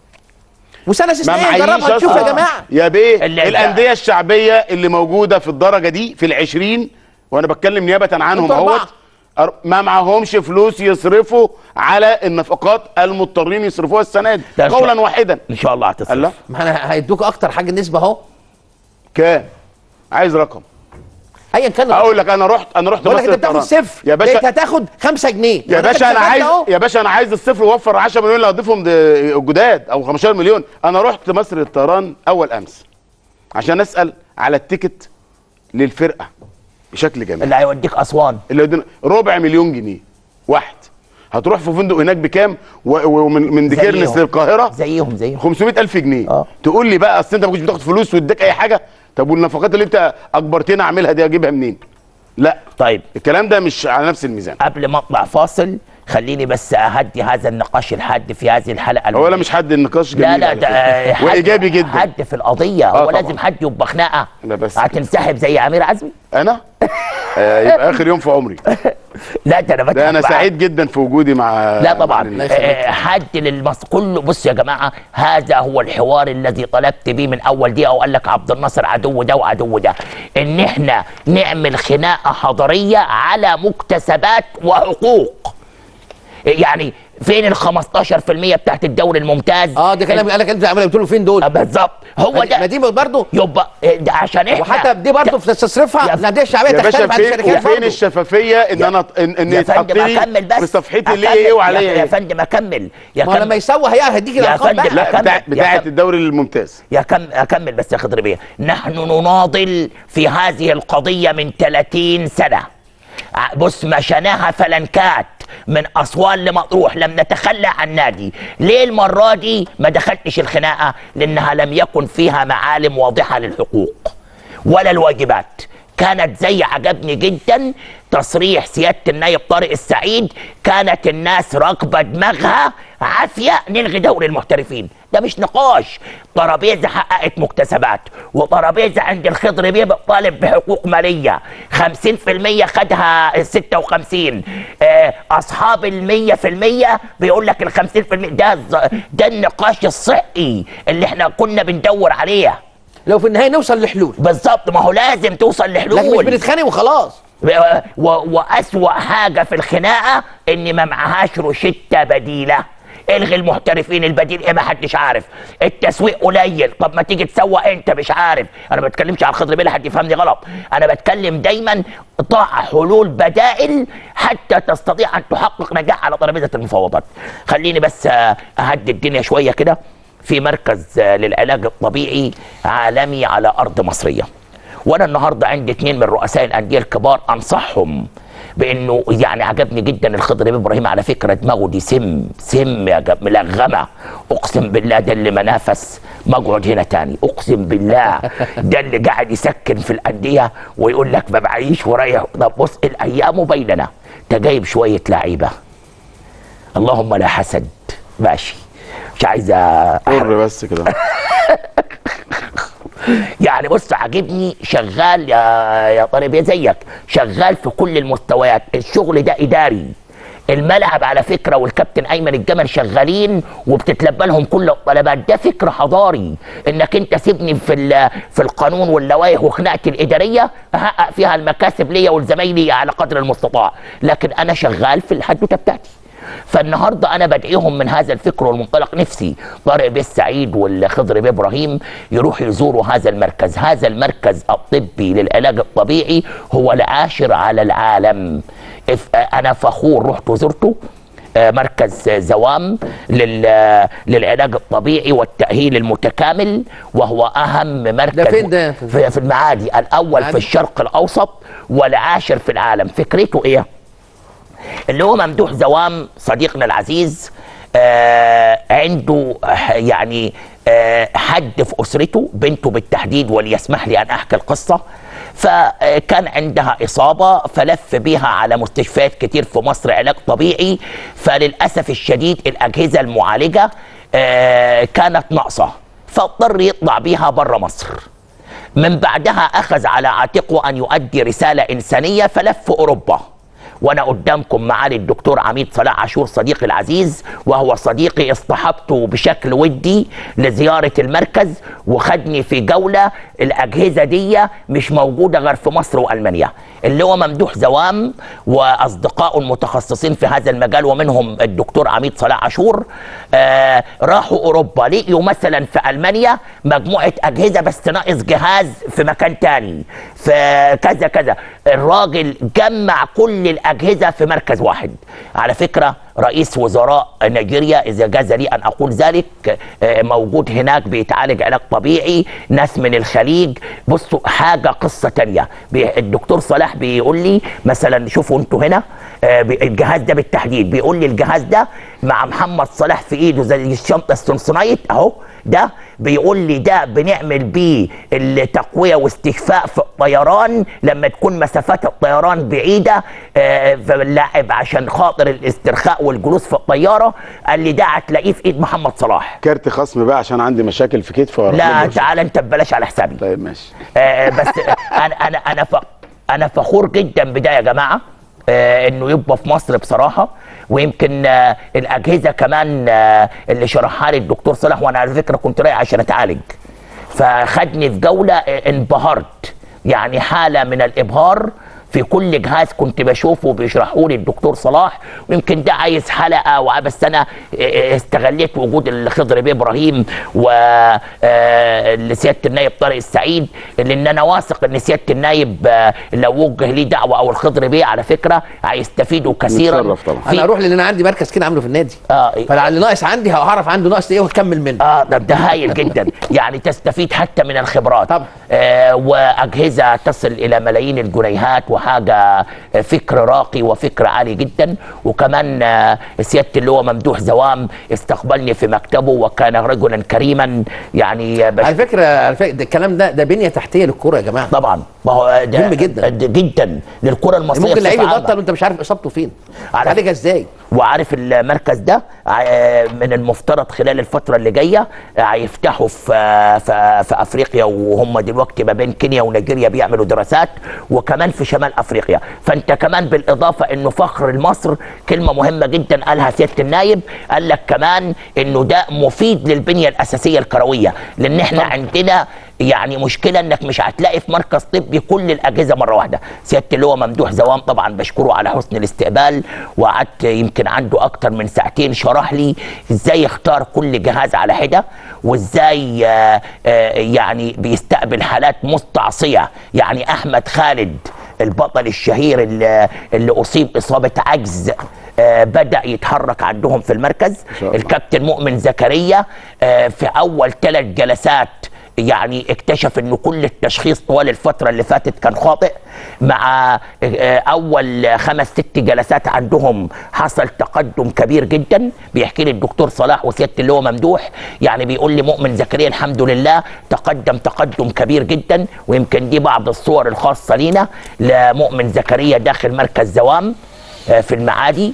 وسنه ما استثنائيه معيش نجربها نشوف يا أصلاً. جماعه يا بيه اللي- الانديه الشعبيه اللي موجوده في الدرجه دي في العشرين وانا بتكلم نيابه عنهم انتوا اهوت أربعة. أر- ما معهمش فلوس يصرفوا على النفقات المضطرين يصرفوها السنه دي ده إن شاء- قولا واحدا ان شاء الله قال هتصرف لا ما احنا هيدوك اكتر حاجه نسبه اهو كام عايز رقم ايا كان اقول لك انا رحت انا رحت بقول لك مصر انت بتاخد الطيران. صفر يا باشا بقيت هتاخد 5 جنيه يا وأنا باشا انا استفدت عايز أهو. يا باشا انا عايز الصفر وفر 10 مليون اللي هضيفهم د- جداد او 15 مليون انا رحت مصر للطيران اول امس عشان اسال على التيكت للفرقه بشكل جميل اللي هيوديك اسوان اللي يدينا ربع مليون جنيه واحد هتروح في فندق هناك بكام و- ومن من ديكيرنس زيهم. للقاهره زيهم زيهم 500 الف جنيه آه. تقول لي بقى اصل انت ما كنتش بتاخد فلوس واداك اي حاجه طب والنفقات اللي انت اجبرتني اعملها دي اجيبها منين لا طيب الكلام ده مش على نفس الميزان قبل ما اطلع فاصل خليني بس اهدي هذا النقاش الحاد في هذه الحلقه هو لا مش حد النقاش جميل لا لا على ده فكرة. حد- وايجابي جدا حد في القضيه آه هو طبعا. لازم حد يبقى خناقه لا بس هتنسحب زي امير عزمي انا آه يبقى اخر يوم في عمري لا ده انا ده بضحك انا معاك. سعيد جدا في وجودي مع لا مع طبعا الناس. آه، حد للمص كله بص يا جماعه هذا هو الحوار الذي طلبت بيه من اول دقيقه وقال لك عبد الناصر عدو ده وعدو ده ان احنا نعمل خناقه حضاريه على مكتسبات وحقوق يعني فين ال 15% بتاعت الدوري الممتاز اه ده كلام قال لك انت عمال قلت له فين دول آه، بالظبط هو ما ده دي برضه يبقى آه، ده عشان احنا وحتى دي برضه في تصرفها يا- الانديه الشعبيه يا باشا تختلف عن فين الشركات وفين برضه الشفافيه ان يا- انا ان, إن يا يتحط فندم لي اكمل بس في صفحتي ليه أكمل. ايه وعليا يا- يا ايه فندم اكمل يا ما هو لما كمل يسوى هي هيديك يا الارقام فندم، بقى لا أكمل. بتاع يا بتاعت كم- الدوري الممتاز يا كم اكمل بس يا خضر بيه نحن نناضل في هذه القضيه من 30 سنه ع- بص مشيناها فلنكات من اسوان لمطروح لم نتخلى عن نادي ليه المره دي ما دخلتش الخناقه لانها لم يكن فيها معالم واضحه للحقوق ولا الواجبات كانت زي عجبني جدا تصريح سياده النائب طارق السعيد كانت الناس راكبه دماغها عافيه نلغي دوري المحترفين ده مش نقاش ترابيزه حققت مكتسبات وترابيزه عند الخضر بيه بتطالب بحقوق ماليه 50% خدها ال 56 آه، اصحاب ال 100% بيقول لك ال 50% ده الز- ده النقاش الصحي اللي احنا كنا بندور عليه لو في النهايه نوصل لحلول بالظبط ما هو لازم توصل لحلول لكن مش بنتخانق وخلاص و- و- واسوا حاجه في الخناقه ان ما معهاش روشته بديله الغي المحترفين البديل ايه ما حدش عارف التسويق قليل طب ما تيجي تسوق انت مش عارف انا ما بتكلمش على الخضر بيه حد يفهمني غلط انا بتكلم دايما ضع حلول بدائل حتى تستطيع ان تحقق نجاح على ترابيزه المفاوضات خليني بس آه، اهدي الدنيا شويه كده في مركز آه، للعلاج الطبيعي عالمي على ارض مصريه وانا النهارده عندي اثنين من رؤساء الانديه الكبار انصحهم بانه يعني عجبني جدا الخضر بيه ابراهيم على فكره دماغه دي سم سم يا جب ملغمه اقسم بالله ده اللي منافس مقعد هنا تاني اقسم بالله ده اللي قاعد يسكن في الانديه ويقول لك ما بعيش ورايح طب بص الايام بيننا ده جايب شويه لعيبه اللهم لا حسد ماشي مش عايز أحرق حر بس كده يعني بص عاجبني شغال يا يا طارق يا زيك شغال في كل المستويات الشغل ده اداري الملعب على فكره والكابتن ايمن الجمل شغالين وبتتلبى لهم كل الطلبات ده فكر حضاري انك انت سيبني في ال- في القانون واللوائح وخناقتي الاداريه احقق فيها المكاسب ليا ولزمايلي على قدر المستطاع لكن انا شغال في الحدوته بتاعتي فالنهارده انا بدعيهم من هذا الفكر والمنطلق نفسي طارق بيه السعيد والخضر بيه ابراهيم يروحوا يزوروا هذا المركز هذا المركز الطبي للعلاج الطبيعي هو العاشر على العالم إف- انا فخور رحت وزرته آه، مركز آه، زوام لل- للعلاج الطبيعي والتأهيل المتكامل وهو أهم مركز ده فين ده؟ في في المعادي الأول في المعادي؟ الشرق الأوسط والعاشر في العالم فكرته إيه؟ اللي هو ممدوح زوام صديقنا العزيز آه عنده ح- يعني آه حد في اسرته بنته بالتحديد وليسمح لي ان احكي القصه فكان عندها اصابه فلف بها على مستشفيات كتير في مصر علاج طبيعي فللاسف الشديد الاجهزه المعالجه آه كانت ناقصه فاضطر يطلع بيها بره مصر من بعدها اخذ على عاتقه ان يؤدي رساله انسانيه فلف اوروبا وانا قدامكم معالي الدكتور عميد صلاح عاشور صديقي العزيز وهو صديقي اصطحبته بشكل ودي لزياره المركز وخدني في جوله الاجهزه دي مش موجوده غير في مصر والمانيا اللي هو ممدوح زوام واصدقائه المتخصصين في هذا المجال ومنهم الدكتور عميد صلاح عاشور آه راحوا اوروبا لقيوا مثلا في المانيا مجموعه اجهزه بس ناقص جهاز في مكان تاني في كذا كذا الراجل جمع كل الاجهزه في مركز واحد على فكره رئيس وزراء نيجيريا اذا جاز لي ان اقول ذلك آه، موجود هناك بيتعالج علاج طبيعي ناس من الخليج بصوا حاجه قصه تانية بي- الدكتور صلاح بيقول لي مثلا شوفوا انتوا هنا آه، بي- الجهاز ده بالتحديد بيقول لي الجهاز ده مع محمد صلاح في ايده زي الشنطه السنسونايت اهو ده بيقول لي ده بنعمل بيه التقويه واستشفاء في الطيران لما تكون مسافات الطيران بعيده آه، فاللاعب عشان خاطر الاسترخاء والجلوس في الطياره قال لي ده هتلاقيه في ايد محمد صلاح كارت خصم بقى عشان عندي مشاكل في كتفي وأروح لا له. تعال انت ببلاش على حسابي طيب ماشي آه، بس انا انا انا ف... انا فخور جدا بده يا جماعه آه، انه يبقى في مصر بصراحه ويمكن آه، الاجهزه كمان آه، اللي شرحها لي الدكتور صلاح وانا على فكره كنت رايح عشان اتعالج فخدني في جوله آه، انبهرت يعني حاله من الابهار في كل جهاز كنت بشوفه بيشرحوا لي الدكتور صلاح ويمكن ده عايز حلقه و- بس انا آه، استغليت وجود الخضر بيه ابراهيم ولسياده النايب طارق السعيد لان انا واثق ان سياده النايب آه، لو وجه ليه دعوه او الخضر بيه على فكره هيستفيدوا كثيرا نتصرف طبعا. في- انا اروح لان انا عندي مركز كده عامله في النادي آه. فاللي ناقص عندي هعرف عنده ناقص ايه واكمل منه اه ده, ده هايل جدا يعني تستفيد حتى من الخبرات طبعا. آه واجهزه تصل الى ملايين الجنيهات وحاجه آه، فكر راقي وفكر عالي جدا وكمان آه سياده اللواء ممدوح زوام استقبلني في مكتبه وكان رجلا كريما يعني آه، بش- على فكره على فكره ده الكلام ده ده بنيه تحتيه للكوره يا جماعه طبعا ما هو ده مهم جدا. ده جدا للكره المصريه ممكن لعيب بصفة عامة. يبطل وانت مش عارف اصابته فين على تعالجها ازاي وعارف المركز ده آه، من المفترض خلال الفترة اللي جاية آه، هيفتحوا في في في افريقيا وهم دلوقتي ما بين كينيا ونيجيريا بيعملوا دراسات وكمان في شمال افريقيا فانت كمان بالاضافة انه فخر لمصر كلمة مهمة جدا قالها سيادة النايب قال لك كمان انه ده مفيد للبنية الاساسية الكروية لان احنا عندنا يعني مشكله انك مش هتلاقي في مركز طبي كل الاجهزه مره واحده سياده اللواء ممدوح زوام طبعا بشكره على حسن الاستقبال وقعدت يمكن عنده اكتر من ساعتين شرح لي ازاي يختار كل جهاز على حده وازاي آه، آه، يعني بيستقبل حالات مستعصيه يعني احمد خالد البطل الشهير اللي, اللي اصيب اصابه عجز آه، بدا يتحرك عندهم في المركز شاء الله. الكابتن مؤمن زكريا آه، في اول ثلاث جلسات يعني اكتشف انه كل التشخيص طوال الفتره اللي فاتت كان خاطئ مع آه، اول خمس ست جلسات عندهم حصل تقدم كبير جدا بيحكي لي الدكتور صلاح وسياده اللواء ممدوح يعني بيقول لي مؤمن زكريا الحمد لله تقدم تقدم كبير جدا ويمكن دي بعض الصور الخاصه لينا لمؤمن زكريا داخل مركز زوام آه، في المعادي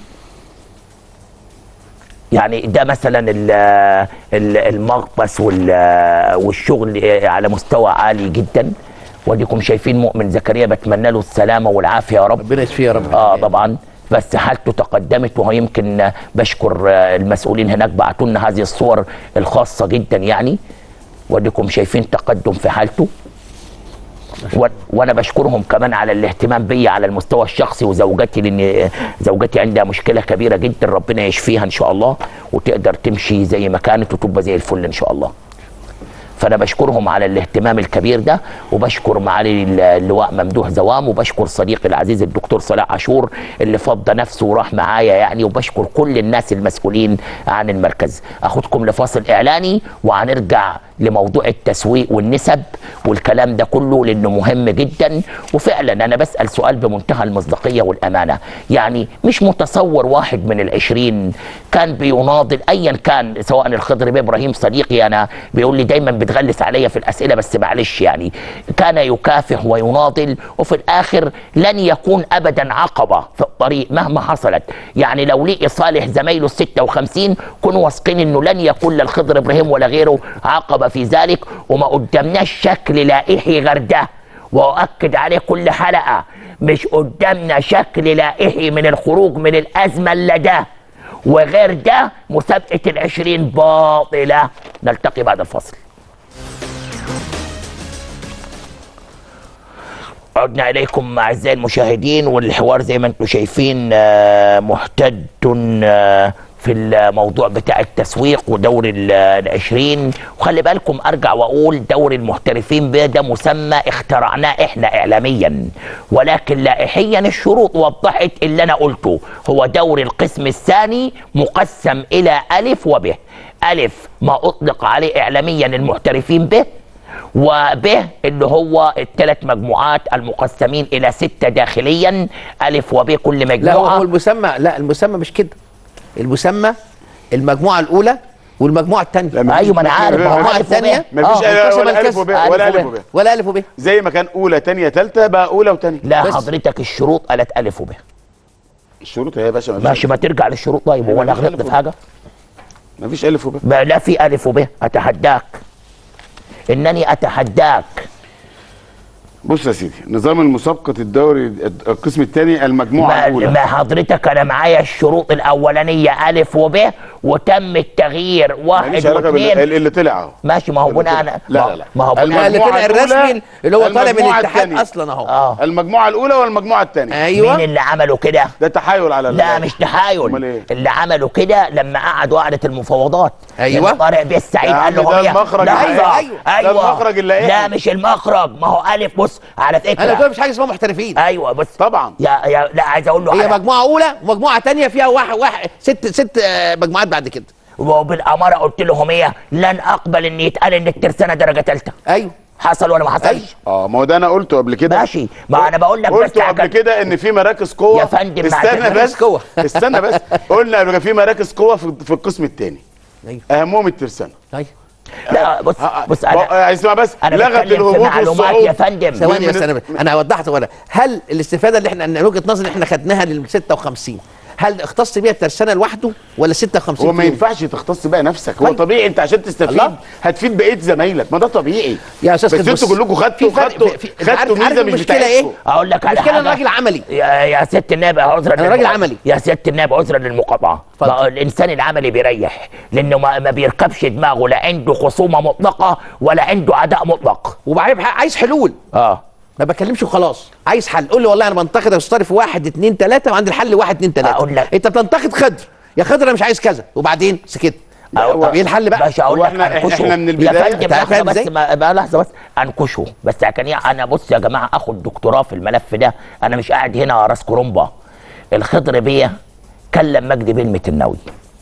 يعني ده مثلا ال- ال- المغطس وال- والشغل على مستوى عالي جدا وديكم شايفين مؤمن زكريا بتمنى له السلامه والعافيه يا رب ربنا يشفيه يا رب اه طبعا بس حالته تقدمت وهو يمكن بشكر آه، المسؤولين هناك بعتوا لنا هذه الصور الخاصه جدا يعني وديكم شايفين تقدم في حالته و- وانا بشكرهم كمان على الاهتمام بي على المستوى الشخصي وزوجتي لان زوجتي عندها مشكله كبيره جدا ربنا يشفيها ان شاء الله وتقدر تمشي زي ما كانت وتبقى زي الفل ان شاء الله فانا بشكرهم على الاهتمام الكبير ده وبشكر معالي اللواء ممدوح زوام وبشكر صديقي العزيز الدكتور صلاح عاشور اللي فضى نفسه وراح معايا يعني وبشكر كل الناس المسؤولين عن المركز اخدكم لفاصل اعلاني وهنرجع لموضوع التسويق والنسب والكلام ده كله لانه مهم جدا وفعلا انا بسال سؤال بمنتهى المصداقيه والامانه يعني مش متصور واحد من العشرين كان بيناضل ايا كان سواء الخضر بيه ابراهيم صديقي انا بيقول لي دايما بتغلس عليا في الاسئله بس معلش يعني كان يكافح ويناضل وفي الاخر لن يكون ابدا عقبه في الطريق مهما حصلت يعني لو لقي صالح زمايله ال 56 كونوا واثقين انه لن يكون لا الخضر ابراهيم ولا غيره عقبه في ذلك وما قدامناش شكل لائحي غير ده واؤكد عليه كل حلقه مش قدامنا شكل لائحي من الخروج من الازمه الا ده وغير ده مسابقه العشرين باطله نلتقي بعد الفصل عدنا اليكم اعزائي المشاهدين والحوار زي ما انتم شايفين آه، محتد آه، في الموضوع بتاع التسويق ودور ال- العشرين وخلي بالكم ارجع واقول دور المحترفين به ده مسمى اخترعناه احنا اعلاميا ولكن لائحيا الشروط وضحت اللي انا قلته هو دور القسم الثاني مقسم الى الف وب الف ما اطلق عليه اعلاميا المحترفين به وب اللي هو الثلاث مجموعات المقسمين الى سته داخليا الف وب كل لا هو مجموعه هو المسمى لا المسمى مش كده المسمى المجموعه الاولى والمجموعه الثانيه لا، مفيش- ايوه ما انا عارف ما هو المجموعة ألف وب. الثانية مفيش آه. ألف- القسم ولا الف الكسر. وب ولا ألف الف وب. وب ولا الف وب زي ما كان اولى تانية تالتة بقى اولى وتانية لا بس. حضرتك الشروط قالت الف وب الشروط هي يا باشا مفيش ماشي ما ترجع للشروط طيب هو انا مفيش غلطت ألف في وب. حاجه مفيش الف وب ما لا في الف وب اتحداك انني اتحداك بص يا سيدي نظام المسابقه الدوري القسم الثاني المجموعه ما, الاولى ما حضرتك انا معايا الشروط الاولانيه الف وب وتم التغيير واحد ماليش علاقه بال- واثنين اللي طلع اهو ماشي ما هو اللي بناء طلع. لا لا لا ما هو بناء اللي المجموعة طلع الأولى، الرسمي اللي هو طالع من المجموعة الاتحاد التانية. اصلا اهو اه المجموعه الاولى والمجموعه الثانيه ايوه مين اللي عملوا كده ده تحايل على لا ال- مش تحايل أمال إيه؟ اللي عملوا كده لما قعدوا قعده المفاوضات أيوة. لما طارق بيه السعيد يا قال عم له ده هي- المخرج لحظة. اللائحي. أيوة. ايوه ده المخرج اللائحي. لا مش المخرج ما هو الف بص على فكره انا قلت مش حاجه اسمها محترفين ايوه بص طبعا يا يا لا عايز اقول له هي على- مجموعه اولى ومجموعه ثانيه فيها واحد واحد ست ست آه، مجموعات بعد كده وبالاماره قلت لهم ايه لن اقبل ان يتقال ان الترسانه درجه ثالثه ايوه حصل ولا ما حصلش اه ما هو ده انا قلته قبل كده ماشي ما انا بقول لك بس قلت قبل عشان- كده ان في مراكز قوه يا فندم، استنى معلش. بس قوة. استنى بس قلنا قبل كده في مراكز قوه في, في القسم الثاني ايوه اهمهم الترسانه ايوه لا بص بص انا اسمع بس انا لغت بتكلم في الهبوط معلومات والصعود يا فندم ثواني من- بس انا انا وضحت ولا هل الاستفاده اللي احنا من وجهه نظري احنا خدناها لل 56 هل اختص بيها الترسانه لوحده ولا 56 هو ما فيهم؟ ينفعش تختص بقى نفسك هو طيب. طبيعي انت عشان تستفيد الله. هتفيد بقيه زمايلك ما ده طبيعي يا استاذ بس خالد، انتوا بص، كلكم خدتوا في فرق- خدتوا في- في- أنت عارف- خدتوا عارف ميزه مش المشكلة بتاعتكم إيه؟ اقول لك على المشكله حاجه انا راجل عملي يا يا ست النائب عذرا أنا راجل للمقاطعة. عملي. يا ست النائب عذرا للمقاطعه اتفضل. ما هو الانسان العملي بيريح لانه ما, ما بيركبش دماغه لا عنده خصومه مطلقه ولا عنده عداء مطلق وبعدين بح- عايز حلول اه ما بكلمش وخلاص عايز حل قول لي والله انا بنتقد يا استاذ طارق في واحد اتنين تلاته وعندي الحل واحد اتنين تلاته أقول لك. انت بتنتقد خضر يا خضر انا مش عايز كذا وبعدين سكت أقول- طب ايه الحل بقى؟ مش هقول هو لك إحنا- انكشه إحنا من يا البداية- فندم أنت لحظه فاهم بس إزاي؟ ما ما لحظه بس انكشه بس كان يعني انا بص يا جماعه اخد دكتوراه في الملف ده انا مش قاعد هنا راس كرومبا الخضر بيه كلم مجدي بيه المتناوي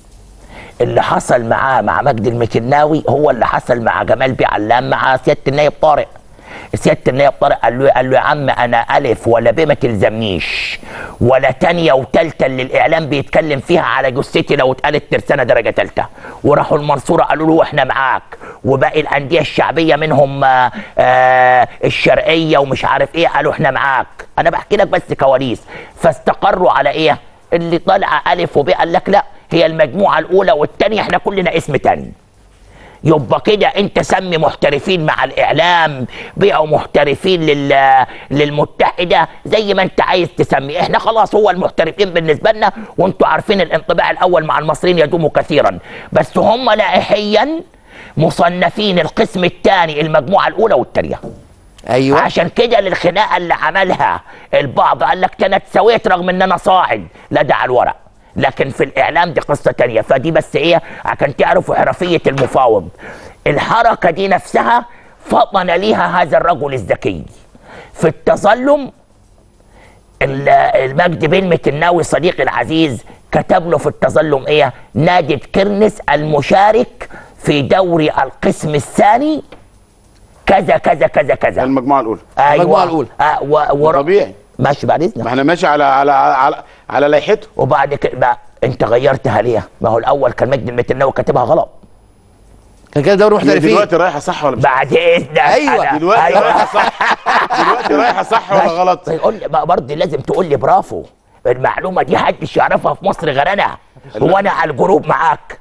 اللي حصل معاه مع مجدي المتناوي هو اللي حصل مع جمال بيه علام مع سياده النائب طارق سياده النائب طارق قال له قال له يا عم انا الف ولا ب ما تلزمنيش ولا تانية وتالتة اللي الاعلام بيتكلم فيها على جثتي لو اتقالت ترسانه درجه تالتة وراحوا المنصوره قالوا له احنا معاك وباقي الانديه الشعبيه منهم آه آه الشرقيه ومش عارف ايه قالوا احنا معاك انا بحكي لك بس كواليس فاستقروا على ايه اللي طالعه الف وب قال لك لا هي المجموعه الاولى والثانيه احنا كلنا اسم تاني يبقى كده انت سمي محترفين مع الاعلام بيعوا محترفين لل للمتحده زي ما انت عايز تسمي احنا خلاص هو المحترفين بالنسبه لنا وانتوا عارفين الانطباع الاول مع المصريين يدوم كثيرا بس هم لائحيا مصنفين القسم الثاني المجموعه الاولى والثانيه ايوه عشان كده للخناقه اللي عملها البعض قال لك انا اتسويت رغم ان انا صاعد لا ده على الورق لكن في الاعلام دي قصه تانية فدي بس ايه عشان تعرفوا حرفيه المفاوض الحركه دي نفسها فطن ليها هذا الرجل الذكي في التظلم ال- المجد بن متناوي صديقي العزيز كتب له في التظلم ايه نادي كرنس المشارك في دوري القسم الثاني كذا كذا كذا كذا المجموعه الاولى ايوه المجموعة الأولى. آه و... و... طبيعي ماشي بعد ما اذنك احنا ماشي على على على على لائحته وبعد كده بقى انت غيرتها ليه؟ ما هو الاول كان مجدي المتناوي كاتبها غلط كان كده دوري هي محترفين دلوقتي رايحه صح ولا مش بعد اذنك أيوة. أنا- دلوقتي أيوة. رايحه صح دلوقتي رايحه صح ولا ماشي. غلط طيب قول لي بقى برضه لازم تقول لي برافو المعلومه دي محدش يعرفها في مصر غير انا هو انا على الجروب معاك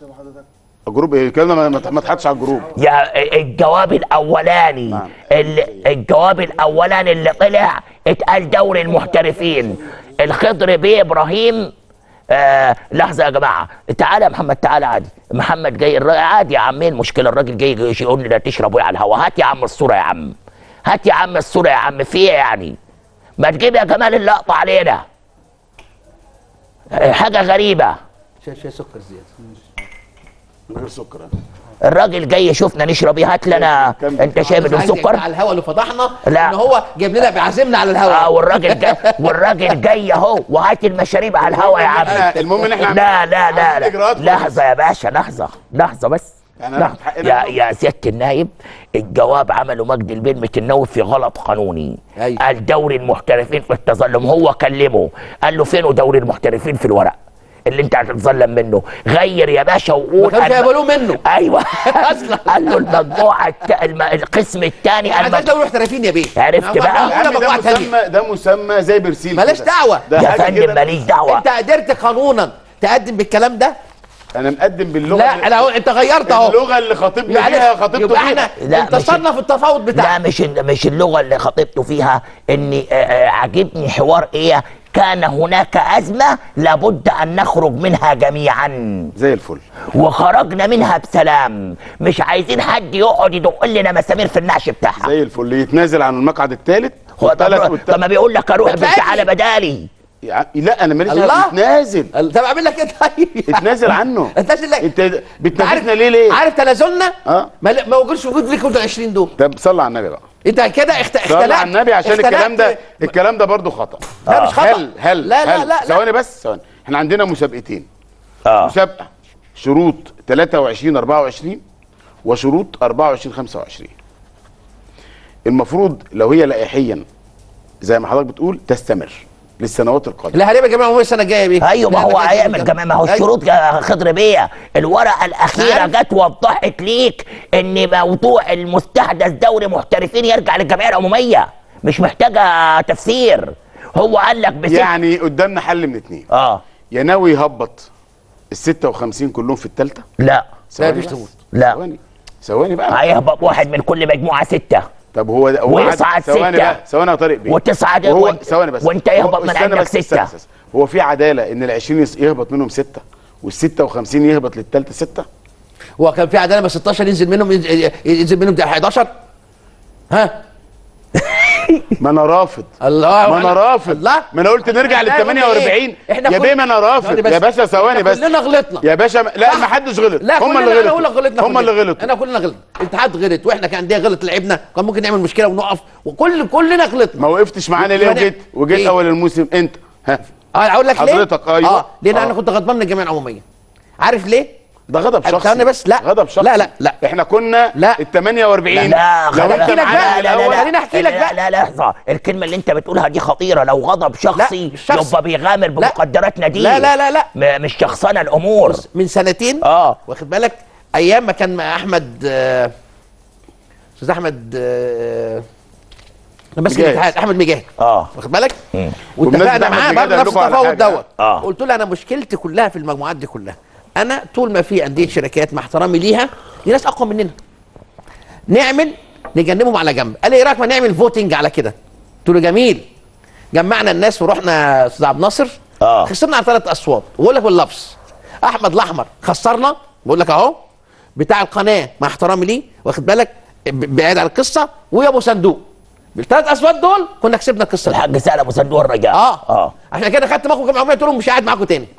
الجروب ايه الكلام ده ما- ما ما اتحطش على الجروب يا الجواب الاولاني نعم. ال- الجواب الاولاني اللي طلع اتقال دوري المحترفين الخضر بيه ابراهيم آه لحظه يا جماعه تعالى يا محمد تعالى عادي محمد جاي الر- عادي يا عم ايه المشكله الراجل جاي جاي يقول لي لا تشربوا على الهوا هات يا عم الصوره يا عم هات يا عم الصوره يا عم في ايه يعني ما تجيب يا جمال اللقطه علينا آه، حاجه غريبه شاي سكر زياده من غير سكر أنا. الراجل جاي يشوفنا نشرب ايه هات لنا كم- انت شايف عايز انه يجيب سكر على الهوا اللي فضحنا لا. ان هو جايب لنا بيعزمنا على اه الهوا والراجل جاي والراجل جاي اهو وهات المشاريب على الهوا يا عم آه، المهم ان احنا لا لا لا, عاملين لا. إجراءات لحظه يا باشا لحظه لحظه بس يعني لحظة. حقنا يا نقول. يا سياده النائب الجواب عمله مجدي البن متناوي في غلط قانوني أيوة. قال دوري المحترفين في التظلم هو كلمه قال له فين دوري المحترفين في الورق اللي انت هتتظلم منه غير يا باشا ما وقول كانوش الم- هيقبلوه منه ايوه أصلاً. قال له المجموعه الت... الم... القسم الثاني عايز دوري محترفين يا بيه عرفت بقى؟ يا ولا عم ده مجموعه ثانيه مسمى ده مسمى زي برسيل ملاش كده. دعوة. ده يا حاجة فندم كده. ماليش دعوه انت قدرت قانونا تقدم بالكلام ده انا مقدم باللغه لا لا هو انت غيرت اهو اللغه اللي خاطبني معلش، فيها خاطبته يبقى فيها احنا لا، انتصرنا في التفاوض لا بتاعنا مش مش اللغه اللي خطبته فيها اني آه، آه، عاجبني حوار ايه كان هناك ازمه لابد ان نخرج منها جميعا زي الفل وخرجنا منها بسلام مش عايزين حد يقعد يدق لنا مسامير في النعش بتاعها زي الفل يتنازل عن المقعد الثالث هو طب طب ما بيقول لك اروح طب بس عادي. تعالى بدالي لا انا ماليش الله. دعوة، يتنازل طب اعمل لك ايه طيب اتنازل عنه اتنازل لك انت عارف بتنازلنا ليه ليه عارف تنازلنا اه. ما ما وجودش وجود ليك ال 20 دول طب صلى على النبي بقى انت كده اخت... اختلفت صلى على النبي عشان اختلفت. الكلام ده الكلام ده برضه خطا لا، مش خطأ. هل هل لا، لا، هل لا، لا. ثواني بس ثواني احنا عندنا مسابقتين اه مسابقه شروط 23 24 وشروط 24 25 المفروض لو هي لائحيا زي ما حضرتك بتقول تستمر للسنوات القادمه لا هنبقى جماعه عموميه السنه الجايه بيه ايوه ما لا، هو ده كده- هيعمل جماعه ما هو أيوة. الشروط يا خضر بيه الورقه الاخيره عارف. جت وضحت ليك ان موضوع المستحدث دوري محترفين يرجع للجمعيه العموميه مش محتاجه تفسير هو قال لك بست يعني قدامنا حل من اتنين اه يا ناوي يهبط ال 56 كلهم في الثالثه لا ثواني مفيش بس. تموت. لا. ثواني ثواني بقى هيهبط واحد من كل مجموعه سته طب هو ده هو ويصعد عد- ثواني ستة. بقى ثواني يا طارق بيه وتصعد وهو وأنت- ثواني بس وأنت هو- يهبط من استنى عندك بس، استنى ستة. بس، بس. هو في عداله ان ال 20 يس- يهبط منهم سته وال 56 يهبط للثالثه سته هو كان في عداله بس 16 ينزل منهم ينزل, ينزل منهم ده 11 ها ما انا رافض الله ما انا رافض الله ما انا قلت نرجع لل لا، قلنا 48 إيه؟ إحنا يا كل- بيه ما انا رافض ثواني بس. يا باشا ثواني إحنا بس كلنا غلطنا يا باشا ما- لا صح. ما حدش غلط لا هم كلنا اللي انا اقول لك غلطوا غلطنا هم اللي غلطوا انا كلنا غلطنا الاتحاد غلط واحنا كانديه غلط لعبنا كان ممكن نعمل مشكله ونقف وكل كلنا غلطنا ما وقفتش معانا ليه ما أنا- وجيت وجيت إيه؟ اول الموسم انت ها اه اقول لك ليه حضرتك، أيوة. اه لان آه. انا كنت غضبان من الجمعيه العموميه عارف ليه ده غضب طب شخصي ثواني بس، لا. غضب شخصي لا، لا، لا. احنا كنا لا. ال 48 لا لو خلي انت أحكي لك معانا بقى. لا لا الأول- لا خليني أحكي لك لا بقى. لا لحظه الكلمه اللي انت بتقولها دي خطيره لو غضب شخصي مش شخصي. يبقى بيغامر بمقدرات ناديه لا، لا، لا، لا. م- مش شخصنه الامور من سنتين اه واخد بالك ايام ما كان مع احمد آه، استاذ احمد آه، ماسك مجاهد. الاتحاد احمد مجاهد اه واخد بالك مم. واتفقنا وبمناسبة معاه أحمد برضه مجاهد نفس أقول لكم على التفاوض حاجة. دوت آه. قلت له انا مشكلتي كلها في المجموعات دي كلها انا طول ما في انديه شركات مع احترامي ليها دي ناس اقوى مننا نعمل نجنبهم على جنب قال لي ايه رايك ما نعمل فوتنج على كده قلت له جميل جمعنا الناس ورحنا استاذ عبد الناصر آه. خسرنا على ثلاث اصوات بقول لك باللفظ احمد الاحمر خسرنا بقول لك اهو بتاع القناه مع احترامي ليه واخد بالك ب- بعيد عن القصه ويا ابو صندوق بالثلاث اصوات دول كنا كسبنا القصه دي الحاج سال ابو صندوق الرجاء اه اه عشان كده خدت موقف جمعيه عموميه قلت لهم مش قاعد معاكم تاني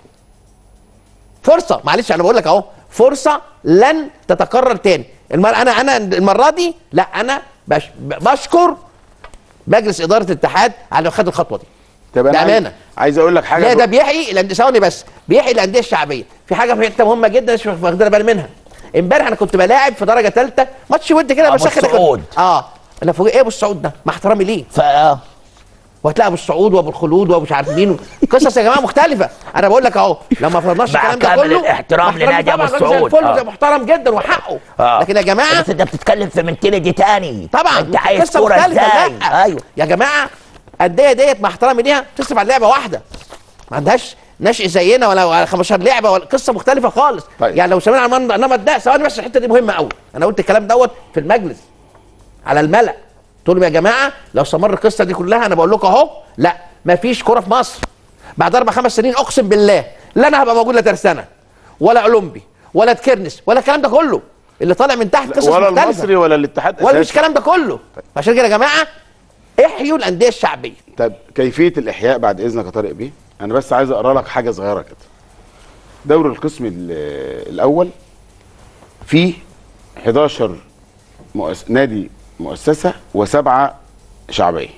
فرصه معلش انا بقول لك اهو فرصه لن تتكرر تاني المر... انا انا المره دي لا انا بش... بشكر مجلس اداره الاتحاد على انه خد الخطوه دي طب انا عايز- بامانه عايز اقول لك حاجه لا ده بيحيي الانديه ثواني بس بيحيي الانديه الشعبيه في حاجه في حته مهمه جدا مش واخدين بالي منها امبارح انا كنت بلاعب في درجه ثالثه ماتش ود كده أبو بسخن السعود. اه انا فوق ايه ابو السعود ده مع احترامي ليه فا وهتلاقي ابو السعود وابو الخلود وابو مش عارف مين قصص يا جماعه مختلفه انا بقول لك اهو لو ما فرضناش مع الكلام ده كامل كله الاحترام مع احترامي لنادي أبو طبعاً، راجل زي السعود. الفل آه. وزي محترم جدا وحقه آه. لكن يا جماعه بس انت بتتكلم في منتاليتي تاني طبعا انت عايز قصة كوره مختلفة، ازاي لا. ايوه يا جماعه الديه ديت مع احترامي ليها تصرف على لعبه واحده ما عندهاش نشء زينا ولا على 15 لعبه ولا قصه مختلفه خالص طيب. يعني لو سمعنا عن النمط ده ثواني بس الحته دي مهمه قوي انا قلت الكلام دوت في المجلس على الملأ قلت لهم يا جماعه لو استمر القصه دي كلها انا بقول لكم اهو لا مفيش كوره في مصر بعد اربع خمس سنين اقسم بالله لا انا هبقى موجود لا ترسانه ولا اولمبي ولا تكرنس ولا الكلام ده كله اللي طالع من تحت قصص ولا مختلفة. المصري ولا الاتحاد ولا مش أساساً. الكلام ده كله عشان كده يا جماعه احيوا الانديه الشعبيه طب كيفيه الاحياء بعد اذنك يا طارق بيه انا بس عايز اقرا لك حاجه صغيره كده دوري القسم ال- الاول فيه 11 مؤس... نادي مؤسسه وسبعه شعبيه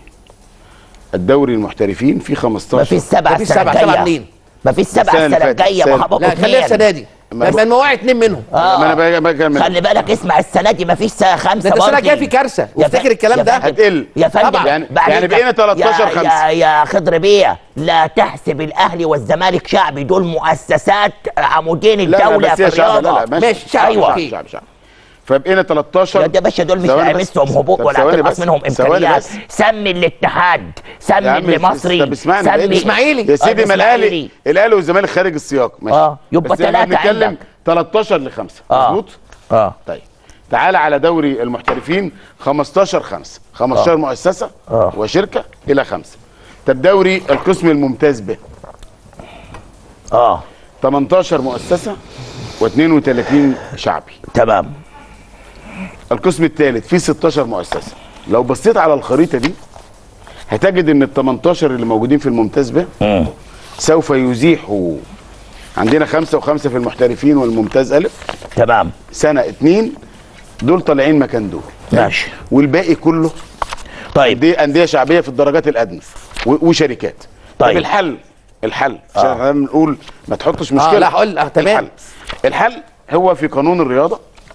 الدوري المحترفين فيه 15 ما فيش سبعه مفيش السنه سبعة، سبعة الجايه منين؟ ما فيش سبعه السنة اللي السنه فاتت، الجايه السنة- ما هبطوا لا خليها السنه اتنين دي ما- لما المواعيد اتنين منهم آه. ما انا بقى بكمل خلي بالك اسمع السنه دي ما فيش خمسه ده انت السنه برضه. الجايه في كارثه يا وافتكر فندم- الكلام يا ده فندم- هتقل. يا فندم طبعا. يعني- بعد يعني إذنك، بقينا 13 يا- خمسة. يا يا خضر بيه لا تحسب الاهلي والزمالك شعبي دول مؤسسات عمودين لا لا الدوله بس في هي شعب لا الرياضه لا ماشي ماشي، شعب، ايوه أوكي. شعب شعب, شعب. فبقينا 13 يا ده باشا دول مش ثواني بس. هيمسهم هبوط طب ولا ثواني هتنقص بس. منهم ثواني امكانيات بس. سمي الاتحاد يا سمي عم اللي مصري طب اسمعني بقى. إسماعيلي. يا سيدي آه، ما إسماعيلي. الاهلي الاهلي والزمالك خارج السياق ماشي آه، يبقى بس احنا تلاتة بنتكلم عندك. 13 ل 5 آه. مظبوط اه طيب تعالى على دوري المحترفين 15 5 15 آه. مؤسسه آه. وشركه الى 5 طب دوري القسم الممتاز به اه 18 مؤسسه و32 شعبي تمام القسم الثالث فيه 16 مؤسسه لو بصيت على الخريطه دي هتجد ان ال 18 اللي موجودين في الممتاز به مم. سوف يزيحوا عندنا خمسة وخمسة في المحترفين والممتاز ألف تمام سنة اتنين دول طالعين مكان دول ماشي والباقي كله طيب دي أندية شعبية في الدرجات الأدنى و- وشركات طيب. طيب الحل الحل عشان آه. احنا بنقول ما تحطش مشكلة لا، هقول- آه، تمام. الحل الحل هو في قانون الرياضة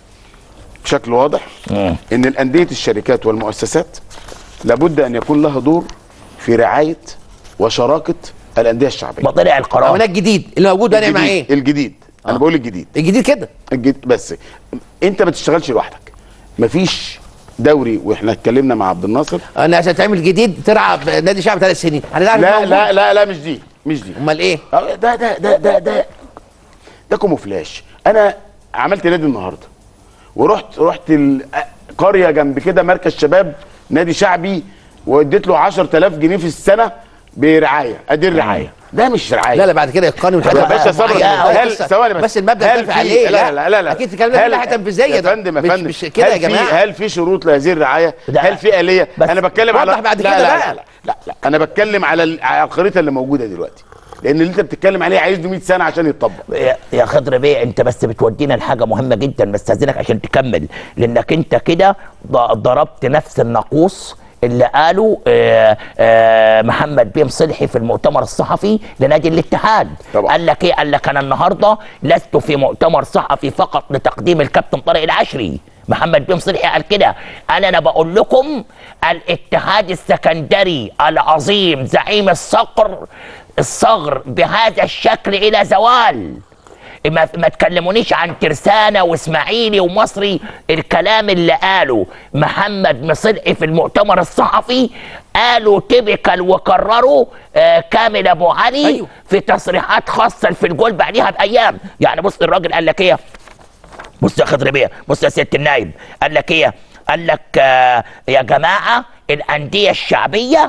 بشكل واضح مم. ان الأندية الشركات والمؤسسات لابد أن يكون لها دور في رعاية وشراكة الأندية الشعبية ما طلع أو القرار هناك جديد اللي موجود هنا مع الجديد ايه؟ الجديد انا بقول الجديد الجديد كده الجد بس انت ما تشتغلش لوحدك مفيش دوري واحنا اتكلمنا مع عبد الناصر انا عشان تعمل جديد تلعب نادي شعب ثلاث سنين هنلعب لا لا لا لا مش دي مش دي امال ايه؟ اه ده ده ده ده ده ده كوموفلاش انا عملت نادي النهارده ورحت رحت ال- قريه جنب كده مركز شباب نادي شعبي واديت له 10000 جنيه في السنه برعايه ادي الرعايه ده مش رعايه لا لا بعد كده القانون يا باشا صبر هل بس, ثواني بس بس المبدا هل دافع في- عليه لا لا لا لا اكيد الكلام ده من هل- ناحيه تنفيذيه يا ده فندم يا مش, فندم مش كده يا هل في- جماعه هل في شروط لهذه الرعايه؟ لا. هل في آلية؟ بس انا بتكلم على وضح بعد لا كده لا, بقى. لا, لا, لا, لا انا بتكلم على ال- على الخريطه اللي موجوده دلوقتي لان اللي انت بتتكلم عليه عايز له 100 سنه عشان يتطبق يا- يا خضر بيه انت بس بتودينا لحاجه مهمه جدا بستاذنك عشان تكمل لانك انت كده ض- ضربت نفس الناقوس اللي قاله آه، آه، محمد بيه مصلحي في المؤتمر الصحفي لنادي الاتحاد طبعا. قال لك ايه قال لك انا النهارده لست في مؤتمر صحفي فقط لتقديم الكابتن طارق العشري محمد بن صلحي قال كده قال انا بقول لكم الاتحاد السكندري العظيم زعيم الصقر الصغر بهذا الشكل الى زوال ما, ما تكلمونيش عن ترسانة واسماعيلي ومصري الكلام اللي قاله محمد مصلحي في المؤتمر الصحفي قالوا تبكل وكرروا آه كامل ابو علي أيوه. في تصريحات خاصه في الجول بعديها بايام يعني بص الراجل قال لك ايه بص يا خضر بيه بص يا سياده النايب قال لك ايه قال لك آه يا جماعه الانديه الشعبيه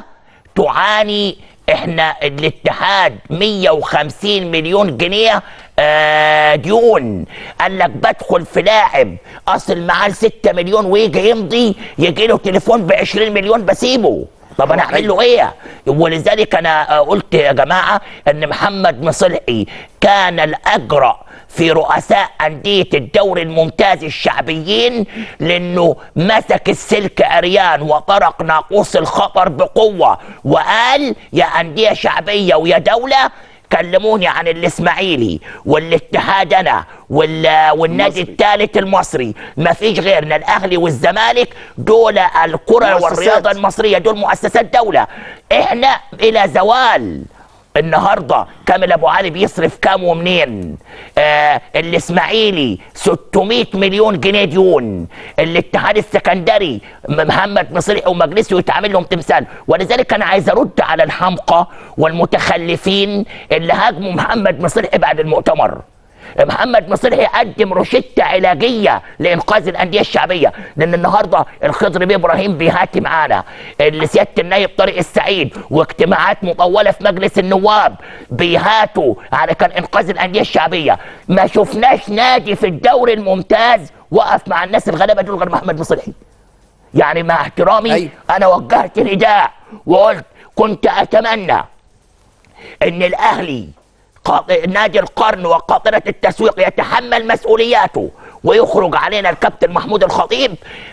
تعاني احنا الاتحاد 150 مليون جنيه آه ديون قال لك بدخل في لاعب اصل معاه 6 مليون ويجي يمضي يجي له تليفون ب 20 مليون بسيبه طب انا اعمل له ايه ولذلك انا آه، قلت يا جماعه ان محمد مصلحي كان الاجرأ في رؤساء أندية الدوري الممتاز الشعبيين لأنه مسك السلك عريان وطرق ناقوس الخطر بقوة وقال يا أندية شعبية ويا دولة كلموني عن الاسماعيلي والاتحاد انا وال... والنادي المصري. الثالث المصري ما فيش غيرنا الاهلي والزمالك دول الكره مؤسسات. والرياضه المصريه دول مؤسسات دوله احنا الى زوال النهارده كامل ابو علي بيصرف كام ومنين آه الاسماعيلي 600 مليون جنيه ديون الاتحاد السكندري م- محمد مصلحي ومجلسه يتعمل لهم تمثال ولذلك انا عايز ارد على الحمقى والمتخلفين اللي هاجموا محمد مصلحي بعد المؤتمر محمد مصلحي قدم روشتة علاجية لإنقاذ الأندية الشعبية لأن النهاردة الخضر بيه إبراهيم بيهاتي معانا اللي سيادة النايب طارق السعيد واجتماعات مطولة في مجلس النواب بيهاتوا على كان إنقاذ الأندية الشعبية ما شفناش نادي في الدوري الممتاز وقف مع الناس الغلابة دول غير محمد مصلحي يعني مع احترامي أيوة. أنا وجهت نداء وقلت كنت أتمنى ان الاهلي قا- نادي القرن وقاطرة التسويق يتحمل مسؤولياته ويخرج علينا الكابتن محمود الخطيب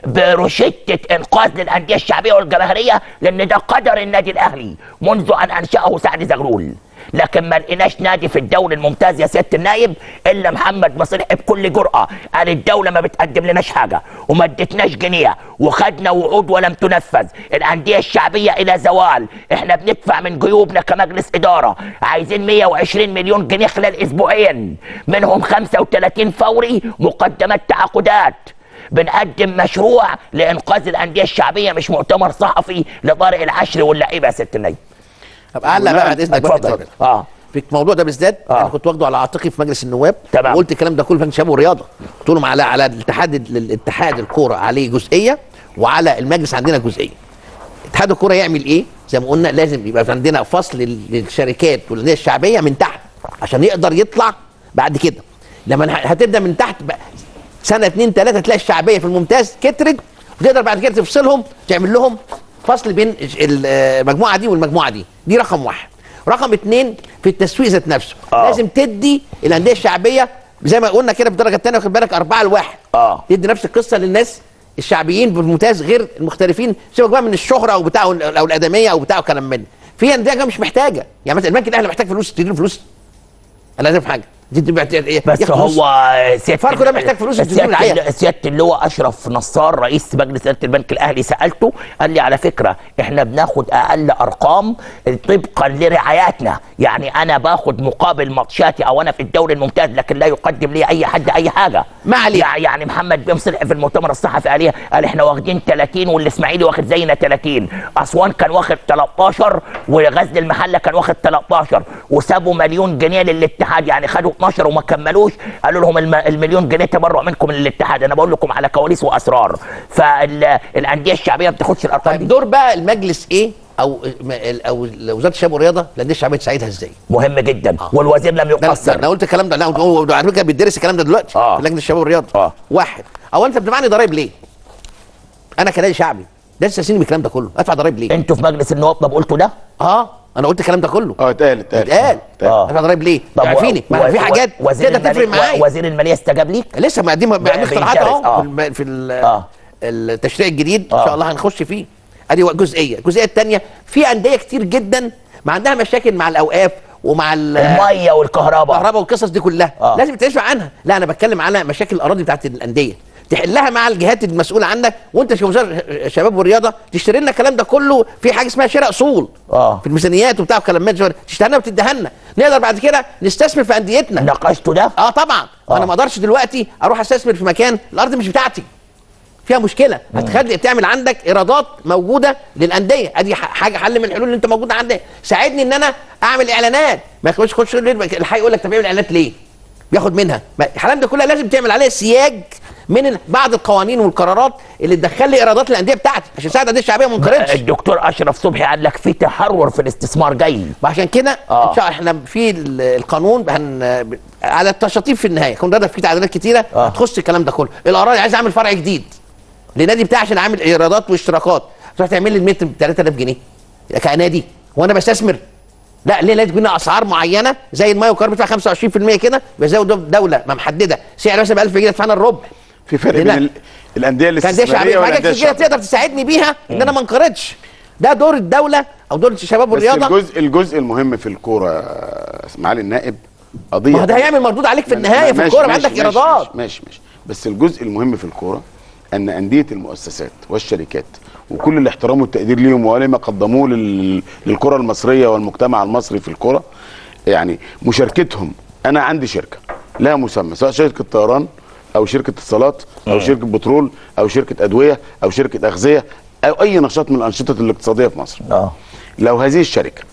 بروشتة انقاذ للاندية الشعبية والجماهيرية لان ده قدر النادي الاهلي منذ ان انشأه سعد زغلول لكن ما لقيناش نادي في الدوري الممتاز يا سياده النايب الا محمد مصلحي بكل جرأه قال الدوله ما بتقدم لناش حاجه وما ادتناش جنيه وخدنا وعود ولم تنفذ الانديه الشعبيه الى زوال احنا بندفع من جيوبنا كمجلس اداره عايزين 120 مليون جنيه خلال اسبوعين منهم 35 فوري مقدمات تعاقدات بنقدم مشروع لانقاذ الانديه الشعبيه مش مؤتمر صحفي لطارق العشري واللعيبه يا ست النايب طب اعلق بقى بعد اذنك بقى اتفضل اه في الموضوع ده بالذات آه. انا كنت واخده على عاتقي في مجلس النواب تمام. وقلت الكلام ده كله في الشباب والرياضه قلت لهم على على الاتحاد الاتحاد الكوره عليه جزئيه وعلى المجلس عندنا جزئيه اتحاد الكوره يعمل ايه زي ما قلنا لازم يبقى في عندنا فصل لل- للشركات والانديه الشعبيه من تحت عشان يقدر يطلع بعد كده لما ه- هتبدا من تحت بقى سنه اتنين تلاته تلاقي الشعبيه في الممتاز كترت وتقدر بعد كده تفصلهم تعمل لهم فصل بين ال- المجموعه دي والمجموعه دي دي رقم واحد رقم اتنين في التسويق ذات نفسه آه. لازم تدي الانديه الشعبيه زي ما قلنا كده في الدرجه الثانيه واخد بالك اربعه لواحد آه. تدي نفس القصه للناس الشعبيين بالممتاز غير المختلفين سيبك بقى من الشهره او بتاع او الادميه او بتاع كلام من في انديه مش محتاجه يعني مثلا البنك الاهلي محتاج فلوس تديله فلوس انا لازم حاجه دي تبقى بس ياخد فلوس. هو سياده فاركو ده محتاج فلوس يديله سياده العيال. سياده اللواء اشرف نصار رئيس مجلس اداره البنك الاهلي سالته قال لي على فكره احنا بناخد اقل ارقام طبقا لرعاياتنا يعني انا باخد مقابل ماتشاتي او انا في الدوري الممتاز لكن لا يقدم لي اي حد اي حاجه ما عليك. يع- يعني محمد بن صلح في المؤتمر الصحفي عليه قال احنا واخدين 30 والاسماعيلي واخد زينا 30 اسوان كان واخد 13 وغزل المحله كان واخد 13 وسابوا مليون جنيه للاتحاد يعني خدوا 12 وما كملوش قالوا لهم الم- المليون جنيه تبرع منكم من الاتحاد انا بقول لكم على كواليس واسرار فالانديه الشعبيه ما بتاخدش الارقام طيب دي دور بقى المجلس ايه او او وزاره الشباب والرياضه الانديه الشعبيه تساعدها ازاي؟ مهم جدا آه. والوزير لم ده- ده- يقصر انا قلت الكلام ده لا هو على فكره بيدرس الكلام ده دلوقتي آه. في لجنه الشباب والرياضه آه. واحد او انت بتدفعني ضرايب ليه؟ انا كنادي شعبي ده استثني من الكلام ده كله ادفع ضرايب ليه؟ انتوا في مجلس النواب طب قلتوا ده اه انا قلت الكلام ده كله اه اتقال اتقال اتقال آه. ادفع ضرايب ليه؟ طب عارفيني ما و- في و- حاجات وزير تقدر تفرق المالية- معايا وزير الماليه استجاب ليك لسه ما دي ما ب- عندنا اقتراحات بيدرس، اهو آه. في الم- في ال- آه. التشريع الجديد ان آه. شاء الله هنخش فيه ادي جزئيه الجزئيه الثانيه في انديه كتير جدا ما عندها مشاكل مع الاوقاف ومع ال- الميه والكهرباء الكهرباء والقصص دي كلها آه. آه. لازم تسمع عنها لا انا بتكلم على مشاكل الاراضي بتاعت الانديه تحلها مع الجهات المسؤوله عنك وانت كوزاره الشباب والرياضه تشتري لنا الكلام ده كله في حاجه اسمها شراء اصول آه. في الميزانيات وبتاع وكلام من ده تشتري لنا وتديها لنا نقدر بعد كده نستثمر في انديتنا ناقشتوا ده اه طبعا آه. انا ما اقدرش دلوقتي اروح استثمر في مكان الارض مش بتاعتي فيها مشكله هتخلي تعمل عندك ايرادات موجوده للانديه ادي ح- حاجه حل من الحلول اللي انت موجوده عندك ساعدني ان انا اعمل اعلانات ما يخش يخش الحي يقول لك طب اعمل اعلانات ليه بياخد منها ما- الكلام ده كله لازم تعمل عليه سياج من ال- بعض القوانين والقرارات اللي تدخل لي ايرادات الانديه بتاعتي عشان تساعد الانديه الشعبيه ما منقرضش الدكتور اشرف صبحي قال لك في تحرر في الاستثمار جاي وعشان كده آه. ان شاء الله احنا في ال- القانون هن على التشاطيب في النهايه كنا ده في تعديلات كتيره آه. هتخص الكلام ده كله الاراضي عايز اعمل فرع جديد لنادي بتاعي عشان اعمل ايرادات واشتراكات تروح تعمل لي المتر ب 3000 جنيه كنادي وانا بستثمر لا ليه لازم يكون اسعار معينه زي المايه والكهرباء بتدفع 25% كده يبقى زي دوله ما محدده سعر مثلا ب 1000 جنيه ادفعنا الربع في فرق لا. بين ال- الانديه كانديه الاستثماريه شعبيه حاجات والانديه كتير كده الشعبيه تقدر تساعدني بيها ان انا ما انقرضش ده دور الدوله او دور الشباب بس والرياضه الجزء الجزء المهم في الكوره يا معالي النائب قضيه ما هو ده هيعمل مردود عليك في النهايه في ماشي- الكوره ماشي- عندك ماشي- ايرادات ماشي, ماشي ماشي بس الجزء المهم في الكوره ان انديه المؤسسات والشركات وكل الاحترام والتقدير ليهم ولما قدموه لل- للكره المصريه والمجتمع المصري في الكوره يعني مشاركتهم انا عندي شركه لها مسمى سواء شركه طيران او شركه اتصالات او شركه بترول او شركه ادويه او شركه اغذيه او اي نشاط من الانشطه الاقتصاديه في مصر اه لو هذه الشركه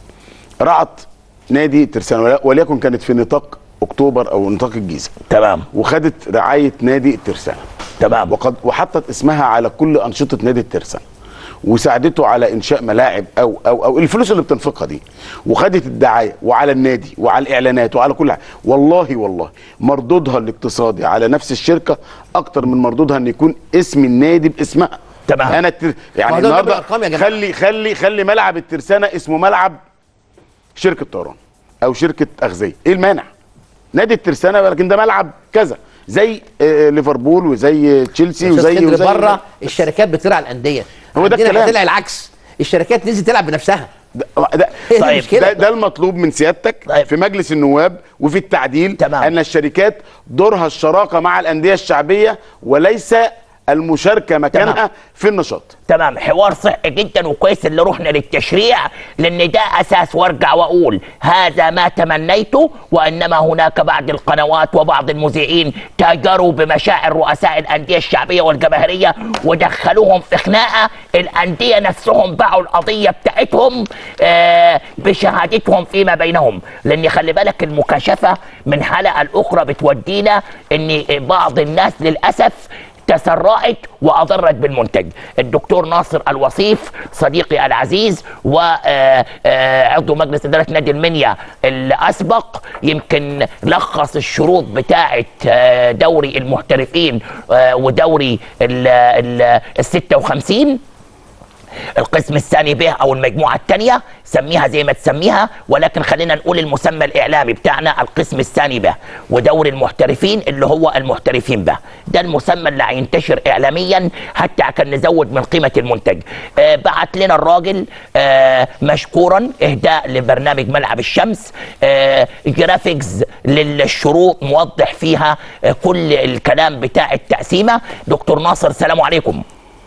رعت نادي ترسانة ولا- وليكن كانت في نطاق اكتوبر او نطاق الجيزه تمام وخدت رعايه نادي الترسانة تمام وقد وحطت اسمها على كل انشطه نادي الترسانة وساعدته على انشاء ملاعب او او او الفلوس اللي بتنفقها دي وخدت الدعايه وعلى النادي وعلى الاعلانات وعلى كل حاجه والله والله مردودها الاقتصادي على نفس الشركه اكتر من مردودها ان يكون اسم النادي باسمها تمام. انا التر... ما يعني هو ده النهارده بأرقام يا جماعة. خلي خلي خلي ملعب الترسانة اسمه ملعب شركه طيران او شركه اغذيه ايه المانع نادي الترسانة لكن ده ملعب كذا زي آه، ليفربول وزي تشيلسي وزي وزي بره الشركات بترعى الانديه هو ده عندنا الكلام. طلع العكس الشركات نزلت تلعب بنفسها ده, ده, هي دي طيب، المشكله ده, ده المطلوب من سيادتك طيب. في مجلس النواب وفي التعديل تمام. ان الشركات دورها الشراكه مع الانديه الشعبيه وليس المشاركه مكانها تمام. في النشاط تمام حوار صحي جدا وكويس اللي رحنا للتشريع لان ده اساس وارجع واقول هذا ما تمنيته وانما هناك بعض القنوات وبعض المذيعين تاجروا بمشاعر رؤساء الانديه الشعبيه والجماهيريه ودخلوهم في خناقه الانديه نفسهم باعوا القضيه بتاعتهم آه بشهادتهم فيما بينهم لان خلي بالك المكاشفه من حلقه لاخرى بتودينا ان بعض الناس للاسف تسرعت واضرت بالمنتج الدكتور ناصر الوصيف صديقي العزيز وعضو مجلس اداره نادي المنيا الاسبق يمكن لخص الشروط بتاعه آه، دوري المحترفين آه، ودوري ال ال- ال 56 القسم الثاني به او المجموعه الثانيه سميها زي ما تسميها ولكن خلينا نقول المسمى الاعلامي بتاعنا القسم الثاني به ودوري المحترفين اللي هو المحترفين به ده المسمى اللي هينتشر اعلاميا حتى عشان نزود من قيمه المنتج آه بعت لنا الراجل آه مشكورا اهداء لبرنامج ملعب الشمس آه جرافيكس للشروط موضح فيها آه كل الكلام بتاع التقسيمه دكتور ناصر سلام عليكم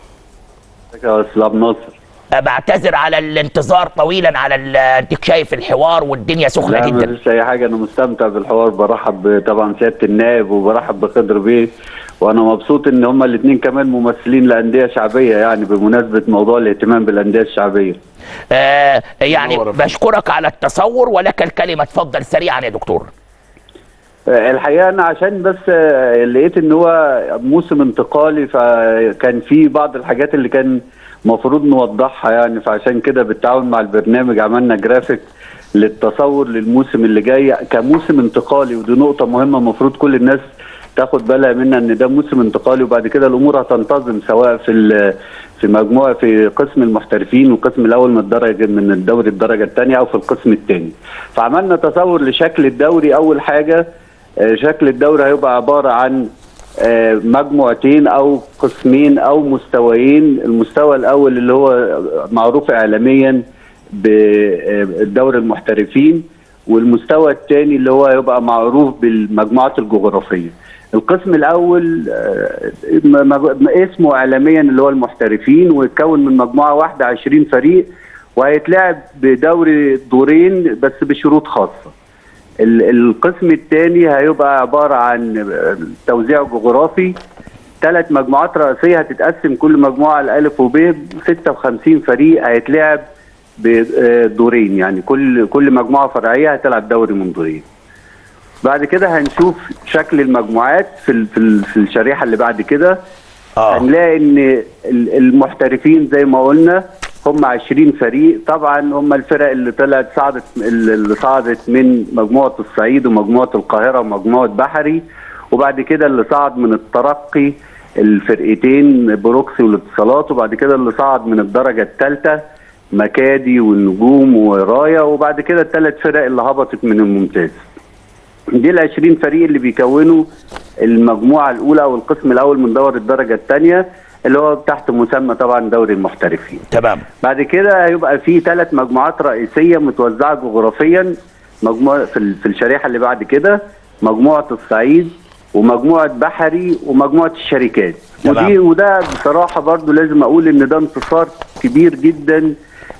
يا اسلام ناصر آه، بعتذر على الانتظار طويلا على ال- اديك شايف الحوار والدنيا سخنه لا جدا مفيش اي حاجه انا مستمتع بالحوار برحب طبعا سياده النائب وبرحب بخضر بيه وانا مبسوط ان هما الاثنين كمان ممثلين لانديه شعبيه يعني بمناسبه موضوع الاهتمام بالانديه الشعبيه آه يعني منور يا فندم. بشكرك على التصور ولك الكلمه اتفضل سريعا يا دكتور آه، الحقيقه انا عشان بس آه، لقيت ان هو موسم انتقالي فكان في بعض الحاجات اللي كان المفروض نوضحها يعني فعشان كده بالتعاون مع البرنامج عملنا جرافيك للتصور للموسم اللي جاي كموسم انتقالي ودي نقطه مهمه المفروض كل الناس تاخد بالها منها ان ده موسم انتقالي وبعد كده الامور هتنتظم سواء في ال- في مجموعه في قسم المحترفين والقسم الاول من الدرجه من الدوري الدرجه الثانيه او في القسم الثاني فعملنا تصور لشكل الدوري اول حاجه آه، شكل الدوري هيبقى عباره عن آه، مجموعتين او قسمين او مستويين المستوى الاول اللي هو معروف اعلاميا بالدوري المحترفين والمستوى الثاني اللي هو هيبقى معروف بالمجموعات الجغرافيه القسم الاول آه، م- م- اسمه اعلاميا اللي هو المحترفين ويتكون من مجموعه واحده 20 فريق وهيتلعب بدوري دورين بس بشروط خاصه ال- القسم الثاني هيبقى عباره عن توزيع جغرافي ثلاث مجموعات رئيسيه هتتقسم كل مجموعه الالف وب 56 فريق هيتلعب بدورين يعني كل كل مجموعه فرعيه هتلعب دوري من دورين بعد كده هنشوف شكل المجموعات في ال- في ال- في الشريحه اللي بعد كده اه هنلاقي ان ال- المحترفين زي ما قلنا هم 20 فريق طبعا هم الفرق اللي طلعت صعدت اللي صعدت من مجموعه الصعيد ومجموعه القاهره ومجموعه بحري وبعد كده اللي صعد من الترقي الفرقتين بروكسي والاتصالات وبعد كده اللي صعد من الدرجه الثالثه مكادي والنجوم ورايا وبعد كده الثلاث فرق اللي هبطت من الممتاز دي ال 20 فريق اللي بيكونوا المجموعه الاولى او القسم الاول من دور الدرجه الثانيه اللي هو تحت مسمى طبعا دوري المحترفين. تمام بعد كده هيبقى في ثلاث مجموعات رئيسيه متوزعه جغرافيا مجموعه في ال- في الشريحه اللي بعد كده مجموعه الصعيد ومجموعه بحري ومجموعه الشركات تمام. ودي وده بصراحه برضو لازم اقول ان ده انتصار كبير جدا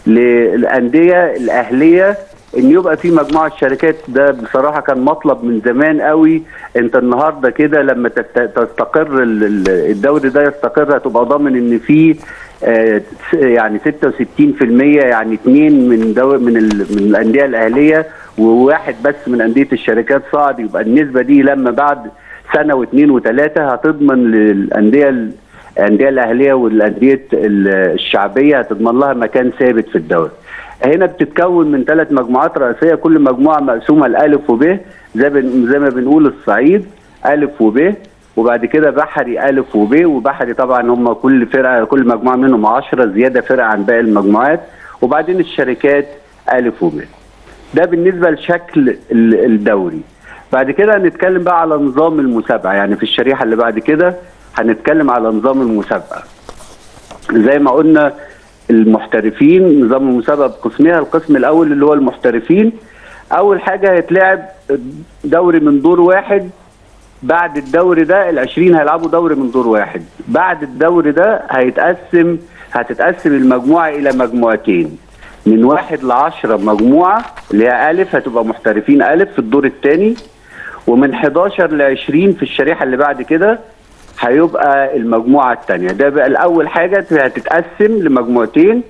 للانديه الاهليه ان يبقى في مجموعه شركات ده بصراحه كان مطلب من زمان قوي انت النهارده كده لما تست- تستقر ال- ال- الدوري ده يستقر هتبقى ضامن ان في آه، س- يعني 66% يعني اثنين من دو من ال- من الانديه الاهليه وواحد بس من انديه الشركات صعد يبقى النسبه دي لما بعد سنه واثنين وثلاثه هتضمن للانديه ال- الانديه الاهليه والانديه ال- الشعبيه هتضمن لها مكان ثابت في الدوري. هنا بتتكون من ثلاث مجموعات رئيسيه كل مجموعه مقسومه لالف وب زي بن- زي ما بنقول الصعيد الف وب وبعد كده بحري الف وب وبحري طبعا هم كل فرقه كل مجموعه منهم 10 زياده فرقه عن باقي المجموعات وبعدين الشركات الف وب ده بالنسبه لشكل ال- الدوري بعد كده هنتكلم بقى على نظام المسابقه يعني في الشريحه اللي بعد كده هنتكلم على نظام المسابقه زي ما قلنا المحترفين نظام المسابقه بقسمها القسم الاول اللي هو المحترفين اول حاجه هيتلعب دوري من دور واحد بعد الدوري ده ال 20 هيلعبوا دوري من دور واحد بعد الدوري ده هيتقسم هتتقسم المجموعه الى مجموعتين من واحد لعشرة مجموعه اللي هي الف هتبقى محترفين الف في الدور الثاني ومن 11 ل 20 في الشريحه اللي بعد كده هيبقى المجموعه الثانيه ده بقى الاول حاجه هتتقسم لمجموعتين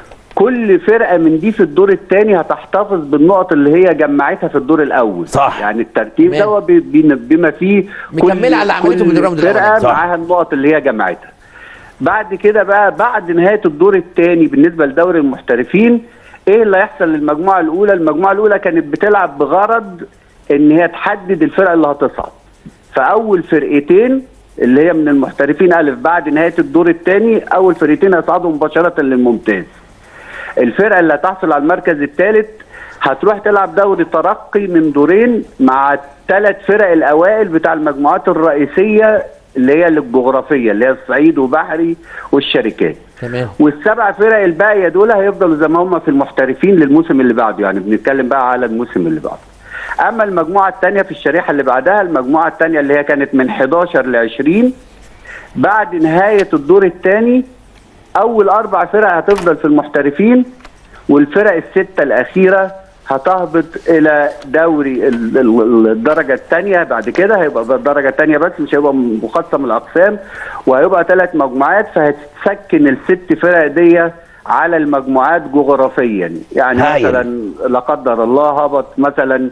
كل فرقه من دي في الدور الثاني هتحتفظ بالنقط اللي هي جمعتها في الدور الاول صح. يعني الترتيب تمام. ده بي- بي- بما فيه مكملة على اللي عملته كل بالراوند فرقه الأولاني. صح. معاها النقط اللي هي جمعتها بعد كده بقى بعد نهايه الدور الثاني بالنسبه لدوري المحترفين ايه اللي هيحصل للمجموعه الاولى المجموعه الاولى كانت بتلعب بغرض ان هي تحدد الفرقه اللي هتصعد فاول فرقتين اللي هي من المحترفين الف بعد نهايه الدور الثاني اول فرقتين هيصعدوا مباشره للممتاز الفرقه اللي هتحصل على المركز الثالث هتروح تلعب دوري ترقي من دورين مع الثلاث فرق الاوائل بتاع المجموعات الرئيسيه اللي هي الجغرافيه اللي هي الصعيد وبحري والشركات تمام والسبع فرق الباقيه دول هيفضلوا زي ما هم في المحترفين للموسم اللي بعده يعني بنتكلم بقى على الموسم اللي بعده اما المجموعه الثانيه في الشريحه اللي بعدها المجموعه الثانيه اللي هي كانت من 11 ل 20 بعد نهايه الدور الثاني اول اربع فرق هتفضل في المحترفين والفرق السته الاخيره هتهبط الى دوري ال- ال- الدرجه الثانيه بعد كده هيبقى الدرجه الثانيه بس مش هيبقى مقسم الاقسام وهيبقى ثلاث مجموعات فهتسكن الست فرق دي على المجموعات جغرافيا يعني هايل. مثلا لا قدر الله هبط مثلا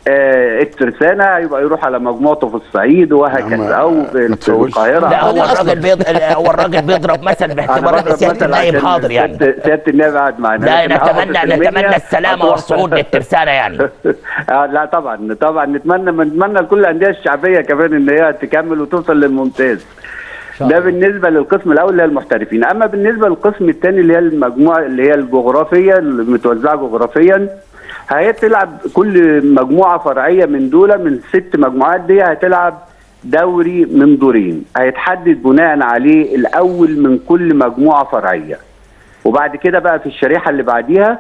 آه الترسانة يبقى يروح على مجموعته في الصعيد يا وهكذا عم، او ما في في تفولش. القاهره لا أو هو الراجل بيض... هو الراجل بيضرب مثل أنا باعتبار ان بضرب سياده مثل النائب عشان حاضر يعني سيادة سيادة النائب قاعد معانا لا لكن هقعد نتمنى في المنيا نتمنى السلامه هتروح- والصعود للترسانه يعني آه لا طبعا طبعا نتمنى نتمنى لكل الانديه الشعبيه كمان ان هي تكمل وتوصل للممتاز شاء ده الله. بالنسبه للقسم الاول اللي هي المحترفين اما بالنسبه للقسم الثاني اللي هي المجموعه اللي هي الجغرافيه اللي متوزعه جغرافيا هي تلعب كل مجموعه فرعيه من دول من ست مجموعات دي هتلعب دوري من دورين هيتحدد بناء عليه الاول من كل مجموعه فرعيه وبعد كده بقى في الشريحه اللي بعديها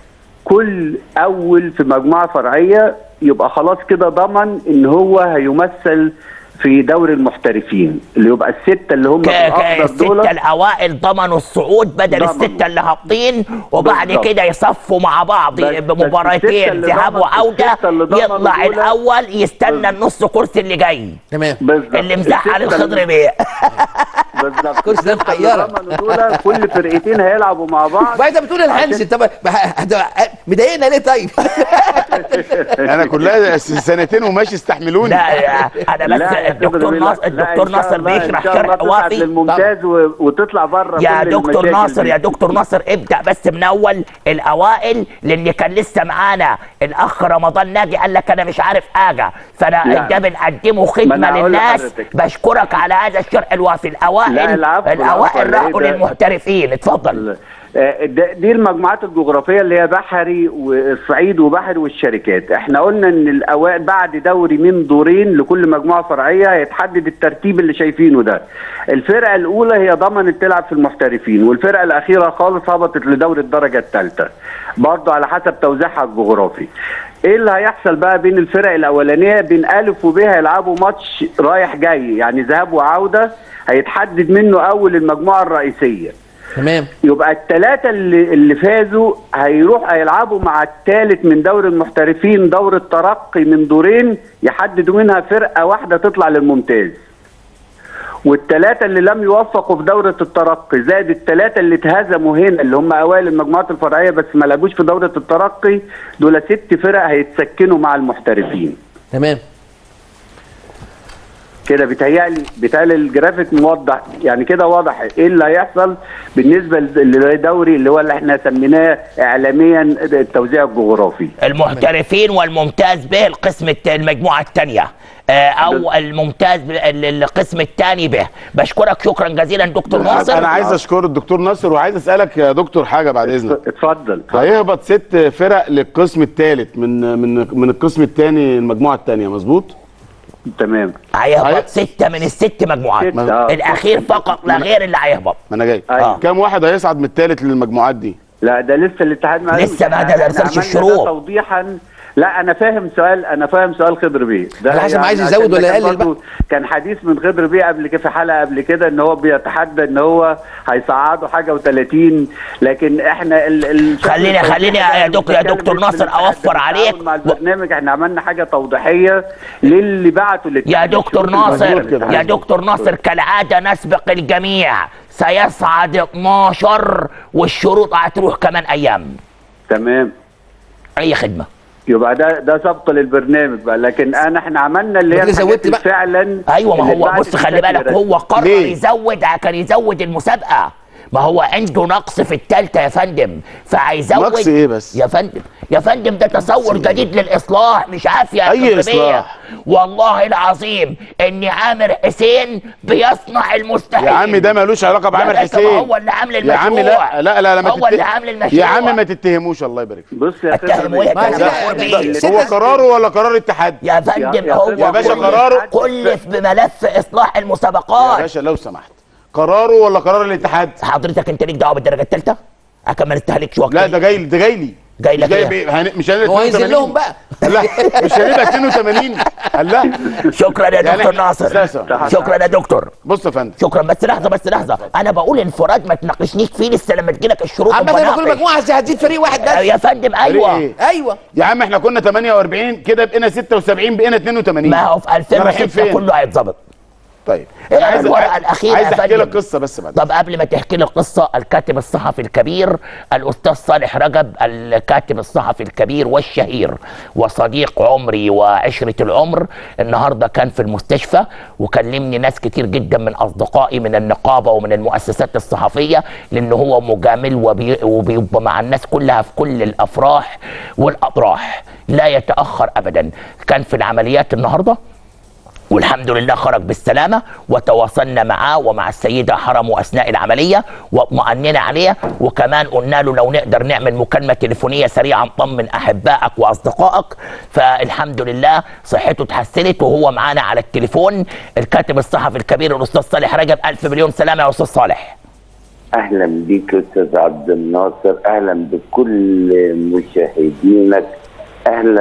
كل اول في مجموعه فرعيه يبقى خلاص كده ضمن ان هو هيمثل في دوري المحترفين اللي يبقى السته اللي هم ك- في ك- الافضل دول الستة الأوائل ضمنوا الصعود بدل ضمنوا. الستة اللي هابطين وبعد بالظبط. كده يصفوا مع بعض بس- بس الستة بمباراتين اللي ذهاب ضمنوا- وعودة الستة اللي ضمنوا يطلع دول- الأول يستنى النص كرسي اللي جاي تمام بالظبط اللي مزعل الستة الخضر بيه بالظبط كرسي ده الستة اللي محيرة. ضمنوا دول كل فرقتين هيلعبوا مع بعض بقى انت بتقول الهندس طب هت- مضايقنا ليه طيب؟ انا كلها س- سنتين وماشي استحملوني لا انا لا بس يا الدكتور خضر ناصر لا، لا، الدكتور إن شاء ناصر الله- بيشرح إن شاء الله شرح تصعد وافي للممتاز و- وتطلع بره يا كل دكتور المشاكل ناصر دي. يا دكتور ناصر ابدا بس من اول الاوائل للي كان لسه معانا الاخ رمضان ناجي قال لك انا مش عارف حاجه فانا لا. ده بنقدمه ما خدمه أنا هقول للناس لحضرتك. بشكرك على هذا الشرح الوافي الاوائل لا، العفو، الاوائل العفو، راحوا إيه ده؟ للمحترفين اتفضل آه، ده- دي المجموعات الجغرافيه اللي هي بحري والصعيد وبحري والشركات احنا قلنا ان الاوائل بعد دوري من دورين لكل مجموعه فرعيه هيتحدد الترتيب اللي شايفينه ده الفرقه الاولى هي ضمنت تلعب في المحترفين والفرقه الاخيره خالص هبطت لدوري الدرجه الثالثه برضه على حسب توزيعها الجغرافي ايه اللي هيحصل بقى بين الفرق الاولانيه بين الف وب هيلعبوا ماتش رايح جاي يعني ذهاب وعوده هيتحدد منه اول المجموعه الرئيسيه تمام يبقى الثلاثة اللي, اللي فازوا هيروح هيلعبوا مع الثالث من دوري المحترفين دور الترقي من دورين يحددوا منها فرقة واحدة تطلع للممتاز والثلاثة اللي لم يوفقوا في دورة الترقي زائد الثلاثة اللي اتهزموا هنا اللي هم أوائل المجموعات الفرعية بس ما لعبوش في دورة الترقي دول ست فرق هيتسكنوا مع المحترفين تمام كده بيتهيألي بيتهيألي الجرافيك موضح يعني كده واضح ايه اللي هيحصل بالنسبه للدوري اللي هو اللي احنا سميناه اعلاميا التوزيع الجغرافي المحترفين والممتاز به القسم الت- المجموعه الثانيه او بال- الممتاز ب- ال- القسم الثاني به بشكرك شكرا جزيلا دكتور ناصر انا عايز اشكر الدكتور ناصر وعايز اسالك يا دكتور حاجه بعد اذنك اتفضل هيهبط ست فرق للقسم الثالث من من من القسم الثاني المجموعه الثانيه مظبوط تمام هيهبط هي- ستة من الست مجموعات ستة، آه. الأخير فقط لا غير اللي هيهبط ما انا جاي أيوة. كام واحد هيصعد من الثالث للمجموعات دي لا ده لسه الاتحاد ما لسه ما إحنا- ده إحنا أرسلش عملنا الشروط. ده توضيحا لا انا فاهم سؤال انا فاهم سؤال خضر بيه على حسب عايز عشان يزود ده ولا كان يقلل برضو كان حديث من خضر بيه قبل كده في حلقه قبل كده ان هو بيتحدى ان هو هيصعدوا حاجه و30 لكن احنا ال ال خليني- خليني يا دك- يا بنتكلم دكتور مش ناصر بنتحدى أوفر بالتعاون عليك. مع البرنامج احنا عملنا حاجه توضيحيه للي بعتوا يا للتحدي. دكتور شروط ناصر البرنامج. كده. يا دكتور ناصر كالعادة نسبق الجميع سيصعد 12 والشروط هتروح كمان أيام تمام أي خدمة يبقى ده ده سبق للبرنامج بقى لكن انا احنا عملنا اللي هي ما كده الحاجات زودت بقى. فعلا ايوه ما اللي هو اتبعتت بص خلي بشكل بالك رسمي. هو قرر ليه؟ يزود كان يزود المسابقه ما هو عنده نقص في التالتة يا فندم فهيزود نقص إيه بس؟ يا فندم يا فندم ده تصور جديد للاصلاح مش عافيه يا أي كبرية. إصلاح؟ والله العظيم ان عامر حسين بيصنع المستحيل يا عم ده ملوش علاقه بعامر يا باشا، حسين ما هو اللي عامل يا عم المشروع. لا لا لا, لا ما هو تت- اللي عامل المشروع يا عم ما تتهموش الله يبارك فيك بص يا اتهم خضر ويا بيه، كلام ده- مخور ده- بيه. اللي- ست- هو قراره ولا قرار اتحاد يا فندم يا- هو يا باشا كلف- قراره. كلف بملف اصلاح يا المسابقات باشا لو سمحت قراره ولا قرار الاتحاد حضرتك انت ليك دعوه بالدرجه الثالثه اكمل استهلك شو لا ده جاي ده جاي لي جاي لك مش جاي إيه؟ بي- هن- مش هنبقى هو هينزل 82. لهم بقى لا مش هنبقى 82 قال لا شكرا يا يعني دكتور إحنا- ناصر أساساً. شكرا يا دكتور بص يا فندم شكرا بس لحظه بس لحظه انا بقول انفراد ما تناقشنيش فيه لسه لما تجيلك الشروط عم بس لما كل وبناقش. مجموعه هتزيد فريق واحد بس يا فندم ايوه إيه؟ ايوه يا عم احنا كنا 48 كده بقينا 76 بقينا 82 ما هو في إحنا رايحين 2006 فين؟ كله هيتظبط طيب إيه أنا عايز الورقة الأخيرة عايز يا احكي فندم؟ لك قصه بس بعد طب قبل ما تحكي لي القصه الكاتب الصحفي الكبير الاستاذ صالح رجب الكاتب الصحفي الكبير والشهير وصديق عمري وعشره العمر النهارده كان في المستشفى وكلمني ناس كتير جدا من اصدقائي من النقابه ومن المؤسسات الصحفيه لان هو مجامل وبي وبيبقى مع الناس كلها في كل الافراح والاطراح لا يتاخر ابدا كان في العمليات النهارده والحمد لله خرج بالسلامة وتواصلنا معاه ومع السيدة حرمه أثناء العملية واطمأننا عليه وكمان قلنا له لو نقدر نعمل مكالمة تليفونية سريعة نطمن أحبائك وأصدقائك فالحمد لله صحته اتحسنت وهو معانا على التليفون الكاتب الصحفي الكبير الأستاذ صالح رجب ألف مليون سلامة يا أستاذ صالح اهلا بيك يا استاذ عبد الناصر اهلا بكل مشاهدينك اهلا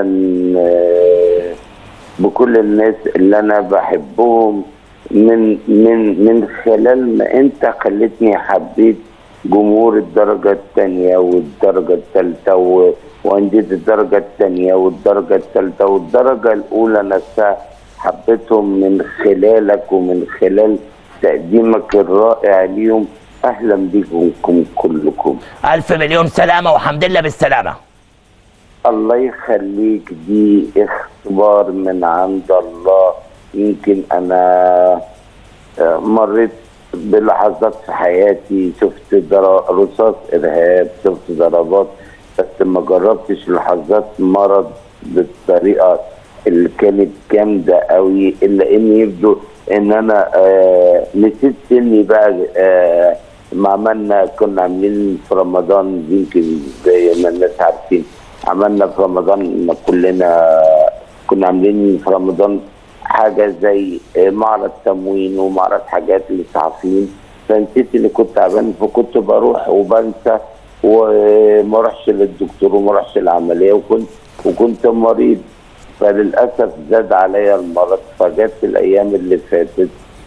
آه، بكل الناس اللي انا بحبهم من من من خلال ما انت خلتني حبيت جمهور الدرجة الثانية والدرجة الثالثة و- وأندية الدرجة الثانية والدرجة الثالثة والدرجة الأولى نفسها حبيتهم من خلالك ومن خلال تقديمك الرائع ليهم أهلا بكم كلكم ألف مليون سلامة والحمد لله بالسلامة الله يخليك دي اختبار من عند الله يمكن انا آه، مريت بلحظات في حياتي شفت در- رصاص ارهاب شفت ضربات بس ما جربتش لحظات مرض بالطريقه اللي كانت جامده قوي الا ان يبدو ان انا آه نسيت سني بقى آه ما عملنا كنا عاملين في رمضان يمكن زي ما الناس عارفين عملنا في رمضان كلنا كنا عاملين في رمضان حاجه زي آه، معرض تموين ومعرض حاجات للصحفيين فنسيت اني كنت تعبان فكنت بروح وبنسى وما اروحش للدكتور وما اروحش العمليه وكنت وكنت مريض فللاسف زاد عليا المرض فجت الايام اللي فاتت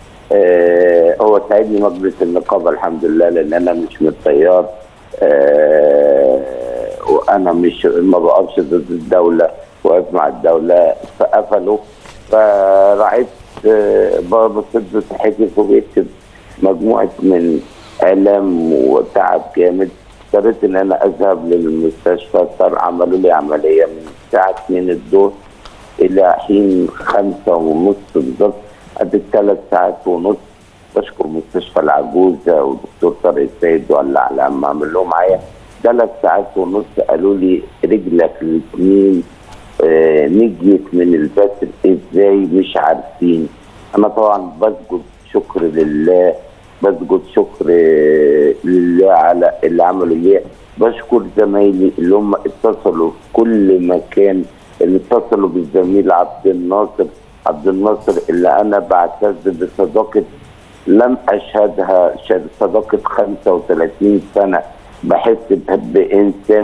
آه هو ساعدني مجلس النقابه الحمد لله لان انا مش من التيار آه وانا مش ما بقفش ضد الدوله واقف مع الدوله فقفلوا فرعيت آه بصيت بصحتي فوجئت مجموعه من الام وتعب جامد اضطريت ان انا اذهب للمستشفى اضطر عملوا لي عمليه من الساعه 2 الظهر الى حين خمسة ونص بالظبط قعدت ثلاث ساعات ونص بشكر مستشفى العجوزة ودكتور طارق السيد ولا على عم عمل لهم معايا ثلاث ساعات ونص قالوا لي رجلك الاثنين آه نجيت من البتر ازاي مش عارفين انا طبعا بسجد شكر لله بسجد شكر آه، لله على اللي عملوا ليا بشكر زمايلي اللي هم اتصلوا في كل مكان اللي اتصلوا بالزميل عبد الناصر عبد الناصر اللي انا بعتز بصداقه لم اشهدها شهد- صداقه 35 سنه بحس ب- بانسان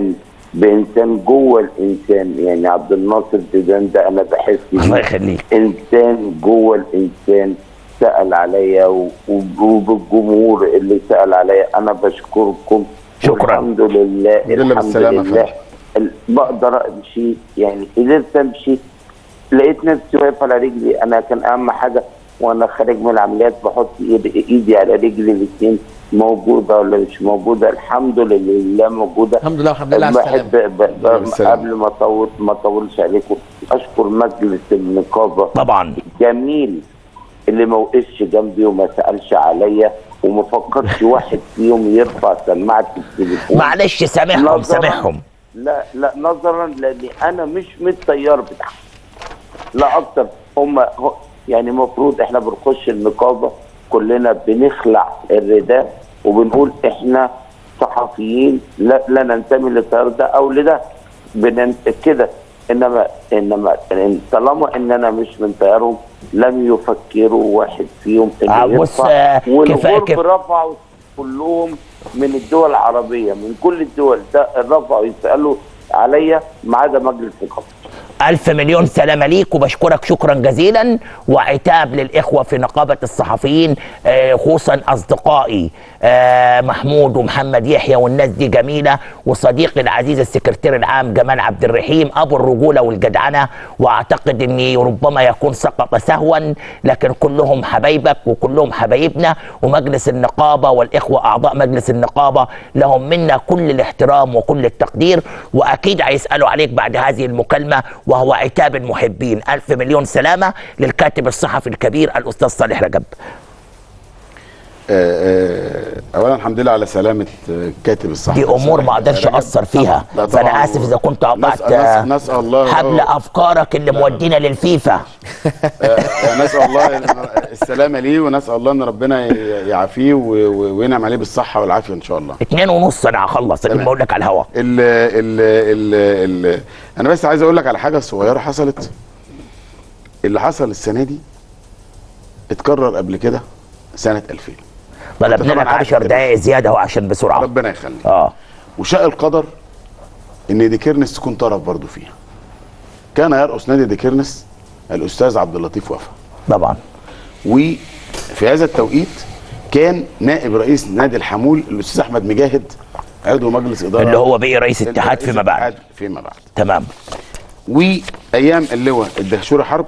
بانسان جوه الانسان يعني عبد الناصر زيدان ده انا بحس الله إنه يخليك انسان جوه الانسان سال عليا و- و- وبالجمهور اللي سال عليا انا بشكركم شكراً. الحمد لله الحمد لله الحمد بالسلامة لله فندم. ال- بقدر امشي يعني قدرت امشي لقيت نفسي واقف على رجلي انا كان اهم حاجه وانا خارج من العمليات بحط إيد- ايدي على رجلي الاثنين موجوده ولا مش موجوده الحمد لله موجوده الحمد لله والحمد لله على السلامه بحب ب- ب- بالسلامة. قبل ما اطول ما اطولش عليكم اشكر مجلس النقابه طبعا جميل اللي ما وقفش جنبي وما سالش عليا وما فكرش واحد فيهم يرفع سماعه التليفون معلش سامحهم نظراً- سامحهم لا لا نظرا لاني انا مش من التيار بتاعهم لا اكتر هم هو- يعني المفروض احنا بنخش النقابه كلنا بنخلع الرداء وبنقول احنا صحفيين لا, لا ننتمي للتيار ده او لده بنن- كده انما انما إن- طالما ان انا مش من تيارهم لم يفكروا واحد فيهم آه، انه بص، يرفع آه، كفاية والغرب كف- رفعوا كلهم من الدول العربيه من كل الدول ده رفعوا يسالوا عليا ما عدا مجلس النقابه ألف مليون سلامة ليك وبشكرك شكرا جزيلا وعتاب للإخوة في نقابة الصحفيين آه، خصوصا أصدقائي آه، محمود ومحمد يحيى والناس دي جميلة وصديقي العزيز السكرتير العام جمال عبد الرحيم أبو الرجولة والجدعنة وأعتقد أني ربما يكون سقط سهوا لكن كلهم حبايبك وكلهم حبايبنا ومجلس النقابة والإخوة أعضاء مجلس النقابة لهم منا كل الاحترام وكل التقدير وأكيد هيسألوا عليك بعد هذه المكالمة وهو عتاب المحبين ألف مليون سلامة للكاتب الصحفي الكبير الأستاذ صالح رجب آه، آه، اولا الحمد لله على سلامه آه، كاتب الصحفي دي أمور ما أقدرش رجب. أثر فيها لا طبعاً. فأنا آسف إذا كنت قطعت نسأل, آه، نسأل, نسأل الله حبل أفكارك اللي مودينا للفيفا آه، نسأل الله السلامة ليه ونسأل الله ان ربنا يعافيه و- و- وينعم عليه بالصحة والعافية ان شاء الله اتنين ونص أنا هخلص اللي تمام. بقول لك على الهوا ال ال ال ال انا بس عايز اقول لك على حاجة صغيرة حصلت اللي حصل السنة دي اتكرر قبل كده سنة 2000 طلبنا طبعاً لك عارف 10 كده. دقايق زيادة أهو عشان بسرعة ربنا يخليك اه وشاء القدر ان ديكيرنس تكون طرف برضو فيها كان يرأس نادي ديكيرنس الاستاذ عبد اللطيف وفا طبعا وفي هذا التوقيت كان نائب رئيس نادي الحمول الاستاذ احمد مجاهد عضو مجلس اداره اللي هو بقي رئيس اتحاد رئيس فيما بعد الاتحاد فيما بعد تمام وايام اللواء الدهشوري حرب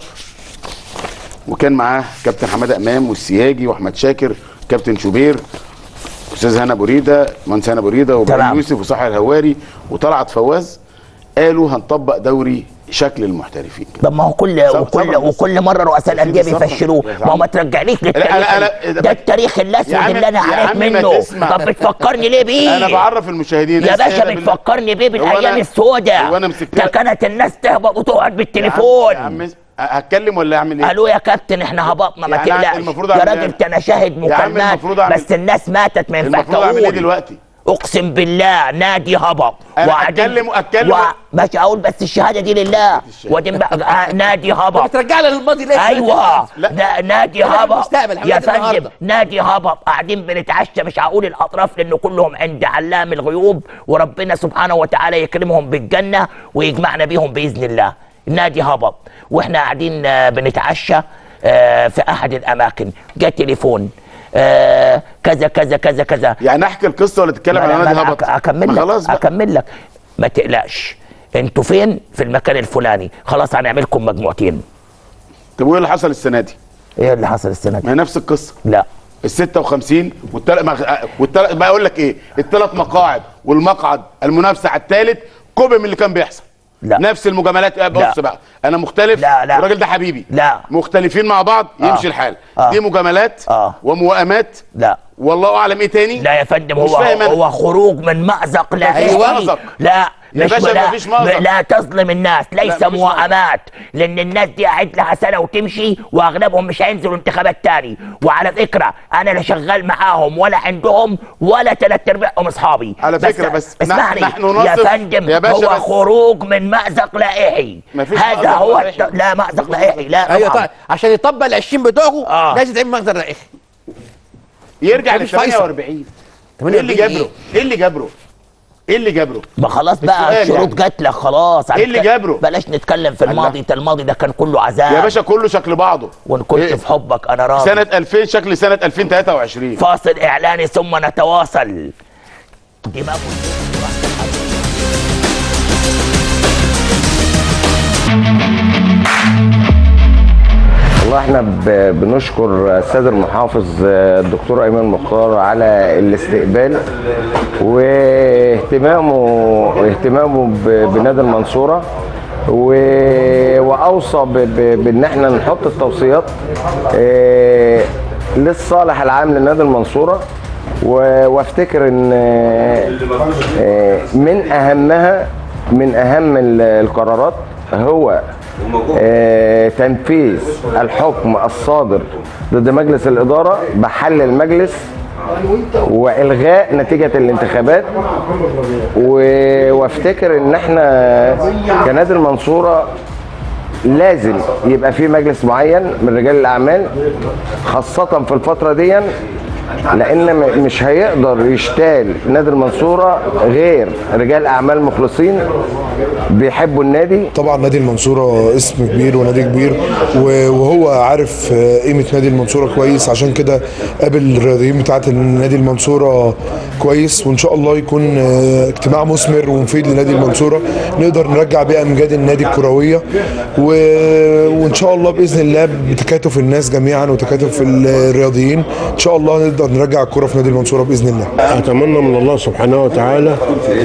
وكان معاه كابتن حماده امام والسياجي واحمد شاكر كابتن شوبير استاذ هنا بريده مهندس هنا بريده وابراهيم تمام. يوسف وصاحب الهواري وطلعت فواز قالوا هنطبق دوري شكل المحترفين كده طب ما هو كل صبر- وكل صبر بس. وكل مره رؤساء يا سيدي الانديه صبر. بيفشلوه يا ما هو ما عم. ترجعنيش لا، للتاريخ أنا- أنا- ده التاريخ الاسود يا عم- اللي انا يا عانيت عم ما منه تسمع. طب بتفكرني ليه بيه انا بعرف المشاهدين يا اسمع باشا أنا بالله. بتفكرني بيه هو بالايام أنا- السوداء هو أنا مسكت ده لك- كانت الناس تهبط وتقعد يا عم- بالتليفون يا عم هتكلم ولا اعمل ايه؟ قالوا يا كابتن احنا هبطنا ما يعني أنا تقلقش المفروض يا أعمل راجل إيه؟ انا شاهد يا عم مكالمات المفروض أعمل- بس الناس ماتت ما ينفعش المفروض اعمل ايه اقول دلوقتي؟ اقسم بالله نادي هبط أنا وبعدين- أتكلم وأتكلم. و... ماشي اقول بس الشهاده دي لله وبعدين بقى آه، نادي هبط بترجعنا للماضي ليه؟ ايوه لا. نا- نادي إحنا في هبط المستقبل، إحنا يا دلوقتي فندم النهاردة. نادي هبط قاعدين بنتعشى مش هقول الاطراف لان كلهم عند علام الغيوب وربنا سبحانه وتعالى يكرمهم بالجنه ويجمعنا بيهم باذن الله نادي هبط واحنا قاعدين آه، بنتعشى آه، في احد الاماكن جاء تليفون آه، كذا كذا كذا كذا يعني احكي القصه ولا تتكلم ما على أنا- ما نادي أنا هبط أك- اكمل ما لك خلاص بقى اكمل لك ما تقلقش انتوا فين في المكان الفلاني خلاص هنعملكم مجموعتين طب وايه اللي حصل السنه دي؟ ايه اللي حصل السنه دي ما هي نفس القصه لا ال 56 والتل... ما... والتل... ما اقول لك ايه الثلاث مقاعد والمقعد المنافسه على الثالث كوبي من اللي كان بيحصل لا. نفس المجاملات آه، بص لا. بقى انا مختلف لا، لا. الراجل ده حبيبي لا. مختلفين مع بعض يمشي الحال آه. دي مجاملات آه. وموائمات لا والله اعلم ايه تاني لا يا فندم مش هو فاهم أنا. هو خروج من مأزق لا مفيش تشتري. مأزق. لا يا مش باشا لا, مفيش مأزق. لا تظلم الناس ليس مفيش موائمات لان الناس دي قاعد لها سنه وتمشي واغلبهم مش هينزلوا انتخابات تاني وعلى فكره انا لا شغال معاهم ولا عندهم ولا ثلاث ارباعهم اصحابي على فكرة بس اسمعني نحن يا نصف- فندم يا باشا هو بس- خروج من مأزق لائحي مفيش هذا مأزق هو لائحي. الت... لا مأزق لائحي لا ايوه طبعاً. طيب عشان يطبق ال 20 بتوعه آه. لازم تعمل مخزن رائحي يرجع لل مفيش فيصل. 48 ايه اللي جبره؟ ايه اللي جبره؟ ايه اللي جبره ما خلاص بقى السؤال الشروط يعني. جات لك خلاص إيه اللي هنتك- جابره؟ بلاش نتكلم في الماضي ده الماضي ده كان كله عذاب يا باشا كله شكل بعضه وان كنت إيه؟ في حبك انا راضي سنه 2000 شكل سنه 2023 فاصل اعلاني ثم نتواصل دماغ والله احنا ب- بنشكر السيد المحافظ آه، الدكتور ايمن مختار على الاستقبال واهتمامه اهتمامه ب- بنادي المنصوره و- واوصى ب- ب- بان احنا نحط التوصيات آه، للصالح العام لنادي المنصوره و- وافتكر ان آه، آه، من اهمها من اهم ال- القرارات هو آه، تنفيذ الحكم الصادر ضد مجلس الإدارة بحل المجلس والغاء نتيجة الانتخابات و- وافتكر ان احنا كنادي المنصورة لازم يبقى في مجلس معين من رجال الاعمال خاصة في الفترة دي لان م- مش هيقدر يشتال نادي المنصورة غير رجال اعمال مخلصين بيحبوا النادي طبعا نادي المنصورة اسم كبير ونادي كبير و- وهو عارف آه، قيمة نادي المنصورة كويس عشان كده قابل الرياضيين بتاعة نادي المنصورة كويس وإن شاء الله يكون آه، اجتماع مثمر ومفيد لنادي المنصورة نقدر نرجع بيه أمجاد النادي الكروية و- وإن شاء الله بإذن الله بتكاتف الناس جميعا وتكاتف الرياضيين إن شاء الله نقدر نرجع الكرة في نادي المنصورة بإذن الله أتمنى من الله سبحانه وتعالى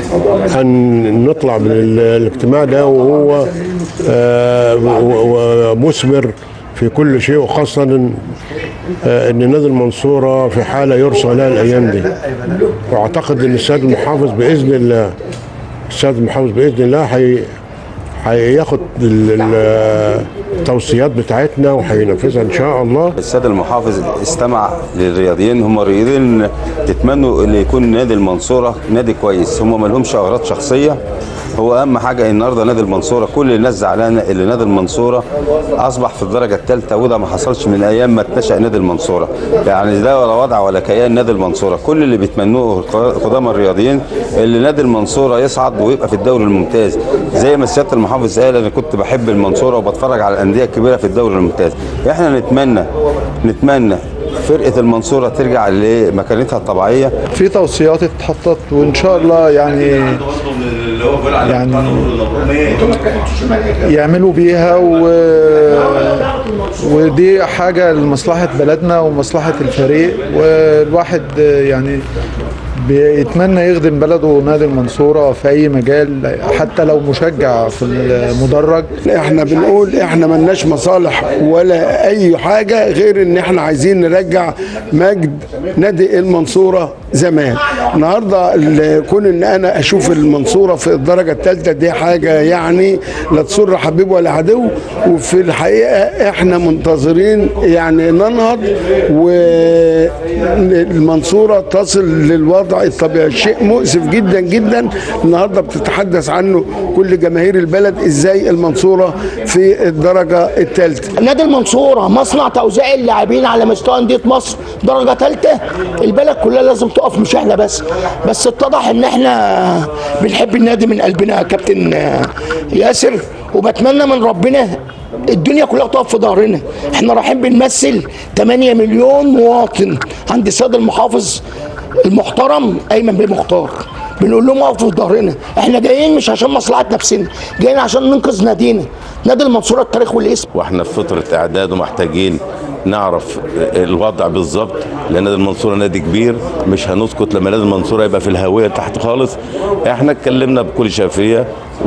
أن نطلع من ال- الاجتماع ده وهو آه، و- ومثمر في كل شيء وخاصة إن آه، ان نادي المنصوره في حاله يرثى لها الايام دي واعتقد ان السيد المحافظ باذن الله السيد المحافظ باذن الله هي هياخد ال- ال- التوصيات بتاعتنا وهينفذها ان شاء الله السيد المحافظ استمع للرياضيين هم الرياضيين تتمنوا ان يكون نادي المنصوره نادي كويس هم ما لهمش اغراض شخصيه هو اهم حاجه النهارده نادي المنصوره كل الناس زعلانه اللي نادي المنصوره اصبح في الدرجه الثالثه وده ما حصلش من ايام ما اتنشا نادي المنصوره يعني ده ولا وضع ولا كيان نادي المنصوره كل اللي بيتمنوه قدام الرياضيين اللي نادي المنصوره يصعد ويبقى في الدوري الممتاز زي ما سياده المحافظ قال انا كنت بحب المنصوره وبتفرج على الانديه الكبيره في الدوري الممتاز احنا نتمنى نتمنى فرقه المنصوره ترجع لمكانتها الطبيعيه في توصيات اتحطت وان شاء الله يعني يعني يعملوا بيها و... ودي حاجة لمصلحة بلدنا ومصلحة الفريق والواحد يعني بيتمنى يخدم بلده نادي المنصورة في أي مجال حتى لو مشجع في المدرج احنا بنقول احنا ملناش مصالح ولا اي حاجه غير ان احنا عايزين نرجع مجد نادي المنصوره زمان النهارده ال- كون ان انا اشوف المنصوره في الدرجه الثالثه دي حاجه يعني لا تسر حبيب ولا عدو وفي الحقيقه احنا منتظرين يعني ننهض والمنصوره تصل للوضع الطبيعي شيء مؤسف جدا جدا النهارده بتتحدث عنه كل جماهير البلد ازاي المنصوره في الدرجه الثالثه نادي المنصوره مصنع توزيع اللاعبين على مستوى انديه مصر درجه ثالثه البلد كلها لازم تقف مش احنا بس بس اتضح ان احنا بنحب النادي من قلبنا يا كابتن ياسر وبتمنى من ربنا الدنيا كلها تقف في ظهرنا احنا رايحين بنمثل 8 مليون مواطن عند السيد المحافظ المحترم ايمن بيه مختار بنقول لهم اقفوا في ظهرنا احنا جايين مش عشان مصلحه نفسنا جايين عشان ننقذ نادينا نادي المنصوره التاريخ والاسم واحنا في فتره اعداد ومحتاجين نعرف الوضع بالظبط لان نادي المنصوره نادي كبير مش هنسكت لما نادي المنصوره يبقى في الهويه تحت خالص احنا اتكلمنا بكل شفافيه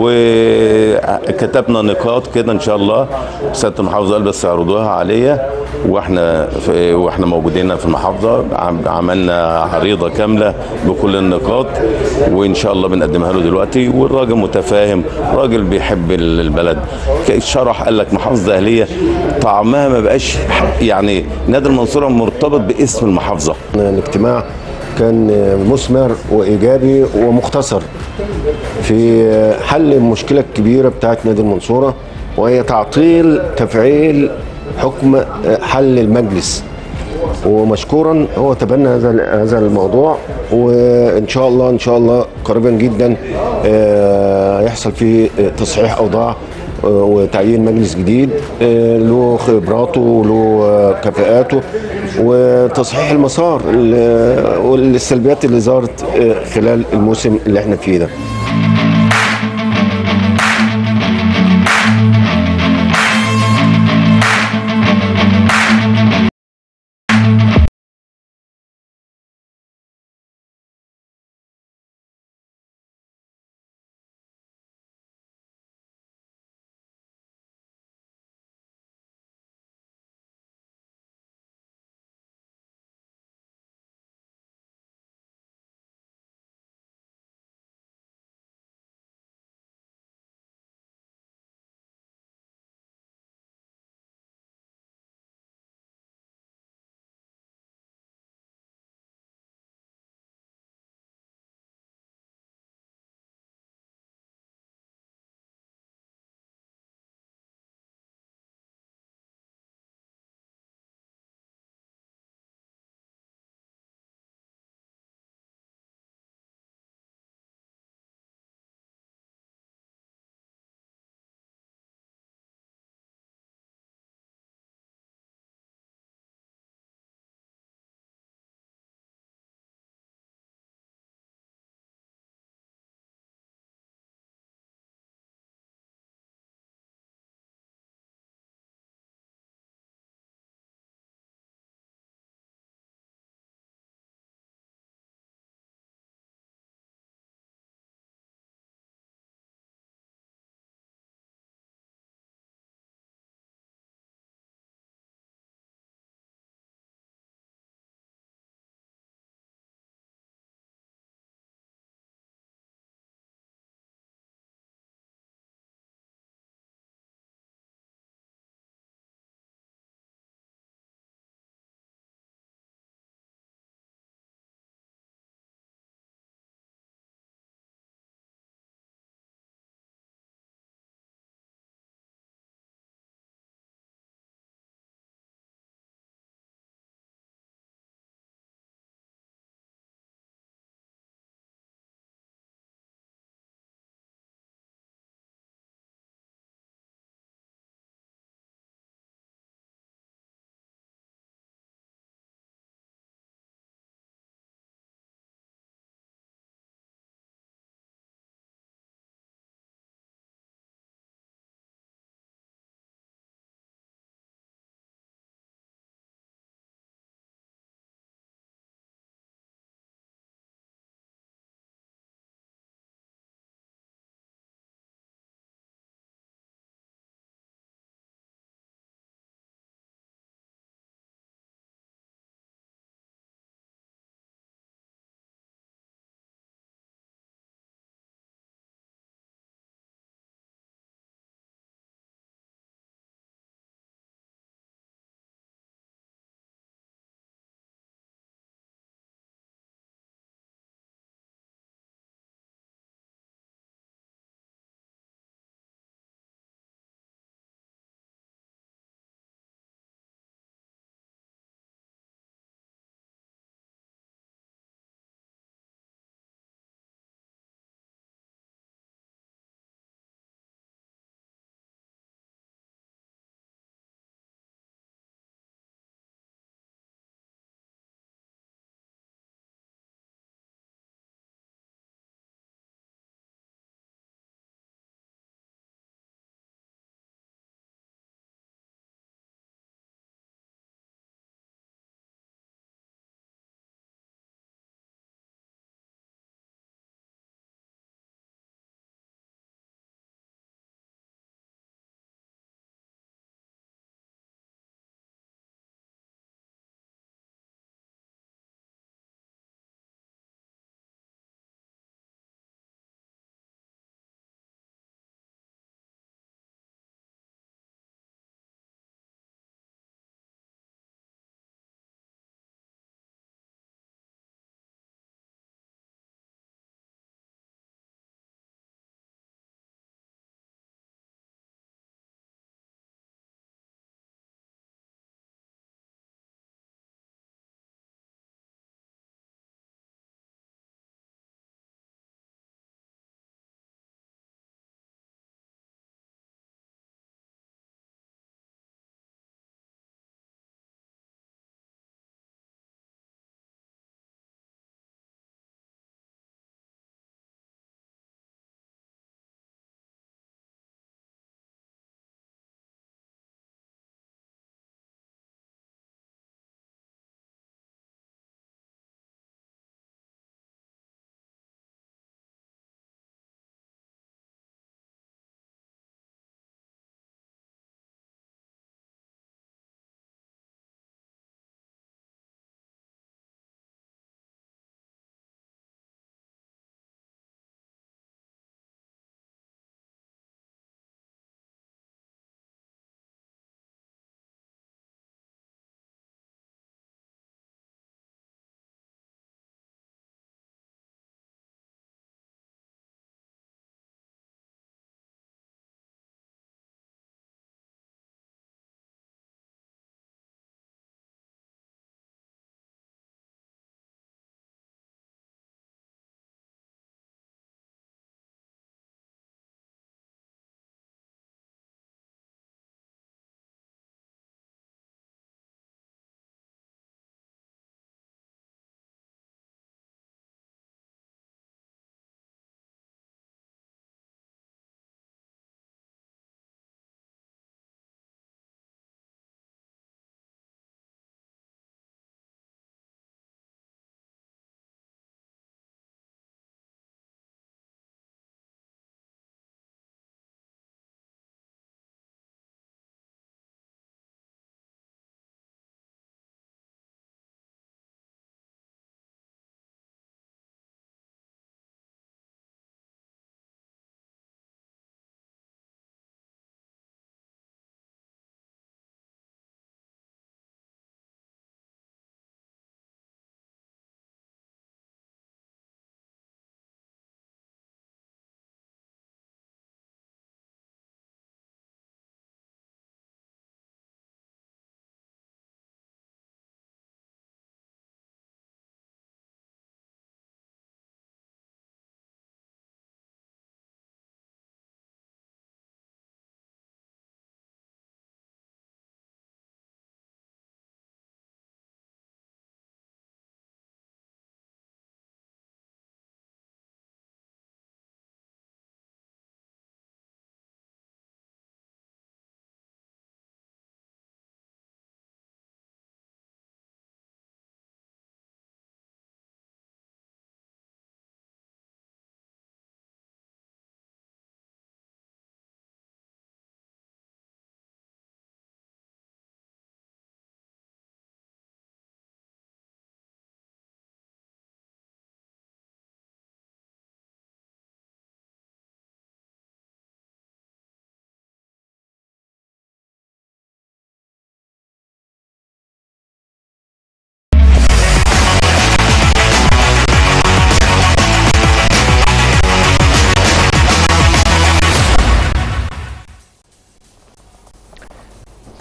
وكتبنا نقاط كده ان شاء الله سياده المحافظه قال بس اعرضوها عليا واحنا في واحنا موجودين في المحافظه عم- عملنا عريضه كامله بكل النقاط وان شاء الله بنقدمها له دلوقتي والراجل متفاهم راجل بيحب ال- البلد شرح قال لك محافظه اهليه طعمها ما بقاش يعني نادي المنصوره مرتبط باسم المحافظه الاجتماع كان مثمر وايجابي ومختصر في حل المشكله الكبيره بتاعت نادي المنصوره وهي تعطيل تفعيل حكم حل المجلس ومشكورا هو تبنى هذا هذا الموضوع وان شاء الله ان شاء الله قريبا جدا آه، يحصل فيه تصحيح اوضاع آه، وتعيين مجلس جديد آه، له خبراته وله آه، كفاءاته وتصحيح المسار ال- والسلبيات اللي ظهرت آه، خلال الموسم اللي احنا فيه ده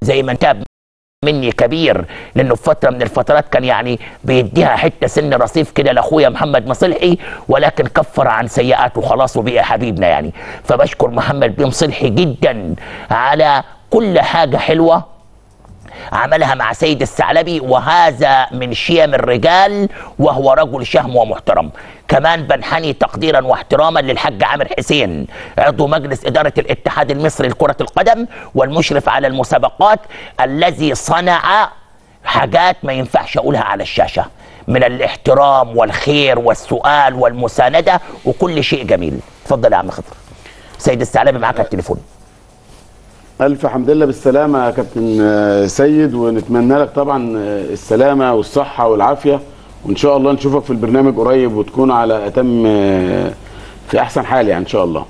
زي ما انتهى مني كبير لانه في فتره من الفترات كان يعني بيديها حته سن رصيف كده لاخويا محمد مصلحي ولكن كفر عن سيئاته خلاص وبقى حبيبنا يعني فبشكر محمد بن مصلحي جدا على كل حاجه حلوه عملها مع سيد الثعلبي وهذا من شيم الرجال وهو رجل شهم ومحترم كمان بنحني تقديرا واحتراما للحاج عامر حسين عضو مجلس إدارة الاتحاد المصري لكرة القدم والمشرف على المسابقات الذي صنع حاجات ما ينفعش أقولها على الشاشة من الاحترام والخير والسؤال والمساندة وكل شيء جميل اتفضل يا عم خضر سيد الثعلبي معاك على التليفون الف حمد لله بالسلامه يا كابتن آه، سيد ونتمنى لك طبعا آه، السلامه والصحه والعافيه وان شاء الله نشوفك في البرنامج قريب وتكون على اتم آه، في احسن حال يعني ان شاء الله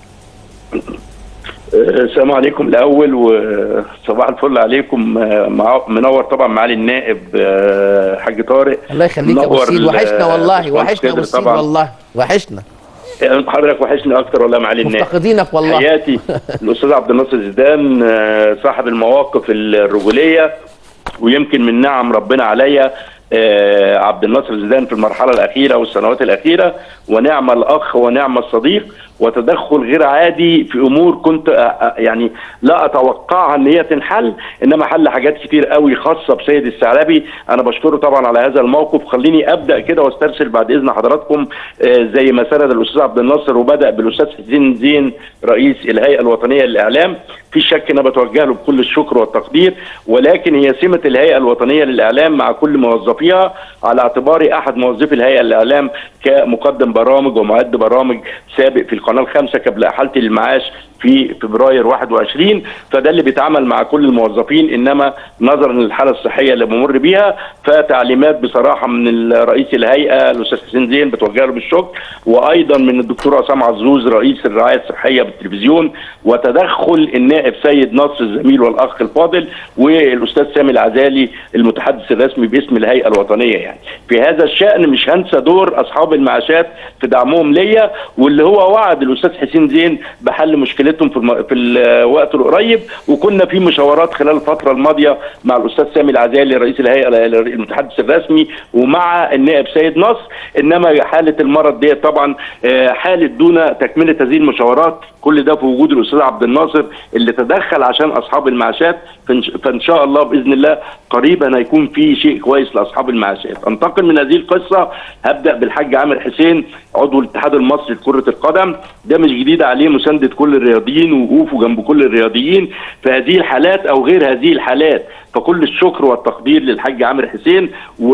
السلام عليكم الاول وصباح الفل عليكم آه، مع- منور طبعا معالي النائب آه، حاج طارق الله يخليك يا ابو منور سيد ال- وحشنا والله باشمهندس وحشنا يا ابو خضر سيد طبعاً. والله وحشنا حضرتك وحشني اكتر والله معالي النائب مفتقدينك والله حياتي الاستاذ عبد الناصر زيدان آه، صاحب المواقف الرجوليه ويمكن من نعم ربنا عليا آه، عبد الناصر زيدان في المرحله الاخيره والسنوات الاخيره ونعم الاخ ونعم الصديق وتدخل غير عادي في امور كنت آه، آه، يعني لا اتوقعها ان هي تنحل انما حل حاجات كتير قوي خاصه بسيد الثعلبي انا بشكره طبعا على هذا الموقف خليني ابدا كده واسترسل بعد اذن حضراتكم آه، زي ما سند الاستاذ عبد الناصر وبدا بالاستاذ حسين زين رئيس الهيئه الوطنيه للاعلام في شك انا بتوجه له بكل الشكر والتقدير ولكن هي سمه الهيئه الوطنيه للاعلام مع كل موظفيها على اعتباري احد موظفي الهيئه للاعلام كمقدم برامج ومعد برامج سابق في القناه الخامسه قبل احالتي للمعاش في فبراير 21 فده اللي بيتعامل مع كل الموظفين انما نظرا للحاله الصحيه اللي بمر بيها فتعليمات بصراحه من رئيس الهيئه الاستاذ حسين زين بتوجه له بالشكر وايضا من الدكتور عصام عزوز رئيس الرعايه الصحيه بالتلفزيون وتدخل النائب سيد نصر الزميل والاخ الفاضل والاستاذ سامي العزالي المتحدث الرسمي باسم الهيئه الوطنيه يعني في هذا الشان مش هنسى دور اصحاب المعاشات في دعمهم ليا واللي هو وعد الاستاذ حسين زين بحل مشكلتهم في الم... في الوقت القريب وكنا في مشاورات خلال الفتره الماضيه مع الاستاذ سامي العزالي رئيس الهيئه المتحدث الرسمي ومع النائب سيد نصر انما حاله المرض دي طبعا آه، حاله دون تكمله هذه المشاورات كل ده في وجود الاستاذ عبد الناصر اللي تدخل عشان اصحاب المعاشات فإن- فان شاء الله باذن الله قريبا هيكون في شيء كويس لاصحاب المعاشات انتقل من هذه القصه هبدا بالحاج عامر حسين عضو الاتحاد المصري لكره القدم ده مش جديد عليه مسانده كل الرياضيين ووقوفه جنب كل الرياضيين في هذه الحالات او غير هذه الحالات فكل الشكر والتقدير للحاج عامر حسين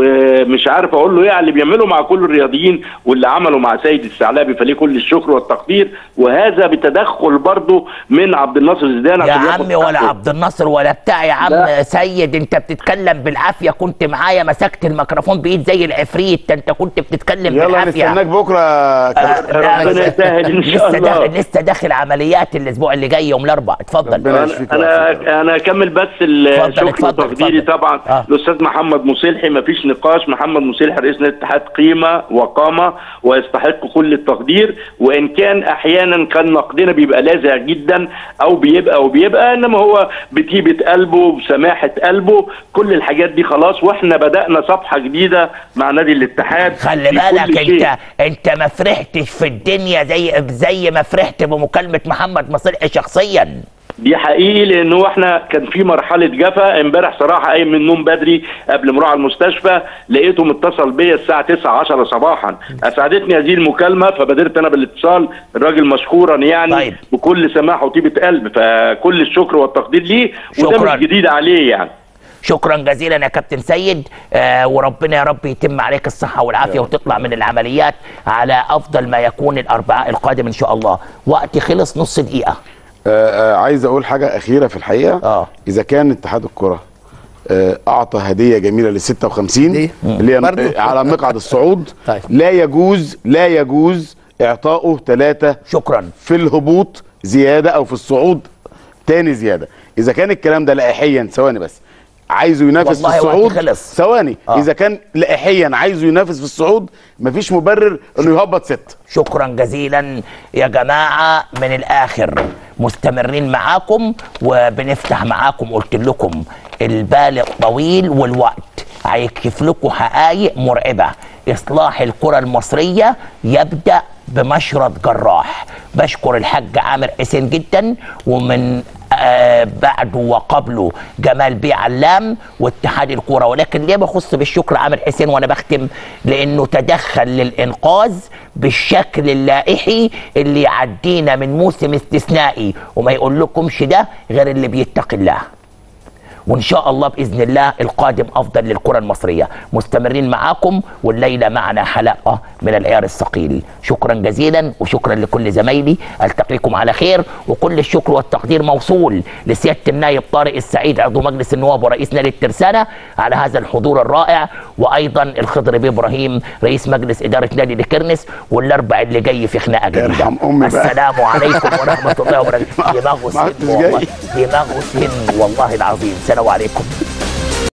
ومش عارف اقول له ايه على اللي بيعمله مع كل الرياضيين واللي عمله مع سيد الثعلبي فليه كل الشكر والتقدير وهذا بتدخل برضه من عبد الناصر زيدان يا عشان ياخد عمي ولا حقه. عبد الناصر ولا بتاع يا عم لا. سيد انت بتتكلم بالعافيه كنت معايا مسكت الميكروفون بايد زي العفريت ده انت كنت بتتكلم يلا بالعافيه نستناك بكره يا كابتن. ربنا يسهل ان شاء لسه الله داخل لسه داخل عمليات الاسبوع اللي جاي يوم الاربعاء اتفضل انا انا اكمل بس الشكر اتفضل، وتقديري طبعا آه. الاستاذ محمد مصلحي ما فيش نقاش محمد مصلحي رئيس نادي الاتحاد قيمه وقامه ويستحق كل التقدير وان كان احيانا كان نقدنا بيبقى لاذع جدا او بيبقى وبيبقى انما هو بطيبه قلبه بسماحه قلبه كل الحاجات دي خلاص واحنا بدانا صفحه جديده مع نادي الاتحاد خلي في كل بالك شيء. انت انت ما فرحتش في الدنيا زي زي ما فرحت بمكالمه محمد مصلحي شخصيا دي حقيقي لان هو احنا كان في مرحله جفا امبارح صراحه قايم من النوم بدري قبل ما اروح على المستشفى لقيته متصل بيا الساعه 9 10 صباحا اسعدتني هذه المكالمه فبادرت انا بالاتصال الراجل مشكورا يعني طيب. بكل سماحه وطيبه قلب فكل الشكر والتقدير ليه وده شكراً. مش جديد عليه يعني شكرا جزيلا يا كابتن سيد آه وربنا يا رب يتم عليك الصحة والعافية وتطلع من العمليات على أفضل ما يكون الأربعاء القادم إن شاء الله وقت خلص نص دقيقة آه آه عايز اقول حاجه اخيره في الحقيقه اه اذا كان اتحاد الكره آه اعطى هديه جميله لل 56 اللي هي برضو. آه، على مقعد الصعود طيب. لا يجوز لا يجوز اعطائه ثلاثه شكرا في الهبوط زياده او في الصعود تاني زياده اذا كان الكلام ده لائحيا ثواني بس عايزه ينافس في والله وقت الصعود خلص. ثواني آه. اذا كان لائحيا عايزه ينافس في الصعود مفيش مبرر انه يهبط ست شكرا جزيلا يا جماعة من الآخر مستمرين معاكم وبنفتح معاكم قلت لكم البال الطويل والوقت هيكشف لكم حقائق مرعبة إصلاح الكرة المصرية يبدأ بمشرط جراح بشكر الحاج عامر حسين جدا ومن آه بعده وقبله جمال بيه علام واتحاد الكوره ولكن ليه بخص بالشكر عامر حسين وانا بختم لانه تدخل للانقاذ بالشكل اللائحي اللي يعدينا من موسم استثنائي وما يقول لكمش ده غير اللي بيتقي الله وان شاء الله باذن الله القادم افضل للكره المصريه مستمرين معاكم والليله معنا حلقه من العيار الثقيل شكرا جزيلا وشكرا لكل زمايلي التقيكم على خير وكل الشكر والتقدير موصول لسياده النائب طارق السعيد عضو مجلس النواب ورئيس نادي الترسانه على هذا الحضور الرائع وايضا الخضر بيه ابراهيم رئيس مجلس اداره نادي الكرنس والاربع اللي جاي في خناقه جديده ارحم أمي بقى. السلام عليكم ورحمه الله وبركاته دماغه ما سن عدتش والله جاي. دماغه سن والله العظيم سلام عليكم